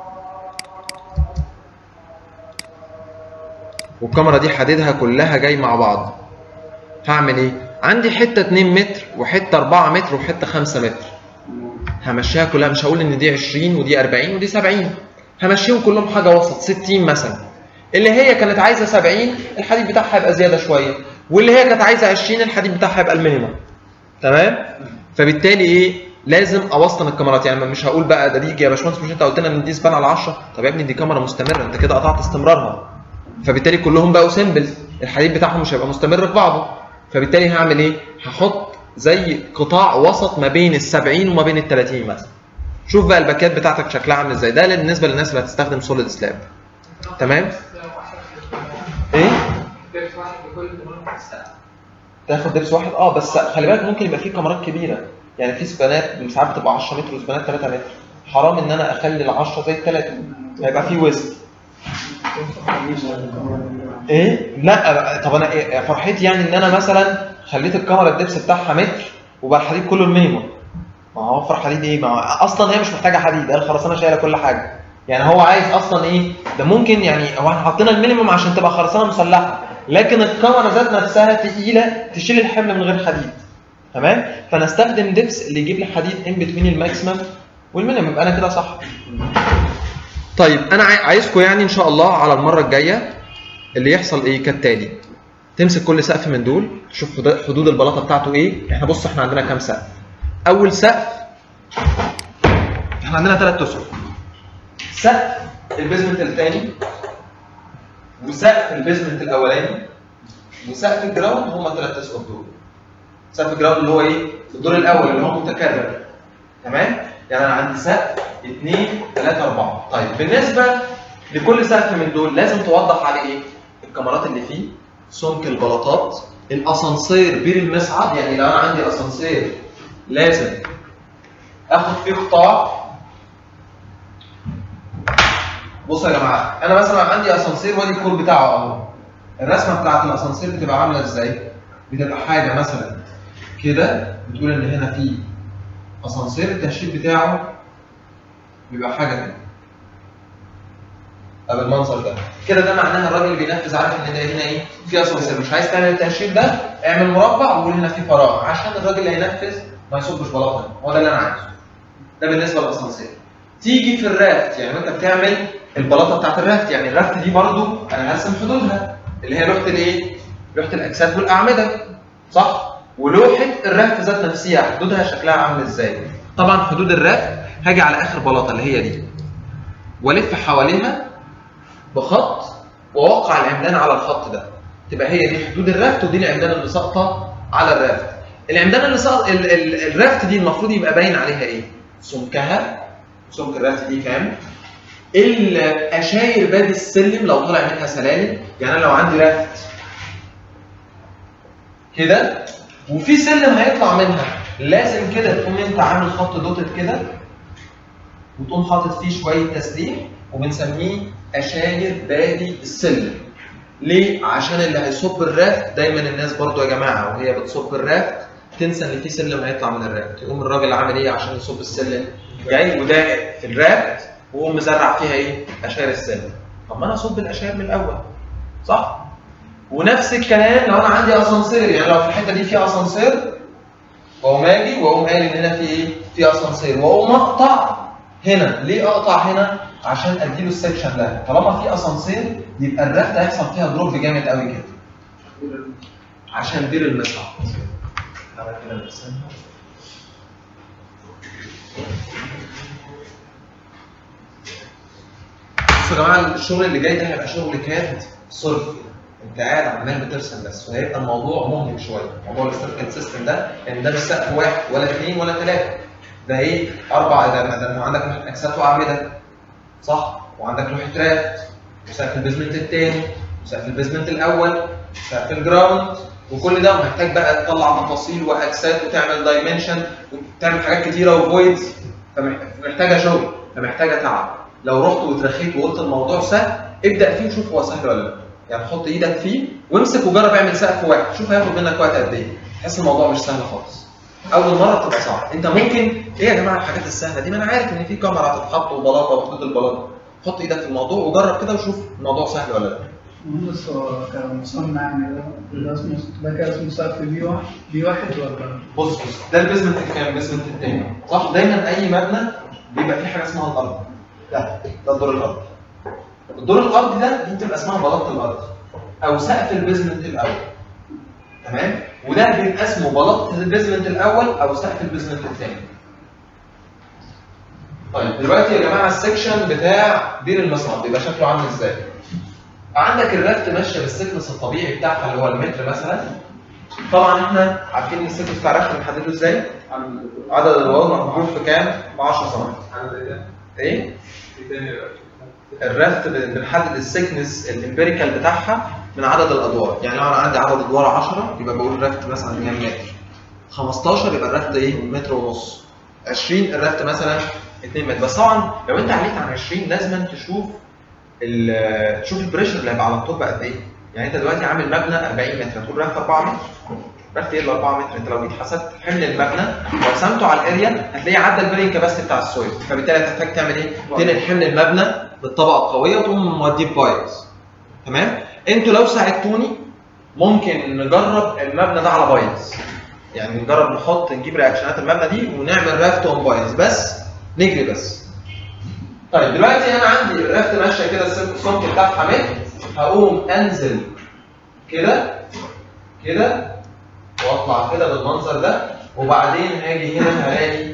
والكاميرا دي حديدها كلها جاي مع بعض هعمل ايه عندي حتة 2 متر وحتة 4 متر وحتة 5 متر همشيها كلها مش هقول ان دي 20 ودي 40 ودي 70 همشيهم كلهم حاجة وسط 60 مثلا اللي هي كانت عايزة 70 الحديد بتاعها يبقى زيادة شوية واللي هي كانت عايزة 20 الحديد بتاعها يبقى المينيمم تمام فبالتالي ايه لازم اوسطن الكاميرات يعني مش هقول بقى ده دي يا باشمهندس مش انت قلت لنا ان دي سبان على 10 طب يا ابني دي كاميرا مستمره انت كده قطعت استمرارها فبالتالي كلهم بقوا سيمبلز الحديد بتاعهم مش هيبقى مستمر في بعضه فبالتالي هعمل ايه هحط زي قطاع وسط ما بين ال 70 وما بين ال 30 مثلا شوف بقى الباكات بتاعتك شكلها عامل ازاي ده بالنسبه للناس اللي هتستخدم سوليد سلاب تمام ايه تاخد دبس واحد اه بس خلي بالك ممكن يبقى في كاميرات كبيره يعني في سبانات ساعات بتبقى 10 متر وسبانات 3 متر حرام ان انا اخلي ال 10 زي الثلاثه هيبقى في وزن ايه لا طب انا إيه فرحتي يعني ان انا مثلا خليت الكاميرا الدبس بتاعها متر وبقى الحديد كله المينيموم ما هو اوفر حديد ايه ما هو اصلا هي مش محتاجه حديد هي الخرسانه شايله كل حاجه يعني هو عايز اصلا ايه ده ممكن يعني هو احنا حاطين المينيموم عشان تبقى خرسانه مسلحه لكن الكاميرا ذات نفسها تقيله تشيل الحمل من غير حديد تمام فنستخدم دبس اللي يجيب لي حديد ان بتوين الماكسيمم والمينيمم يبقى انا كده صح طيب انا عاي- عايزكم يعني ان شاء الله على المره الجايه اللي يحصل ايه كالتالي تمسك كل سقف من دول تشوف حدود- حدود البلاطه بتاعته ايه احنا بص احنا عندنا كام سقف اول سقف احنا عندنا ثلاث اسقف سقف البيزمنت الثاني وسقف البيزمنت الاولاني وسقف الجراوند هم الثلاث اسقف دول سقف الجراوند اللي هو ايه الدور الاول اللي هو متكرر تمام يعني انا عندي سقف 2 3 4 طيب بالنسبه لكل سقف من دول لازم توضح عليه ايه الكاميرات اللي فيه سمك البلاطات الاسانسير بير المصعد يعني لو انا عندي اسانسير لازم اخد فيه قطاع بصوا يا جماعه انا مثلا عندي اسانسير وادي الكور بتاعه اهو الرسمه بتاعت الاسانسير بتبقى عامله ازاي بتبقى حاجه مثلا كده بتقول ان هنا في اسانسير التنشيط بتاعه بيبقى حاجه كده أو بالمنظر ده كده ده معناها الراجل اللي بينفذ عارف ان ده هنا ايه في اسانسير مش عايز تعمل التنشيط ده اعمل مربع وقول هنا في فراغ عشان الراجل اللي هينفذ ما يصبش بلاطه هو ده اللي انا عايزه ده بالنسبه للاسانسير تيجي في الرافت يعني وانت بتعمل البلاطه بتاعت الرافت يعني الرافت دي برضو انا هرسم حدودها اللي هي لوحه الايه؟ لوحه الاجساد والاعمده صح؟ ولوحه الرافت ذات نفسها حدودها شكلها عامل ازاي؟ طبعا حدود الرافت هاجي على اخر بلاطه اللي هي دي والف حواليها بخط واوقع العمدان على الخط ده تبقى هي دي حدود الرافت ودي العمدان اللي ساقطه على الرافت العمدان اللي ساقط ال- ال- الرافت دي المفروض يبقى باين عليها ايه سمكها سمك الرافت دي كام الاشاير باب السلم لو طلع منها سلالم يعني انا لو عندي رافت كده وفي سلم هيطلع منها لازم كده تقوم انت عامل خط دوتد كده وتقوم حاطط فيه شويه تسليح وبنسميه اشاير بادي السلم ليه؟ عشان اللي هيصب الرافت دايما الناس برضو يا جماعه وهي بتصب الرافت تنسى ان في سلم هيطلع من الرافت يقوم الراجل عامل ايه عشان يصب السلم جاي وداقق في الرافت ويقوم مزرع فيها ايه؟ اشاير السلم طب ما انا اصب الاشاير من الاول صح؟ ونفس الكلام لو انا عندي اسانسير يعني لو في الحته دي في اسانسير واقوم اجي واقوم قايل ان هنا في ايه؟ في اسانسير واقوم اقطع هنا ليه اقطع هنا؟ عشان اديله السكشن ده طالما في اسانسير يبقى الرافت هيحصل فيها دروب جامد قوي كده عشان دير المصعد تعالى كده نرسمها بصوا يا جماعه الشغل اللي جاي ده هيبقى شغل كاد صرف انت قاعد عمال بترسم بس وهيبقى الموضوع مهلك شويه موضوع الاستركال سيستم ده ان ده مش سقف واحد ولا اثنين ولا ثلاثه ده ايه اربع ده ده انت عندك لوحه اجساد واعمده صح وعندك لوحه رافت وسقف البيزمنت الثاني وسقف البيزمنت الاول وسقف الجراوند وكل ده محتاج بقى تطلع تفاصيل واجساد وتعمل دايمنشن وتعمل حاجات كتيره وفويدز فمحتاجه شغل فمحتاجه تعب لو رحت واترخيت وقلت الموضوع سهل ابدا فيه وشوف هو سهل ولا لا يعني حط ايدك فيه وامسك وجرب اعمل سقف واحد شوف هياخد منك وقت قد ايه تحس الموضوع مش سهل خالص اول مره بتبقى صعب انت ممكن ايه يا جماعه الحاجات السهله دي ما انا عارف ان في كاميرا هتتحط وبلاطه وحدود البلاطه حط ايدك في الموضوع وجرب كده وشوف الموضوع سهل ولا لا مهندس هو كمصنع يعني ده ده اسمه ده كده اسمه سقف بي واحد بي واحد ولا بص بص ده البيزمنت الكام البيزمنت التاني صح دايما اي مبنى بيبقى فيه حاجه اسمها الارض ده ده الدور الارضي الدور الارضي ده دي بتبقى اسمها بلاطه الارض او سقف البيزمنت الاول تمام وده بيبقى اسمه بلاطه البيزمنت الاول او سقف البيزمنت الثاني طيب دلوقتي يا جماعه السكشن بتاع بير المصعد بيبقى شكله عامل ازاي عندك الرفت ماشيه بالسكنس الطبيعي بتاعها اللي هو المتر مثلا طبعا احنا عارفين ان السكنس بتاع الرفت بنحدده ازاي عدد الواو محدود في كام؟ ب 10 سم ايه؟ الرفت بن- بنحدد السكنس الامبيريكال بتاعها من عدد الادوار يعني لو انا عندي عدد ادوار 10 يبقى بقول الرفت مثلا كام متر 15 يبقى الرفت ايه متر ونص 20 الرفت مثلا 2 متر بس طبعا لو انت عليت عن 20 لازم تشوف ال- تشوف البريشر اللي هيبقى على التربه قد ايه يعني انت دلوقتي عامل مبنى 40 متر هتقول رفت 4 متر رفت ايه ال 4 متر انت لو جيت حسبت حمل المبنى وقسمته على الاريا هتلاقيه عدى البرين كباستي بتاع السويل فبالتالي هتحتاج تعمل ايه؟ تنقل حمل المبنى بالطبقه القويه وتقوم موديه بايظ تمام؟ انتوا لو ساعدتوني ممكن نجرب المبنى ده على بايظ يعني نجرب نحط نجيب رياكشنات المبنى دي ونعمل رافت اون بايظ بس نجري بس طيب دلوقتي انا عندي الرافت ماشيه كده السمك السمك بتاعها متر هقوم انزل كده كده واطلع كده بالمنظر ده وبعدين هاجي هنا هلاقي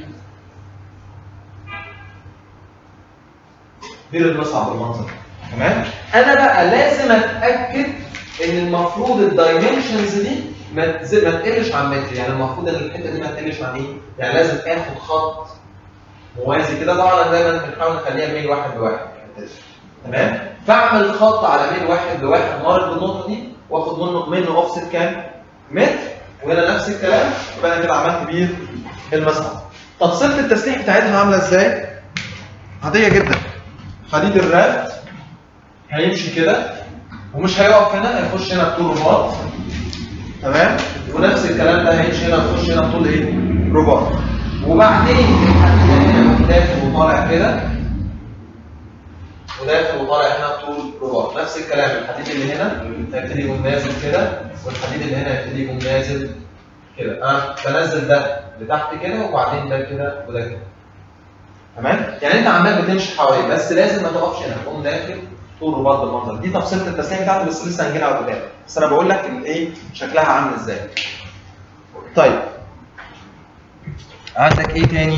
بير المصعب بالمنظر ده. تمام انا بقى لازم اتاكد ان المفروض الدايمنشنز دي ما تز- ما تقلش عن متر يعني المفروض ان الحته دي ما تقلش عن ايه يعني لازم اخد خط موازي كده طبعا دايما بنحاول نخليها ميل واحد بواحد تمام فاعمل خط على ميل واحد بواحد مارك بالنقطه دي واخد منه منه اوفست كام متر وهنا نفس الكلام يبقى انا كده عملت بير المسحه طب صفه التسليح بتاعتها عامله ازاي عاديه جدا حديد الرافت هيمشي كده ومش هيقف هنا هيخش هنا بطول رباط تمام ونفس الكلام ده هيمشي هنا يخش هنا بطول ايه رباط وبعدين الحديد هنا داخل وطالع كده وداخل وطالع هنا بطول رباط نفس الكلام الحديد اللي هنا هيبتدي يقوم نازل كده والحديد اللي هنا هيبتدي يقوم نازل كده انا بنزل ده لتحت كده وبعدين ده كده وده كده تمام يعني انت عمال بتمشي حواليه بس لازم ما تقفش هنا تقوم داخل طول رباط بالمنظر دي تفصيله التسليح بتاعته بس لسه هنجيلها قدام بس انا بقول لك الايه شكلها عامل ازاي طيب عندك ايه تاني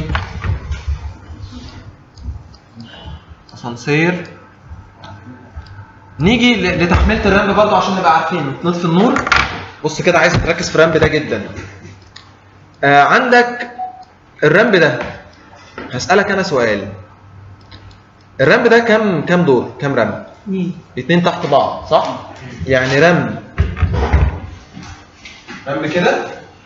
اسانسير نيجي ل- لتحميله الرامب برضه عشان نبقى عارفين نطفي النور بص كده عايز تركز في الرامب ده جدا آه عندك الرامب ده هسألك انا سؤال الرامب ده كام كام دور كام رامب مين؟ اتنين تحت بعض صح يعني رامب رامب كده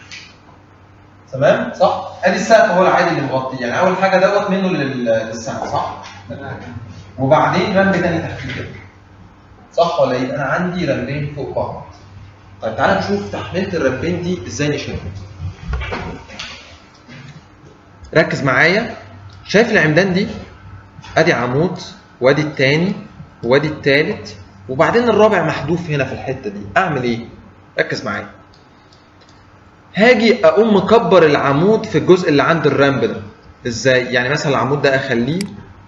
تمام صح ادي السقف هو العادي اللي مغطيه يعني اول حاجه دوت منه لل- للسقف صح وبعدين رامب تاني تحت كده صح ولا ايه انا عندي رامبين فوق بعض طيب تعالى نشوف تحميله الرامبين دي ازاي نشيلها ركز معايا شايف العمدان دي ادي عمود وادي التاني وادي التالت وبعدين الرابع محذوف هنا في الحته دي اعمل ايه ركز معايا هاجي اقوم مكبر العمود في الجزء اللي عند الرامب ده ازاي يعني مثلا العمود ده اخليه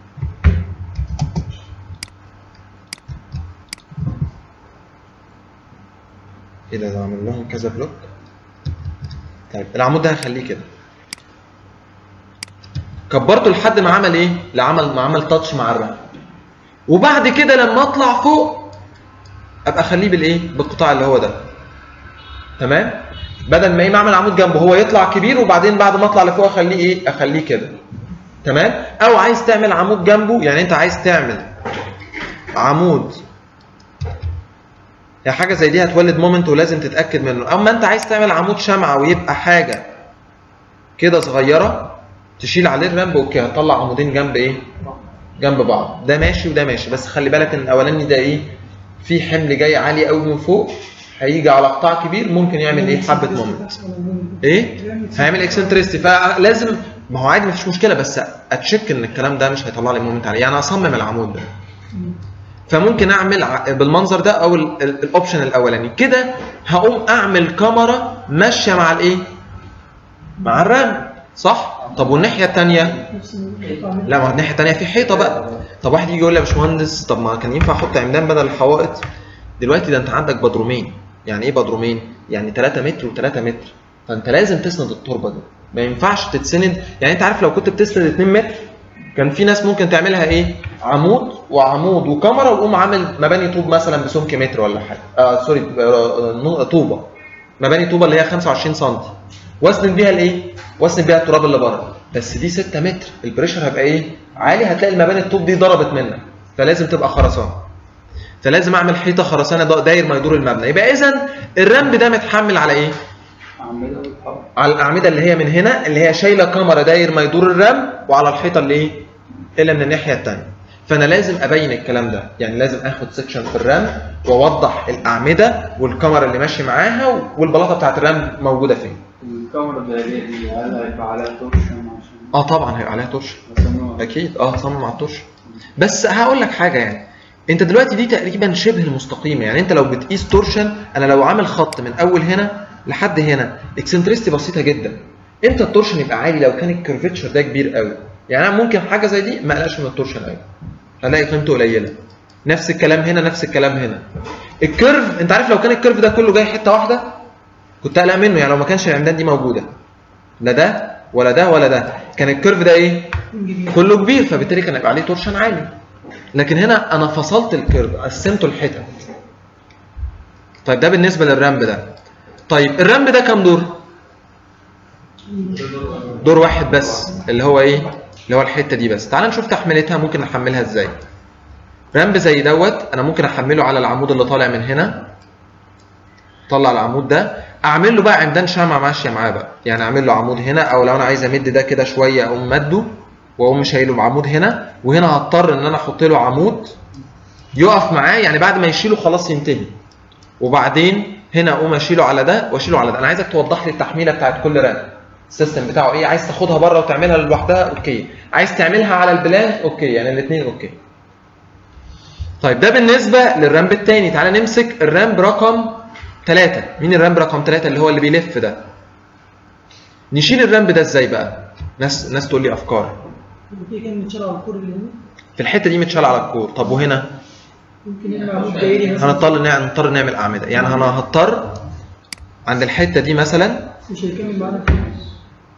ايه ده ده عامل لهم كذا بلوك طيب العمود ده هخليه كده كبرته لحد ما عمل ايه؟ لعمل ما عمل تاتش مع الرمل. وبعد كده لما اطلع فوق ابقى اخليه بالايه؟ بالقطاع اللي هو ده. تمام؟ بدل ما ايه ما اعمل عمود جنبه هو يطلع كبير وبعدين بعد ما اطلع لفوق اخليه ايه؟ اخليه كده. تمام؟ او عايز تعمل عمود جنبه يعني انت عايز تعمل عمود يعني حاجه زي دي هتولد مومنت ولازم تتاكد منه اما انت عايز تعمل عمود شمعه ويبقى حاجه كده صغيره تشيل عليه الرامب اوكي هتطلع عمودين جنب ايه جنب بعض ده ماشي وده ماشي بس خلي بالك ان الاولاني ده ايه في حمل جاي عالي قوي من فوق هيجي على قطاع كبير ممكن يعمل ايه حبه مومنت ايه هيعمل اكسنتريستي فلازم ما هو عادي مفيش مشكله بس اتشك ان الكلام ده مش هيطلع لي مومنت عليه يعني اصمم العمود ده فممكن اعمل ع- بالمنظر ده او ال- ال- الاوبشن الاولاني كده هقوم اعمل كاميرا ماشيه مع الايه مع الرام صح طب والناحيه الثانيه لا ما هو الناحيه الثانيه في حيطه بقى طب واحد يجي يقول لي يا باشمهندس طب ما كان ينفع احط عمدان بدل الحوائط دلوقتي ده انت عندك بدرومين يعني ايه بدرومين يعني 3 متر و3 متر فانت لازم تسند التربه دي ما ينفعش تتسند يعني انت عارف لو كنت بتسند 2 متر كان في ناس ممكن تعملها ايه عمود وعمود وكاميرا ويقوم عامل مباني طوب مثلا بسمك متر ولا حاجه آه سوري آه نو- طوبه مباني طوبه اللي هي 25 سم واسند بيها الايه واسند بيها التراب اللي بره بس دي 6 متر البريشر هيبقى ايه عالي هتلاقي المباني الطوب دي ضربت منك فلازم تبقى خرسانه فلازم اعمل حيطه خرسانه دا- داير ما يدور المبنى يبقى اذا الرمب ده متحمل على ايه اعملها وتحط على الاعمده اللي هي من هنا اللي هي شايله كاميرا داير ما يدور الرمب وعلى الحيطه اللي ايه اللي من الناحيه الثانيه فانا لازم ابين الكلام ده يعني لازم اخد سيكشن في الرمب واوضح الاعمده والكاميرا اللي ماشي معاها والبلاطه بتاعت الرمب موجوده فين الكاميرا الدائريه دي هل هيبقى عليها تورشن عشان اه طبعا هيبقى عليها ترش يصممها؟ اكيد اه صمم على الترش بس هقول لك حاجه يعني انت دلوقتي دي تقريبا شبه المستقيمه يعني انت لو بتقيس تورشن انا لو عامل خط من اول هنا لحد هنا اكسنتريستي بسيطه جدا امتى التورشن يبقى عالي لو كان الكيرفتشر ده كبير قوي يعني انا ممكن حاجه زي دي ما اقلقش من التورشن قوي هلاقي قيمته قليله نفس الكلام هنا نفس الكلام هنا الكيرف انت عارف لو كان الكيرف ده كله جاي حته واحده كنت اقلق منه يعني لو ما كانش العمدان دي موجوده لا ده ولا ده ولا ده كان الكيرف ده ايه كله كبير فبالتالي كان هيبقى عليه تورشن عالي لكن هنا انا فصلت الكيرف قسمته لحتت طيب ده بالنسبه للرامب ده طيب الرامب ده كام دور دور واحد بس اللي هو ايه اللي هو الحته دي بس تعال نشوف تحميلتها ممكن نحملها ازاي رامب زي دوت انا ممكن احمله على العمود اللي طالع من هنا طلع العمود ده اعمل له بقى عمدان شمعة ماشيه معاه بقى يعني اعمل له عمود هنا او لو انا عايز امد ده كده شويه اقوم مده واقوم شايله بعمود هنا وهنا هضطر ان انا احط له عمود يقف معاه يعني بعد ما يشيله خلاص ينتهي وبعدين هنا اقوم اشيله على ده واشيله على ده انا عايزك توضح لي التحميله بتاعت كل رام السيستم بتاعه ايه عايز تاخدها بره وتعملها لوحدها اوكي عايز تعملها على البلان اوكي يعني الاثنين اوكي طيب ده بالنسبه للرامب الثاني تعالى نمسك الرامب رقم 3 مين الرامب رقم 3 اللي هو اللي بيلف ده نشيل الرامب ده ازاي بقى ناس ناس تقول لي افكار في كان متشال على الكور اللي هنا في الحته دي متشال على الكور طب وهنا ممكن يعمل عمود دائري مثلا هنضطر نعمل نضطر نعمل اعمده يعني انا هضطر عند الحته دي مثلا مش هيكمل معانا في النص.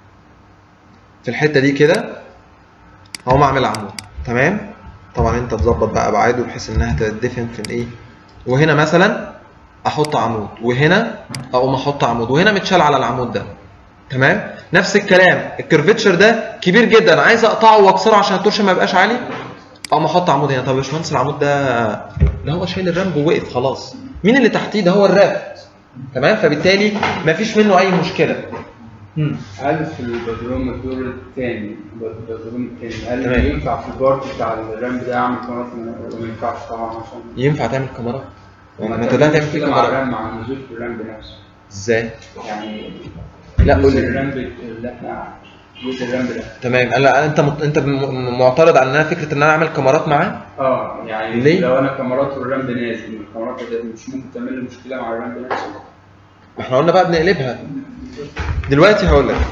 في الحته دي كده هقوم اعمل عمود تمام طبعا انت تظبط بقى ابعاده بحيث انها تدفن في الايه وهنا مثلا احط عمود وهنا اقوم احط عمود وهنا متشال على العمود ده تمام نفس الكلام الكيرفتشر ده كبير جدا عايز اقطعه واكسره عشان التورشن ما يبقاش عالي اقوم احط عمود هنا طب يا باشمهندس العمود ده ده هو شايل الرامب ووقف خلاص مين اللي تحتيه ده هو الرافت تمام فبالتالي مفيش منه اي مشكله مم. هل في البدروم الدور الثاني البدروم الثاني هل تمام. ينفع في البارت بتاع الرامب ده اعمل كاميرا ولا ما ينفعش طبعا عشان ينفع تعمل كاميرا ما انت ده تعمل فيه كده مع كاميرا الرامب مع النزول في الرامب نفسه ازاي يعني لا، قول جزء لي. الرامب اللي احنا جزء الرامب ده تمام انا انت مت... انت م- معترض على ان انا فكره ان انا اعمل كاميرات معاه اه يعني ليه؟ لو انا كاميرات والرامب نازل الكاميرات ده مش ممكن تعمل لي مشكله مع الرامب نفسه ما احنا قلنا بقى بنقلبها دلوقتي هقول لك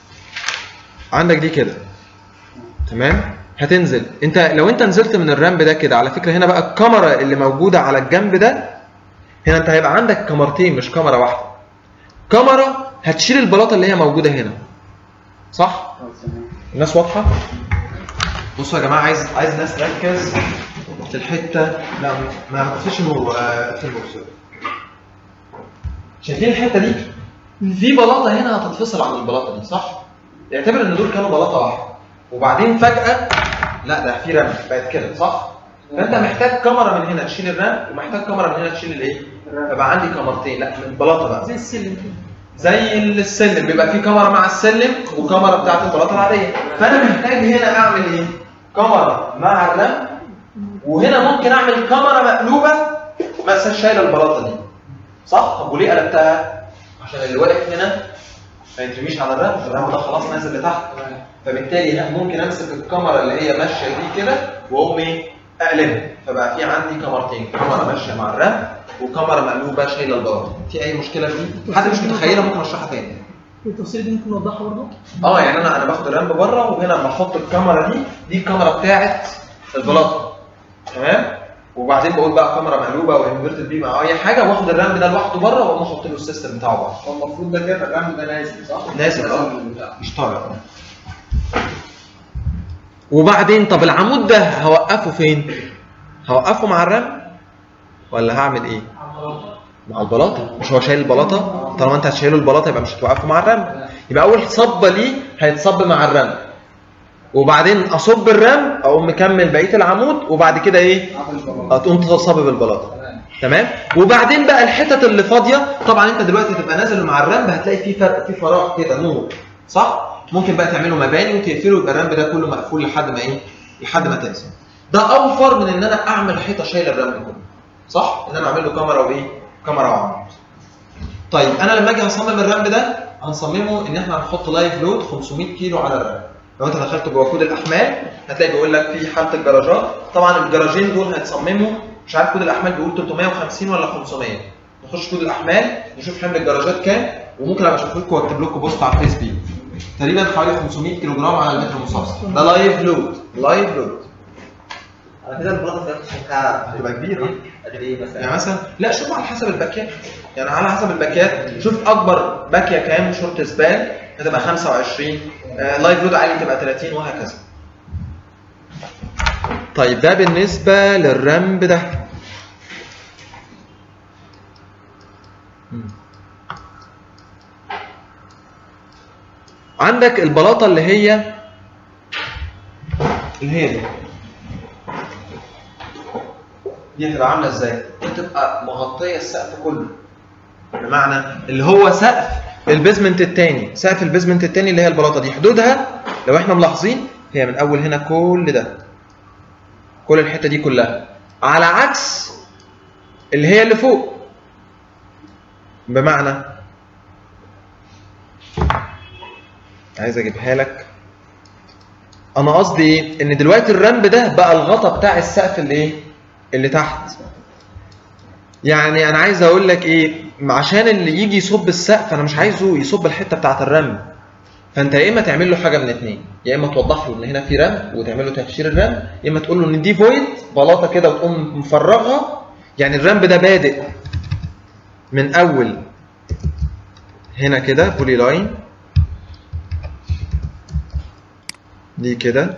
عندك دي كده تمام هتنزل انت لو انت نزلت من الرامب ده كده على فكره هنا بقى الكاميرا اللي موجوده على الجنب ده هنا انت هيبقى عندك كاميرتين مش كاميرا واحده كاميرا هتشيل البلاطه اللي هي موجوده هنا صح الناس واضحه بصوا يا جماعه عايز عايز ناس تركز في الحته لا ما تطفيش النور آه، في النور سوري. شايفين الحته دي في بلاطه هنا هتتفصل عن البلاطه دي صح اعتبر ان دول كانوا بلاطه واحده وبعدين فجاه لا ده في رمل بقت كده صح فانت محتاج كاميرا من هنا تشيل الرمل ومحتاج كاميرا من هنا تشيل الايه فبقى عندي كاميرتين لا من بلاطه بقى زي السلم كده زي السلم بيبقى في كاميرا مع السلم وكاميرا بتاعت البلاطه العاديه فانا محتاج هنا اعمل ايه كاميرا مع الرمل وهنا ممكن اعمل كاميرا مقلوبه مثلا شايله البلاطه دي صح طب وليه قلبتها عشان اللي واقف هنا ما يترميش على الرمل الرمل ده خلاص نازل لتحت فبالتالي ه- ممكن امسك الكاميرا اللي هي ماشيه دي كده واقوم ايه اقلبها فبقى في عندي كاميرتين كاميرا ماشيه مع الرمل وكاميرا مقلوبه شايله البلاطه في اي مشكله في دي حد مش متخيلها ممكن اشرحها تاني التفصيل دي ممكن نوضحها برضه اه يعني انا انا باخد الرامب بره وهنا بحط الكاميرا دي دي الكاميرا بتاعت البلاطه تمام وبعدين بقول بقى كاميرا مقلوبه او انفرتد بيم او اي حاجه واخد الرامب ده لوحده بره واقوم احط له السيستم بتاعه بره هو المفروض ده كده الرمل ده نازل صح؟ نازل اه مش طالع وبعدين طب العمود ده هوقفه فين؟ هوقفه مع الرمل ولا هعمل ايه؟ مع البلاطه مش هو شايل البلاطه طالما انت هتشيله البلاطه يبقى مش هتوقفه مع الرمل يبقى اول صبه ليه هيتصب مع الرمل وبعدين اصب الرمل اقوم مكمل بقيه العمود وبعد كده ايه؟ هتقوم تصب البلاطه تمام وبعدين بقى الحتت اللي فاضيه طبعا انت دلوقتي تبقى نازل مع الرمب هتلاقي في فرق في فراغ كده نور صح ممكن بقى تعملوا مباني وتقفلوا يبقى الرمب ده كله مقفول لحد ما ايه لحد ما تنزل ده اوفر من ان انا اعمل حيطه شايله الرمب كله صح ان انا اعمل له كاميرا وايه كاميرا وعمود طيب انا لما اجي هصمم الرمب ده هنصممه ان احنا هنحط لايف لود 500 كيلو على الرمب لو انت دخلت جوه كود الاحمال هتلاقي بيقول لك في حاله الجراجات طبعا الجراجين دول هيتصمموا مش عارف كود الاحمال بيقول 350 ولا 500 نخش كود الاحمال نشوف حمل الجراجات كام وممكن ابقى اشوف لكم واكتب لكم بوست على الفيس بيه تقريبا حوالي 500 كيلو جرام على المتر المسطح ده لايف لود لايف لود على كده البلاطه في شكلها هتبقى كبيرة. قد ايه مثلا؟ يعني مثلا لا شوف على حسب الباكيات يعني على حسب الباكيات شوف اكبر باكيه كام شورت سبان هتبقى 25 آه لايف لود عالي تبقى 30 وهكذا طيب ده بالنسبه للرامب ده مم. عندك البلاطه اللي هي اللي هي دي دي هتبقى عامله ازاي؟ دي تبقى مغطيه السقف كله بمعنى اللي هو سقف البيزمنت الثاني سقف البيزمنت الثاني اللي هي البلاطه دي حدودها لو احنا ملاحظين هي من اول هنا كل ده كل الحته دي كلها على عكس اللي هي اللي فوق بمعنى عايز اجيبها لك انا قصدي ايه ان دلوقتي الرمب ده بقى الغطا بتاع السقف اللي ايه اللي تحت يعني انا عايز اقول لك ايه عشان اللي يجي يصب السقف انا مش عايزه يصب الحته بتاعه الرمل فانت يا اما تعمل له حاجه من اتنين يا اما توضح له ان هنا في رمل وتعمل له تهشير الرمل يا اما تقول له ان دي فويد بلاطه كده وتقوم مفرغها يعني الرمب ده بادئ من اول هنا كده بولي لاين دي كده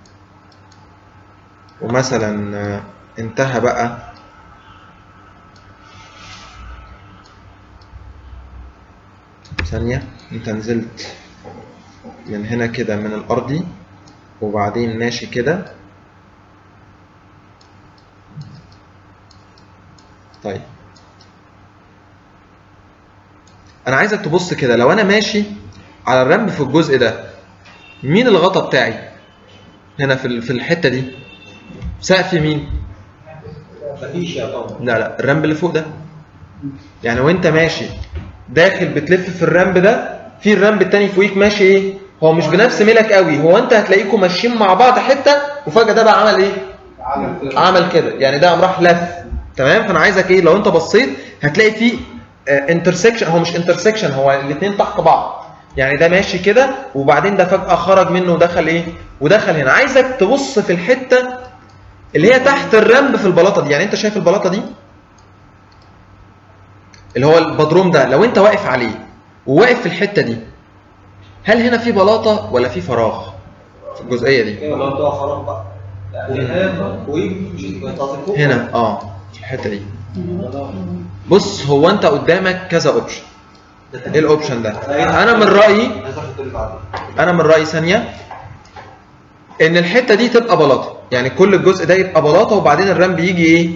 ومثلا آه، انتهى بقى ثانية انت نزلت من هنا كده من الأرضي وبعدين ماشي كده طيب أنا عايزك تبص كده لو أنا ماشي على الرمب في الجزء ده مين الغطا بتاعي هنا في ال- في الحتة دي سقف مين مفيش يا طبعا لا لا الرمب اللي فوق ده يعني وانت ماشي داخل بتلف في الرمب ده في الرمب التاني فوقيك ماشي ايه هو مش بنفس ميلك قوي هو انت هتلاقيكم ماشيين مع بعض حته وفجاه ده بقى عمل ايه عمل كده يعني ده قام راح لف تمام فانا عايزك ايه لو انت بصيت هتلاقي في انترسكشن هو مش انترسكشن هو الاثنين تحت بعض يعني ده ماشي كده وبعدين ده فجاه خرج منه ودخل ايه ودخل هنا عايزك تبص في الحته اللي هي تحت الرمب في البلاطه دي يعني انت شايف البلاطه دي اللي هو البدروم ده لو انت واقف عليه وواقف في الحته دي هل هنا في بلاطه ولا في فراغ في الجزئيه دي ايوه لو تقع فراغ بقى يعني ويجي فوق هنا اه في الحته دي بص هو انت قدامك كذا اوبشن ايه الاوبشن ده انا من رايي نظر في الدور اللي بعده انا من رايي ثانيه ان الحته دي تبقى بلاطه يعني كل الجزء ده يبقى بلاطه وبعدين الرمب يجي ايه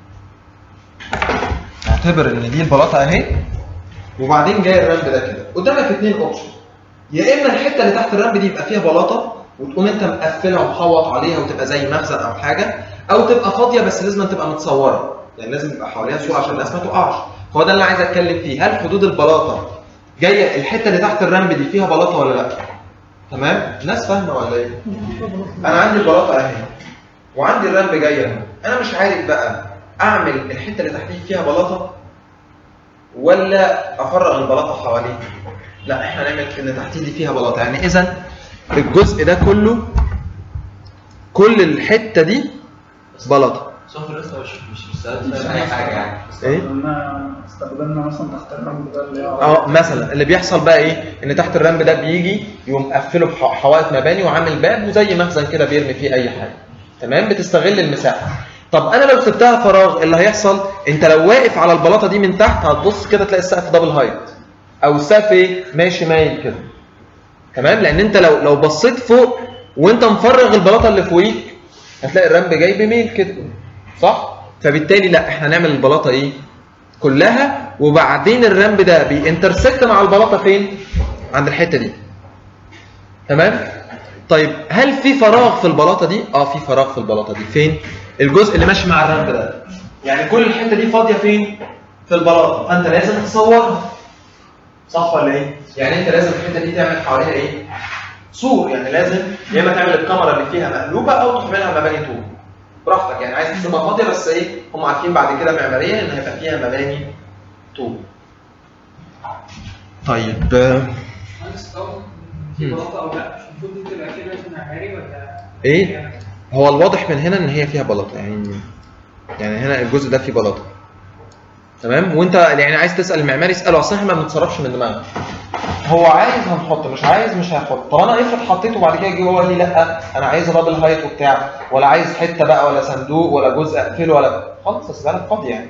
اعتبر ان دي البلاطه اهي وبعدين جاي الرمب ده كده قدامك اتنين اوبشن يا اما الحته اللي تحت الرمب دي يبقى فيها بلاطه وتقوم انت مقفلها ومحوط عليها وتبقى زي مخزن او حاجه او تبقى فاضيه بس لازم تبقى متصوره يعني لازم يبقى حواليها سور عشان الناس ما تقعش هو ده اللي عايز اتكلم فيه هل حدود البلاطه جايه الحته اللي تحت الرمب دي فيها بلاطه ولا لا تمام الناس فاهمه ولا ايه انا عندي البلاطه اهي وعندي الرمب جايه اهي. انا مش عارف بقى اعمل الحته اللي تحتيه فيها بلاطه ولا افرغ البلاطه حواليه لا احنا نعمل اللي تحتيه دي فيها بلاطه يعني اذا الجزء ده كله كل الحته دي بلاطه صف لسه مش مش مش مش اي حاجه يعني ايه استخدمنا استخدمنا مثلا تحت الرمل ده اللي هو اه مثلا اللي بيحصل بقى ايه ان تحت الرمب ده بيجي يقوم قفله بحوائط مباني وعامل باب وزي مخزن كده بيرمي فيه اي حاجه تمام بتستغل المساحه طب انا لو سبتها فراغ اللي هيحصل انت لو واقف على البلاطه دي من تحت هتبص كده تلاقي السقف دبل هايت او السقف ايه ماشي مايل كده تمام لان انت لو لو بصيت فوق وانت مفرغ البلاطه اللي فوقيك هتلاقي الرمب جاي بميل كده صح فبالتالي لا احنا نعمل البلاطه ايه كلها وبعدين الرمب ده بينترسكت مع البلاطه فين عند الحته دي تمام طيب هل في فراغ في البلاطه دي اه في فراغ في البلاطه دي فين الجزء اللي ماشي مع الرمب ده يعني كل الحته دي فاضيه فين في البلاطه فانت لازم تصورها صح ولا ايه يعني انت لازم الحته دي تعمل حواليها ايه سور يعني لازم يا اما تعمل الكاميرا اللي فيها مقلوبه او تعملها مباني طول براحتك يعني عايز تسيبها فاضيه بس ايه هم عارفين بعد كده معماريا ان هيبقى فيها مباني طول طيب آه، مهندس طبعا في بلاطه او لا مش المفروض دي تبقى كده عشان معماري ولا ايه هو الواضح من هنا ان هي فيها بلاطه يعني يعني هنا الجزء ده فيه بلاطه تمام وانت يعني عايز تسال المعماري اساله اصل احنا ما بنتصرفش من دماغنا هو عايز هنحط مش عايز مش هنحط طب انا افرض حطيته وبعد كده جه هو قال لي لا انا عايز دبل هايت وبتاع ولا عايز حته بقى ولا صندوق ولا جزء اقفله ولا خلاص بس بالك فاضي يعني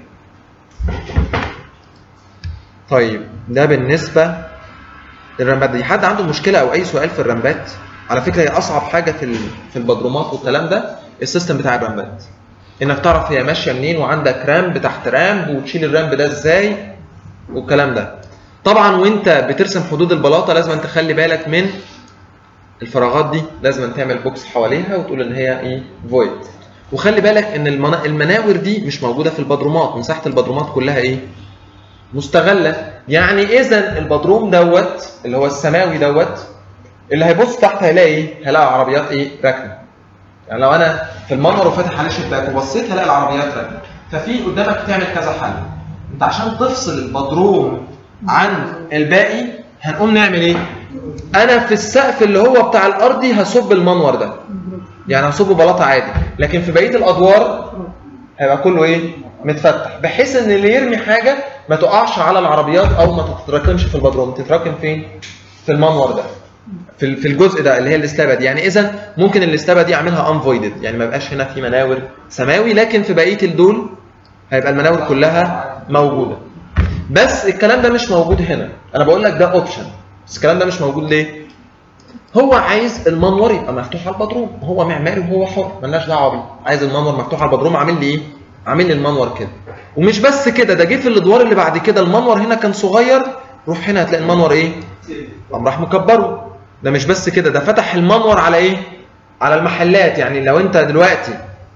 طيب ده بالنسبه للرمبات دي حد عنده مشكله او اي سؤال في الرمبات على فكره هي اصعب حاجه في ال- في البدرومات والكلام ده السيستم بتاع الرمبات انك تعرف هي ماشيه منين وعندك رامب تحت رامب وتشيل الرامب ده ازاي والكلام ده طبعا وانت بترسم حدود البلاطه لازم أن تخلي بالك من الفراغات دي لازم أن تعمل بوكس حواليها وتقول ان هي ايه فويد وخلي بالك ان المنا- المناور دي مش موجوده في البدرومات مساحه البدرومات كلها ايه مستغله يعني اذا البدروم دوت اللي هو السماوي دوت اللي هيبص تحت هيلاقي ايه هيلاقي عربيات ايه راكنه يعني لو انا في المنور وفاتح عليه شباك وبصيت هلاقي العربيات راكنه ففي قدامك تعمل كذا حل انت عشان تفصل البدروم عن الباقي هنقوم نعمل ايه انا في السقف اللي هو بتاع الارضي هصب المنور ده يعني هصب بلاطه عادي لكن في بقيه الادوار هيبقى كله ايه متفتح بحيث ان اللي يرمي حاجه ما تقعش على العربيات او ما تتراكمش في البدروم تتراكم فين في المنور ده في ال- في الجزء ده اللي هي الاستابه دي يعني اذا ممكن الاستابه دي اعملها انفويدد يعني ما يبقاش هنا في مناور سماوي لكن في بقيه الدول هيبقى المناور كلها موجوده بس الكلام ده مش موجود هنا انا بقول لك ده اوبشن بس الكلام ده مش موجود ليه هو عايز المنور يبقى مفتوح على البدروم هو معماري وهو حر ملناش دعوه بيه عايز المنور مفتوح على البدروم عامل لي ايه عامل لي المنور كده ومش بس كده ده جه في الادوار اللي بعد كده المنور هنا كان صغير روح هنا هتلاقي المنور ايه قام راح مكبره ده مش بس كده ده فتح المنور على ايه على المحلات يعني لو انت دلوقتي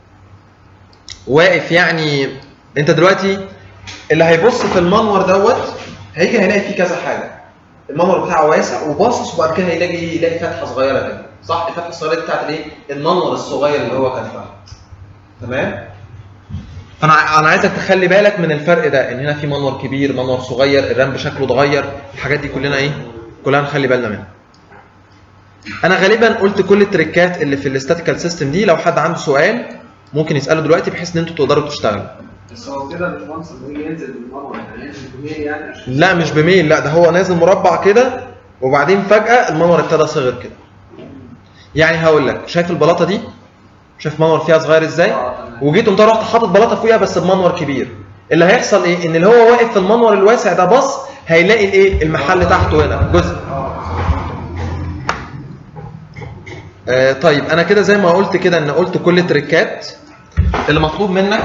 واقف يعني انت دلوقتي اللي هيبص في المنور دوت هيجي هيلاقي فيه كذا حاجه المنور بتاعه واسع وباصص وبعد كده هيلاقي يلاقي فتحه صغيره كده صح الفتحه الصغيره دي بتاعت الايه المنور الصغير اللي هو كان تحت تمام فانا انا عايزك تخلي بالك من الفرق ده ان هنا في منور كبير منور صغير الرمب شكله اتغير الحاجات دي كلنا ايه كلنا نخلي بالنا منها انا غالبا قلت كل التريكات اللي في الاستاتيكال سيستم دي لو حد عنده سؤال ممكن يساله دلوقتي بحيث ان انتوا تقدروا تشتغلوا بس هو كده الباشمهندس لما يجي ينزل بالمنور يعني ينزل بميل يعني عشان لا مش بميل لا ده هو نازل مربع كده وبعدين فجأة المنور ابتدى صغر كده يعني هقول لك شايف البلاطة دي شايف منور فيها صغير ازاي وجيت قمت رحت حاطط بلاطة فوقيها بس بمنور كبير اللي هيحصل ايه ان اللي هو واقف في المنور الواسع ده بص هيلاقي الايه المحل تحته هنا جزء آه طيب انا كده زي ما قلت كده ان قلت كل التريكات اللي مطلوب منك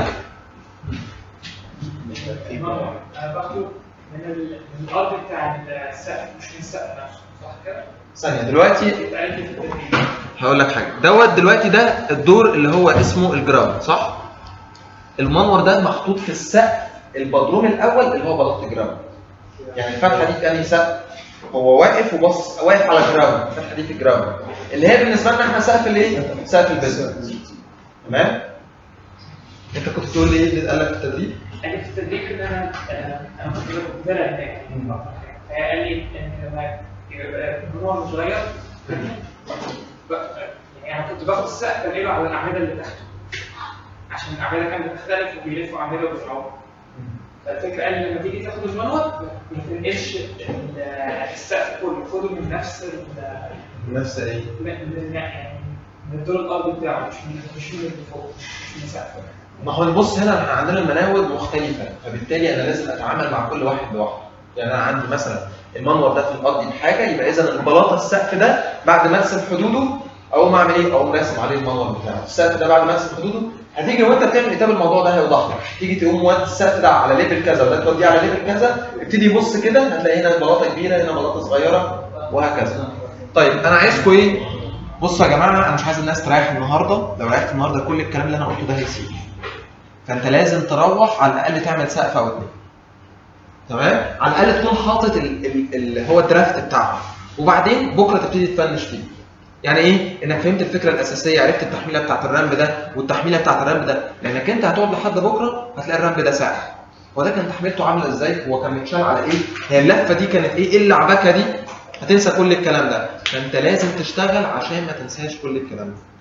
انا باخده من ال- من الارض بتاع السقف مش من السقف نفسه صح كده؟ ثانية دلوقتي اتقال لي في التدريب هقول لك حاجه دوت دلوقتي ده الدور اللي هو اسمه الجراوند صح المنور ده محطوط في السقف البدروم الاول اللي هو بلاطه الجراوند يعني الفتحه دي في انهي سقف هو واقف وبص واقف على الجراوند الفتحه دي في الجراوند اللي هي بالنسبه لنا احنا سقف الايه سقف البيزنس تمام انت كنت بتقول لي ايه اللي قال لك في التدريب قال لي في التدريب ان انا آه، انا كنت بتزرع هناك فقال لي ان لما يبقى النوع صغير ب- يعني انا كنت باخد السقف بنقله على الاعمده اللي تحته عشان الاعمده كانت بتختلف وبيلفوا اعمده وبيرجعوا فالفكره قال لي لما تيجي تاخد المنور ما تنقلش ال- السقف كله خده من نفس ال- نفس ايه من من- يعني من الدور الارضي بتاعه مش من مش من اللي فوق مش من سقفه ما هو بص هنا احنا عندنا المناور مختلفة فبالتالي انا لازم اتعامل مع كل واحد لوحده يعني انا عندي مثلا المنور ده في الارض بحاجة يبقى اذا البلاطة السقف ده بعد ما ارسم حدوده اقوم اعمل ايه؟ اقوم راسم عليه المنور بتاعه السقف ده بعد ما ارسم حدوده هتيجي وانت بتعمل كتاب الموضوع ده هيوضح لك تيجي تقوم وانت السقف ده على ليفل كذا وده توديه على ليفل كذا ابتدي يبص كده هتلاقي هنا بلاطة كبيرة هنا بلاطة صغيرة وهكذا طيب انا عايزكم ايه؟ بصوا يا جماعه انا مش عايز الناس تريح النهارده لو ريحت النهارده كل الكلام اللي انا قلته ده هيسيب فانت لازم تروح على الاقل تعمل سقف او اتنين تمام على الاقل تكون حاطط ال- ال- اللي هو الدرافت بتاعها وبعدين بكره تبتدي تفنش فيه يعني ايه انك فهمت الفكره الاساسيه عرفت التحميله بتاعت الرامب ده والتحميله بتاعت الرامب ده لانك انت هتقعد لحد بكره هتلاقي الرامب ده ساح هو ده كان تحميلته عامله ازاي هو كان متشال على ايه هي اللفه دي كانت ايه ايه اللعبكه دي هتنسى كل الكلام ده فانت لازم تشتغل عشان ما تنساش كل الكلام ده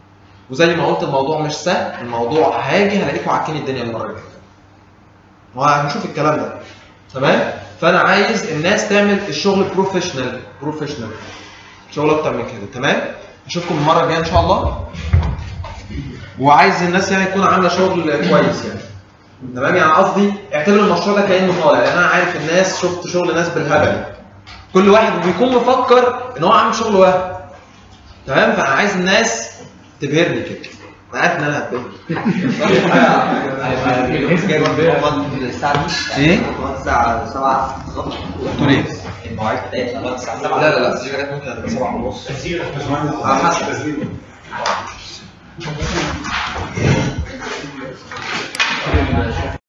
وزي ما قلت الموضوع مش سهل الموضوع هاجي هلاقيكم عاكين الدنيا المره الجايه وهنشوف الكلام ده تمام فانا عايز الناس تعمل الشغل بروفيشنال بروفيشنال شغل اكتر من كده تمام اشوفكم المره الجايه ان شاء الله وعايز الناس يعني تكون عامله شغل كويس يعني تمام يعني قصدي اعتبر المشروع ده كانه طالع لان انا عارف الناس شفت شغل ناس بالهبل كل واحد بيكون مفكر ان هو عامل شغل وهم تمام فانا عايز الناس تبهرني كده انا عارف ان انا هتبهر الساعة دي إيه؟ الساعة 7 بالظبط تقول ايه؟ المواعيد بتاعتها لغاية الساعة 7 لا لا لا دي حاجات ممكن هتبقى سبعة ونص على حسب